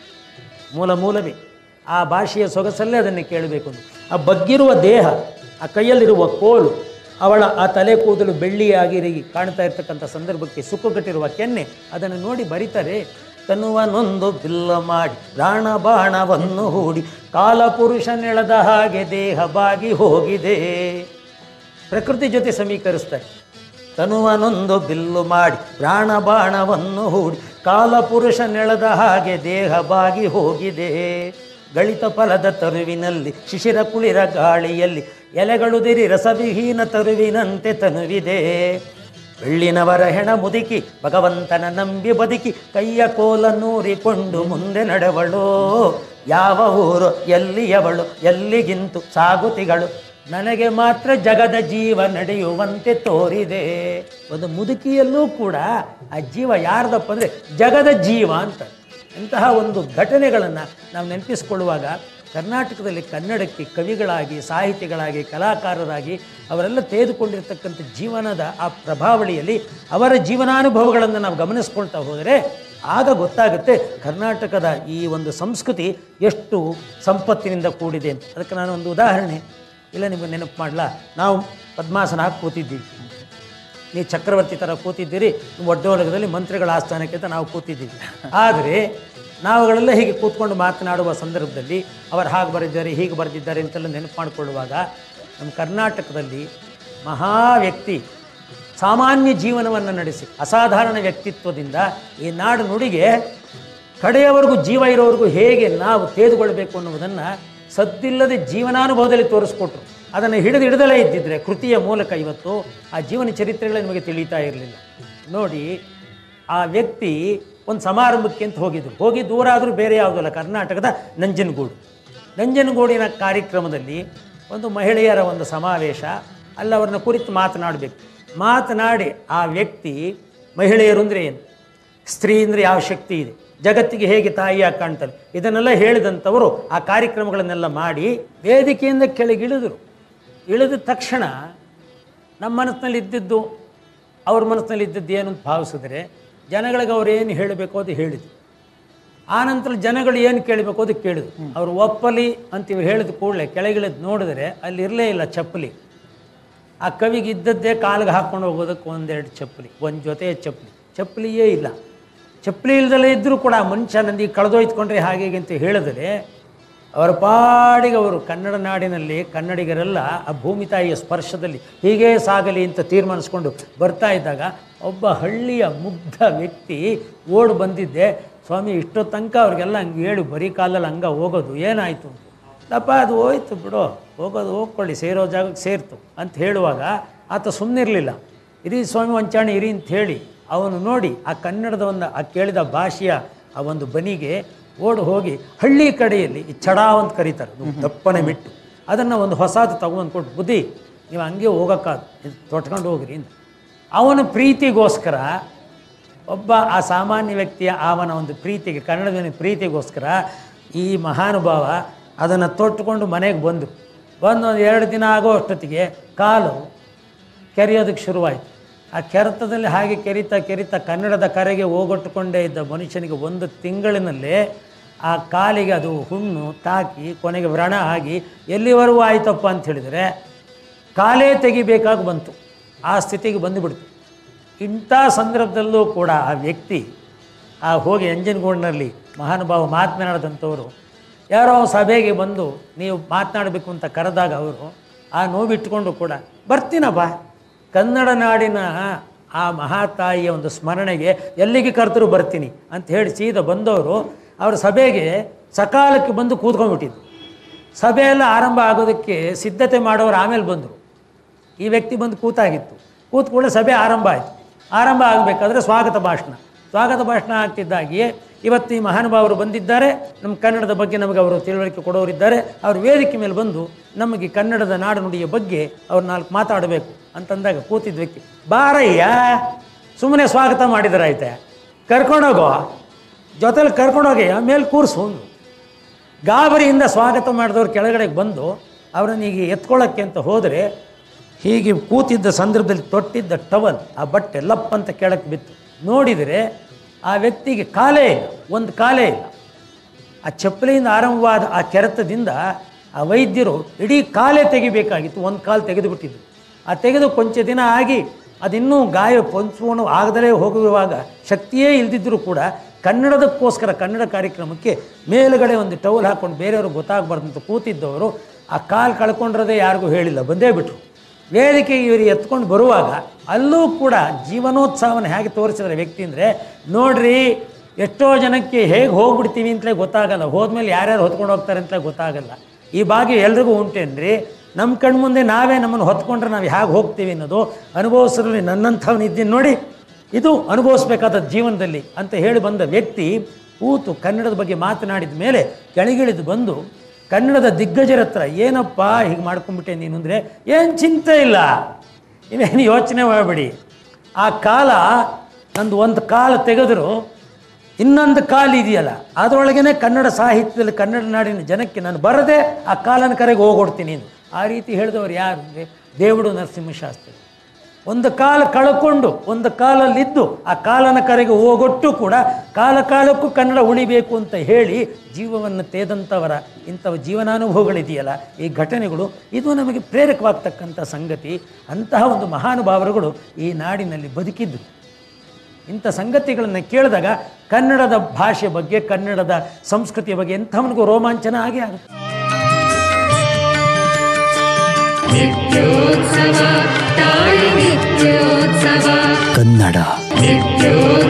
ಮೂಲ ಮೂಲವೇ ಆ ಭಾಷೆಯ ಸೊಗಸಲ್ಲೇ ಅದನ್ನು ಕೇಳಬೇಕು ಅಂತ. ಆ ಬಗ್ಗಿರುವ ದೇಹ ಆ ಕೈಯಲ್ಲಿರುವ ಕೋಲು ಅವಳ ಆ ತಲೆ ಕೂದಲು ಬೆಳ್ಳಿಯಾಗಿ ಕಾಣ್ತಾ ಇರ್ತಕ್ಕಂಥ ಸಂದರ್ಭಕ್ಕೆ ಸುಕ್ಕುಗಟ್ಟಿರುವ ಕೆನ್ನೆ ಅದನ್ನು ನೋಡಿ ಬರೀತಾರೆ ತನ್ನುವನೊಂದು ಬಿಲ್ಲ ಮಾಡಿ ಪ್ರಾಣ ಬಾಣವನ್ನು ಹೂಡಿ ಕಾಲಪುರುಷ ನೆಳೆದ ಹಾಗೆ ದೇಹ ಬಾಗಿ ಹೋಗಿದೆ ಪ್ರಕೃತಿ ಜೊತೆ ಸಮೀಕರಿಸ್ತಾರೆ ತನುವನೊಂದು ಬಿಲ್ಲು ಮಾಡಿ ಪ್ರಾಣ ಬಾಣವನ್ನು ಹೂಡಿ ಕಾಲಪುರುಷ ನೆಳೆದ ಹಾಗೆ ದೇಹ ಬಾಗಿ ಹೋಗಿದೆ ಗಳಿತ ಫಲದ ತರುವಿನಲ್ಲಿ ಶಿಶಿರ ಕುಳಿರ ಗಾಳಿಯಲ್ಲಿ ಎಲೆಗಳುದಿರಿ ರಸವಿಹೀನ ತರುವಿನಂತೆ ತನುವಿದೆ ಬೆಳ್ಳಿನವರ ಹೆಣ ಮುದುಕಿ ಭಗವಂತನ ನಂಬಿ ಬದುಕಿ ಕೈಯ ಕೋಲನ್ನೂರಿಕೊಂಡು ಮುಂದೆ ನಡೆವಳು ಯಾವ ಊರು ಎಲ್ಲಿಯವಳು ಎಲ್ಲಿಗಿಂತು ಸಾಗುತಿಗಳು ನನಗೆ ಮಾತ್ರ ಜಗದ ಜೀವ ನಡೆಯುವಂತೆ ತೋರಿದೆ ಒಂದು ಮುದುಕಿಯಲ್ಲೂ ಕೂಡ ಆ ಜೀವ ಯಾರ್ದಪ್ಪ ಅಂದರೆ ಜಗದ ಜೀವ ಅಂತ ಇಂತಹ ಒಂದು ಘಟನೆಗಳನ್ನು ನಾವು ನೆನಪಿಸಿಕೊಳ್ಳುವಾಗ ಕರ್ನಾಟಕದಲ್ಲಿ ಕನ್ನಡಕ್ಕೆ ಕವಿಗಳಾಗಿ ಸಾಹಿತಿಗಳಾಗಿ ಕಲಾಕಾರರಾಗಿ ಅವರೆಲ್ಲ ತೆಗೆದುಕೊಂಡಿರ್ತಕ್ಕಂಥ ಜೀವನದ ಆ ಪ್ರಭಾವಳಿಯಲ್ಲಿ ಅವರ ಜೀವನಾನುಭವಗಳನ್ನು ನಾವು ಗಮನಿಸ್ಕೊಳ್ತಾ ಹೋದರೆ ಆಗ ಗೊತ್ತಾಗುತ್ತೆ ಕರ್ನಾಟಕದ ಈ ಒಂದು ಸಂಸ್ಕೃತಿ ಎಷ್ಟು ಸಂಪತ್ತಿನಿಂದ ಕೂಡಿದೆ ಅಂತ ಅದಕ್ಕೆ ನಾನು ಒಂದು ಉದಾಹರಣೆ ಇಲ್ಲ ನಿಮಗೆ ನೆನಪು ಮಾಡಲ ನಾವು ಪದ್ಮಾಸನ ಹಾಕಿ ಕೂತಿದ್ದೀವಿ ನೀವು ಚಕ್ರವರ್ತಿ ಥರ ಕೂತಿದ್ದೀರಿ ನಿಮ್ಮ ಒಡ್ಡೋಲಗದಲ್ಲಿ ಮಂತ್ರಿಗಳ ಆಸ್ಥಾನಕ್ಕೆ ಅಂತ ನಾವು ಕೂತಿದ್ದೀವಿ ಆದರೆ ನಾವುಗಳೆಲ್ಲ ಹೀಗೆ ಕೂತ್ಕೊಂಡು ಮಾತನಾಡುವ ಸಂದರ್ಭದಲ್ಲಿ ಅವರು ಹಾಗೆ ಬರೆದಿದ್ದಾರೆ ಹೀಗೆ ಬರೆದಿದ್ದಾರೆ ಅಂತೆಲ್ಲ ನೆನಪು ಮಾಡಿಕೊಳ್ಳುವಾಗ ನಮ್ಮ ಕರ್ನಾಟಕದಲ್ಲಿ ಮಹಾ ವ್ಯಕ್ತಿ ಸಾಮಾನ್ಯ ಜೀವನವನ್ನು ನಡೆಸಿ ಅಸಾಧಾರಣ ವ್ಯಕ್ತಿತ್ವದಿಂದ ಈ ನಾಡು ನುಡಿಗೆ ಕಡೆಯವರೆಗೂ ಜೀವ ಇರೋವರೆಗೂ ಹೇಗೆ ನಾವು ತೆಗೆದುಕೊಳ್ಬೇಕು ಅನ್ನುವುದನ್ನು ಸದ್ದಿಲ್ಲದೆ ಜೀವನಾನುಭವದಲ್ಲಿ ತೋರಿಸ್ಕೊಟ್ರು ಅದನ್ನು ಹಿಡಿದು ಹಿಡಿದಲೇ ಇದ್ದಿದ್ರೆ ಕೃತಿಯ ಮೂಲಕ ಇವತ್ತು ಆ ಜೀವನ ಚರಿತ್ರೆಗಳೇ ನಿಮಗೆ ತಿಳಿತಾ ಇರಲಿಲ್ಲ ನೋಡಿ ಆ ವ್ಯಕ್ತಿ ಒಂದು ಸಮಾರಂಭಕ್ಕೆ ಅಂತ ಹೋಗಿದ್ರು ಹೋಗಿ ದೂರ ಆದರೂ ಬೇರೆ ಯಾವುದಲ್ಲ ಕರ್ನಾಟಕದ ನಂಜನಗೂಡು ನಂಜನಗೂಡಿನ ಕಾರ್ಯಕ್ರಮದಲ್ಲಿ ಒಂದು ಮಹಿಳೆಯರ ಒಂದು ಸಮಾವೇಶ ಅಲ್ಲಿ ಅವ್ರನ್ನ ಕುರಿತು ಮಾತನಾಡಬೇಕು ಮಾತನಾಡಿ ಆ ವ್ಯಕ್ತಿ ಮಹಿಳೆಯರು ಅಂದರೆ ಏನು ಸ್ತ್ರೀ ಅಂದರೆ ಯಾವ ಶಕ್ತಿ ಇದೆ ಜಗತ್ತಿಗೆ ಹೇಗೆ ತಾಯಿಯಾಗಿ ಕಾಣ್ತಾರೆ ಇದನ್ನೆಲ್ಲ ಹೇಳಿದಂಥವರು ಆ ಕಾರ್ಯಕ್ರಮಗಳನ್ನೆಲ್ಲ ಮಾಡಿ ವೇದಿಕೆಯಿಂದ ಕೆಳಗಿಳಿದರು ಇಳಿದ ತಕ್ಷಣ ನಮ್ಮ ಮನಸ್ಸಿನಲ್ಲಿ ಇದ್ದಿದ್ದು ಅವ್ರ ಮನಸ್ಸಿನಲ್ಲಿ ಇದ್ದದ್ದು ಏನು ಅಂತ ಭಾವಿಸಿದ್ರೆ ಜನಗಳಿಗೆ ಅವ್ರು ಏನು ಹೇಳಬೇಕು ಅದು ಹೇಳಿದ್ರು ಆನಂತರ ಜನಗಳು ಏನು ಕೇಳಬೇಕು ಅದು ಕೇಳಿದ್ರು ಅವ್ರು ಒಪ್ಪಲಿ ಅಂತ ಇವ್ರು ಹೇಳಿದ ಕೂಡಲೇ ಕೆಳಗಿಳಿದು ನೋಡಿದ್ರೆ ಅಲ್ಲಿ ಇರಲೇ ಇಲ್ಲ ಚಪ್ಪಲಿ ಆ ಕವಿಗೆ ಇದ್ದದ್ದೇ ಕಾಲಿಗೆ ಹಾಕ್ಕೊಂಡು ಹೋಗೋದಕ್ಕೆ ಒಂದೆರಡು ಚಪ್ಪಲಿ ಒಂದು ಜೊತೆ ಚಪ್ಪಲಿ ಚಪ್ಪಲಿಯೇ ಇಲ್ಲ ಚಪ್ಪಲಿ ಇಲ್ದಲೇ ಇದ್ದರೂ ಕೂಡ ಮನುಷ್ಯ ನಂದಿ ಕಳೆದೊಯ್ದುಕೊಂಡ್ರೆ ಹಾಗೆ ಹೀಗೆ ಅಂತ ಹೇಳಿದರೆ ಅವರ ಪಾಡಿಗೆ ಅವರು ಕನ್ನಡ ನಾಡಿನಲ್ಲಿ ಕನ್ನಡಿಗರೆಲ್ಲ ಆ ಭೂಮಿ ತಾಯಿಯ ಸ್ಪರ್ಶದಲ್ಲಿ ಹೀಗೇ ಸಾಗಲಿ ಅಂತ ತೀರ್ಮಾನಿಸ್ಕೊಂಡು ಬರ್ತಾ ಇದ್ದಾಗ ಒಬ್ಬ ಹಳ್ಳಿಯ ಮುಗ್ಧ ವ್ಯಕ್ತಿ ಓಡ್ ಬಂದಿದ್ದೆ ಸ್ವಾಮಿ ಇಷ್ಟೋ ತನಕ ಅವ್ರಿಗೆಲ್ಲ ಹಂಗೆ ಹೇಳಿ ಬರೀ ಕಾಲದಲ್ಲಿ ಹಂಗೆ ಹೋಗೋದು ಏನಾಯಿತು ಅಂತ ಅಪ್ಪ ಅದು ಹೋಯ್ತು ಬಿಡು ಹೋಗೋದು ಹೋಗ್ಕೊಳ್ಳಿ ಸೇರೋ ಜಾಗಕ್ಕೆ ಸೇರ್ತು ಅಂತ ಹೇಳುವಾಗ ಆತ ಸುಮ್ಮನಿರಲಿಲ್ಲ ಇರಿ ಸ್ವಾಮಿ ವಂಚಾಣಿ ಇರಿ ಅಂತ ಹೇಳಿ ಅವನು ನೋಡಿ ಆ ಕನ್ನಡದ ಒಂದು ಆ ಕೇಳಿದ ಭಾಷೆಯ ಆ ಒಂದು ಬನಿಗೆ ಓಡಿ ಹೋಗಿ ಹಳ್ಳಿ ಕಡೆಯಲ್ಲಿ ಈ ಚಡಾ ಅಂತ ಕರೀತಾರೆ ಅದು ದಪ್ಪನೆ ಮಿಟ್ಟು ಅದನ್ನು ಒಂದು ಹೊಸದು ತಗೊಂಡು ಕೊಟ್ಟು ಬುದ್ಧಿ ನೀವು ಹಂಗೆ ಹೋಗೋಕ್ಕಾದ ಇದು ತೊಟ್ಕೊಂಡು ಹೋಗ್ರಿ ಅಂತ ಅವನ ಪ್ರೀತಿಗೋಸ್ಕರ ಒಬ್ಬ ಆ ಸಾಮಾನ್ಯ ವ್ಯಕ್ತಿಯ ಅವನ ಒಂದು ಪ್ರೀತಿಗೆ ಕನ್ನಡದ ಪ್ರೀತಿಗೋಸ್ಕರ ಈ ಮಹಾನುಭಾವ ಅದನ್ನು ತೊಟ್ಟುಕೊಂಡು ಮನೆಗೆ ಬಂದು ಬಂದು ಒಂದು ಎರಡು ದಿನ ಆಗೋ ಅಷ್ಟೊತ್ತಿಗೆ ಕಾಲು ಕೆರೆಯೋದಕ್ಕೆ ಶುರುವಾಯಿತು ಆ ಕೆರೆತದಲ್ಲಿ ಹಾಗೆ ಕೆರಿತಾ ಕೆರಿತಾ ಕನ್ನಡದ ಕರೆಗೆ ಹೋಗೊಟ್ಟುಕೊಂಡೇ ಇದ್ದ ಮನುಷ್ಯನಿಗೆ ಒಂದು ತಿಂಗಳಿನಲ್ಲೇ ಆ ಕಾಲಿಗೆ ಅದು ಹುಣ್ಣು ತಾಕಿ ಕೊನೆಗೆ ವ್ರಣ ಆಗಿ ಎಲ್ಲಿವರೆಗೂ ಆಯ್ತಪ್ಪ ಅಂತ ಹೇಳಿದರೆ ಕಾಲೇ ತೆಗಿಬೇಕಾಗಿ ಬಂತು ಆ ಸ್ಥಿತಿಗೆ ಬಂದುಬಿಡ್ತು ಇಂಥ ಸಂದರ್ಭದಲ್ಲೂ ಕೂಡ ಆ ವ್ಯಕ್ತಿ ಆ ಹೋಗಿ ಎಂಜನಗೂಡಿನಲ್ಲಿ ಮಹಾನುಭಾವ ಮಾತನಾಡಿದಂಥವರು ಯಾರೋ ಸಭೆಗೆ ಬಂದು ನೀವು ಮಾತನಾಡಬೇಕು ಅಂತ ಕರೆದಾಗ ಅವರು ಆ ನೋವಿಟ್ಕೊಂಡು ಕೂಡ ಬರ್ತೀನಪ್ಪ ಕನ್ನಡ ನಾಡಿನ ಆ ಮಹಾತಾಯಿಯ ಒಂದು ಸ್ಮರಣೆಗೆ ಎಲ್ಲಿಗೆ ಕರೆತರು ಬರ್ತೀನಿ ಅಂತ ಹೇಳಿ ಸೀದಾ ಬಂದವರು ಅವ್ರ ಸಭೆಗೆ ಸಕಾಲಕ್ಕೆ ಬಂದು ಕೂತ್ಕೊಂಡ್ಬಿಟ್ಟಿದ್ದು ಸಭೆ ಎಲ್ಲ ಆರಂಭ ಆಗೋದಕ್ಕೆ ಸಿದ್ಧತೆ ಮಾಡೋರು ಆಮೇಲೆ ಬಂದರು ಈ ವ್ಯಕ್ತಿ ಬಂದು ಕೂತಾಗಿತ್ತು ಕೂತ ಕೂಡಲೇ ಸಭೆ ಆರಂಭ ಆಯಿತು ಆರಂಭ ಆಗಬೇಕಾದ್ರೆ ಸ್ವಾಗತ ಭಾಷಣ ಸ್ವಾಗತ ಭಾಷಣ ಆಗ್ತಿದ್ದಾಗಿಯೇ ಇವತ್ತು ಈ ಮಹಾನುಭಾವರು ಬಂದಿದ್ದಾರೆ ನಮ್ಮ ಕನ್ನಡದ ಬಗ್ಗೆ ನಮಗೆ ಅವರು ತಿಳುವಳಿಕೆ ಕೊಡೋರಿದ್ದಾರೆ ಅವರು ವೇದಿಕೆ ಮೇಲೆ ಬಂದು ನಮಗೆ ಕನ್ನಡದ ನಾಡು ನುಡಿಯ ಬಗ್ಗೆ ಅವ್ರು ನಾಲ್ಕು ಮಾತಾಡಬೇಕು ಅಂತಂದಾಗ ಕೂತಿದ್ದ ವ್ಯಕ್ತಿ ಬಾರಯ್ಯ ಸುಮ್ಮನೆ ಸ್ವಾಗತ ಮಾಡಿದರಾಯ್ತೆ ಕರ್ಕೊಂಡೋಗೋ ಜೊತೆಲಿ ಕರ್ಕೊಂಡೋಗಿ ಮೇಲೆ ಕೂರಿಸು ಅಂದ್ರು. ಗಾಬರಿಯಿಂದ ಸ್ವಾಗತ ಮಾಡಿದವ್ರು ಕೆಳಗಡೆಗೆ ಬಂದು ಅವರನ್ನ ಈಗ ಎತ್ಕೊಳ್ಳೋಕ್ಕೆ ಅಂತ ಹೋದರೆ ಹೀಗೆ ಕೂತಿದ್ದ ಸಂದರ್ಭದಲ್ಲಿ ತೊಟ್ಟಿದ್ದ ಟವಲ್ ಆ ಬಟ್ಟೆ ಲಪ್ ಅಂತ ಕೆಳಕ್ಕೆ ಬಿತ್ತು ನೋಡಿದರೆ ಆ ವ್ಯಕ್ತಿಗೆ ಕಾಲೇ ಇಲ್ಲ ಒಂದು ಕಾಲೇ ಇಲ್ಲ ಆ ಚಪ್ಪಲಿಯಿಂದ ಆರಂಭವಾದ ಆ ಕೆರೆತದಿಂದ ಆ ವೈದ್ಯರು ಇಡೀ ಕಾಲೇ ತೆಗಿಬೇಕಾಗಿತ್ತು ಒಂದು ಕಾಲು ತೆಗೆದುಬಿಟ್ಟಿದ್ದು ಆ ತೆಗೆದು ಕೊಂಚ ದಿನ ಆಗಿ ಅದಿನ್ನೂ ಗಾಯ ಪಂಚೂರ್ಣ ಆಗದಲೇ ಹೋಗುವಾಗ ಶಕ್ತಿಯೇ ಇಲ್ದಿದ್ದರೂ ಕೂಡ ಕನ್ನಡದಕ್ಕೋಸ್ಕರ ಕನ್ನಡ ಕಾರ್ಯಕ್ರಮಕ್ಕೆ ಮೇಲುಗಡೆ ಒಂದು ಟವಲ್ ಹಾಕ್ಕೊಂಡು ಬೇರೆಯವ್ರಿಗೆ ಗೊತ್ತಾಗಬಾರ್ದು ಅಂತ ಕೂತಿದ್ದವರು ಆ ಕಾಲು ಕಳ್ಕೊಂಡಿರೋದೇ ಯಾರಿಗೂ ಹೇಳಿಲ್ಲ ಬಂದೇ ಬಿಟ್ರು ವೇದಿಕೆಗೆ ಇವರು ಎತ್ಕೊಂಡು ಬರುವಾಗ ಅಲ್ಲೂ ಕೂಡ ಜೀವನೋತ್ಸವನ ಹೇಗೆ ತೋರಿಸಿದ್ರೆ ವ್ಯಕ್ತಿ ಅಂದರೆ ನೋಡ್ರಿ ಎಷ್ಟೋ ಜನಕ್ಕೆ ಹೇಗೆ ಹೋಗ್ಬಿಡ್ತೀವಿ ಅಂತಲೇ ಗೊತ್ತಾಗಲ್ಲ ಹೋದ್ಮೇಲೆ ಯಾರ್ಯಾರು ಹೊತ್ಕೊಂಡು ಹೋಗ್ತಾರೆ ಅಂತಲೇ ಗೊತ್ತಾಗಲ್ಲ ಈ ಭಾಗ್ಯ ಎಲ್ರಿಗೂ ಉಂಟೇನ್ರಿ ನಮ್ಮ ಕಣ್ಮುಂದೆ ನಾವೇ ನಮ್ಮನ್ನು ಹೊತ್ಕೊಂಡ್ರೆ ನಾವು ಹೇಗೆ ಹೋಗ್ತೀವಿ ಅನ್ನೋದು ಅನುಭವಿಸೋದ್ರಲ್ಲಿ ನನ್ನಂಥವನು ಇದ್ದೀನಿ ನೋಡಿ ಇದು ಅನುಭವಿಸ್ಬೇಕಾದ ಜೀವನದಲ್ಲಿ ಅಂತ ಹೇಳಿ ಬಂದ ವ್ಯಕ್ತಿ ಕೂತು ಕನ್ನಡದ ಬಗ್ಗೆ ಮಾತನಾಡಿದ ಮೇಲೆ ಕೆಳಗಿಳಿದು ಬಂದು ಕನ್ನಡದ ದಿಗ್ಗಜರ ಹತ್ರ ಏನಪ್ಪ ಹೀಗೆ ಮಾಡ್ಕೊಂಡ್ಬಿಟ್ಟೆ ನೀನು ಅಂದರೆ ಏನು ಚಿಂತೆ ಇಲ್ಲ ನೀವೇನು ಯೋಚನೆ ಮಾಡಬೇಡಿ ಆ ಕಾಲ ನಂದು ಒಂದು ಕಾಲ ತೆಗೆದ್ರು ಇನ್ನೊಂದು ಕಾಲು ಇದೆಯಲ್ಲ ಅದರೊಳಗೇನೆ ಕನ್ನಡ ಸಾಹಿತ್ಯದಲ್ಲಿ ಕನ್ನಡ ನಾಡಿನ ಜನಕ್ಕೆ ನಾನು ಬರದೆ ಆ ಕಾಲನ ಕರೆಗೆ ಹೋಗೊಡ್ತೀನಿ ಎಂದು ಆ ರೀತಿ ಹೇಳಿದವರು ಯಾರು ಅಂದರೆ ದೇವುಡು ನರಸಿಂಹಶಾಸ್ತ್ರಿ ಒಂದು ಕಾಲ ಕಳ್ಕೊಂಡು ಒಂದು ಕಾಲಲ್ಲಿದ್ದು ಆ ಕಾಲನ ಕರೆಗೆ ಹೋಗೊಟ್ಟು ಕೂಡ ಕಾಲ ಕಾಲಕ್ಕೂ ಕನ್ನಡ ಉಳಿಬೇಕು ಅಂತ ಹೇಳಿ ಜೀವವನ್ನು ತೇದಂಥವರ ಇಂಥವ ಜೀವನಾನುಭವಗಳಿದೆಯಲ್ಲ ಈ ಘಟನೆಗಳು ಇದು ನಮಗೆ ಪ್ರೇರಕವಾಗ್ತಕ್ಕಂಥ ಸಂಗತಿ ಅಂತಹ ಒಂದು ಮಹಾನುಭಾವರುಗಳು ಈ ನಾಡಿನಲ್ಲಿ ಬದುಕಿದ್ದು ಇಂಥ ಸಂಗತಿಗಳನ್ನು ಕೇಳಿದಾಗ ಕನ್ನಡದ ಭಾಷೆ ಬಗ್ಗೆ ಕನ್ನಡದ ಸಂಸ್ಕೃತಿಯ ಬಗ್ಗೆ ಎಂಥವನಿಗೂ ರೋಮಾಂಚನ ಆಗೇ ಆಗುತ್ತೆ ನಿತ್ಯೋತ್ಸವ ತಾಯಿ ನಿತ್ಯೋತ್ಸವ ಕನ್ನಡ ನಿತ್ಯೋತ್ಸವ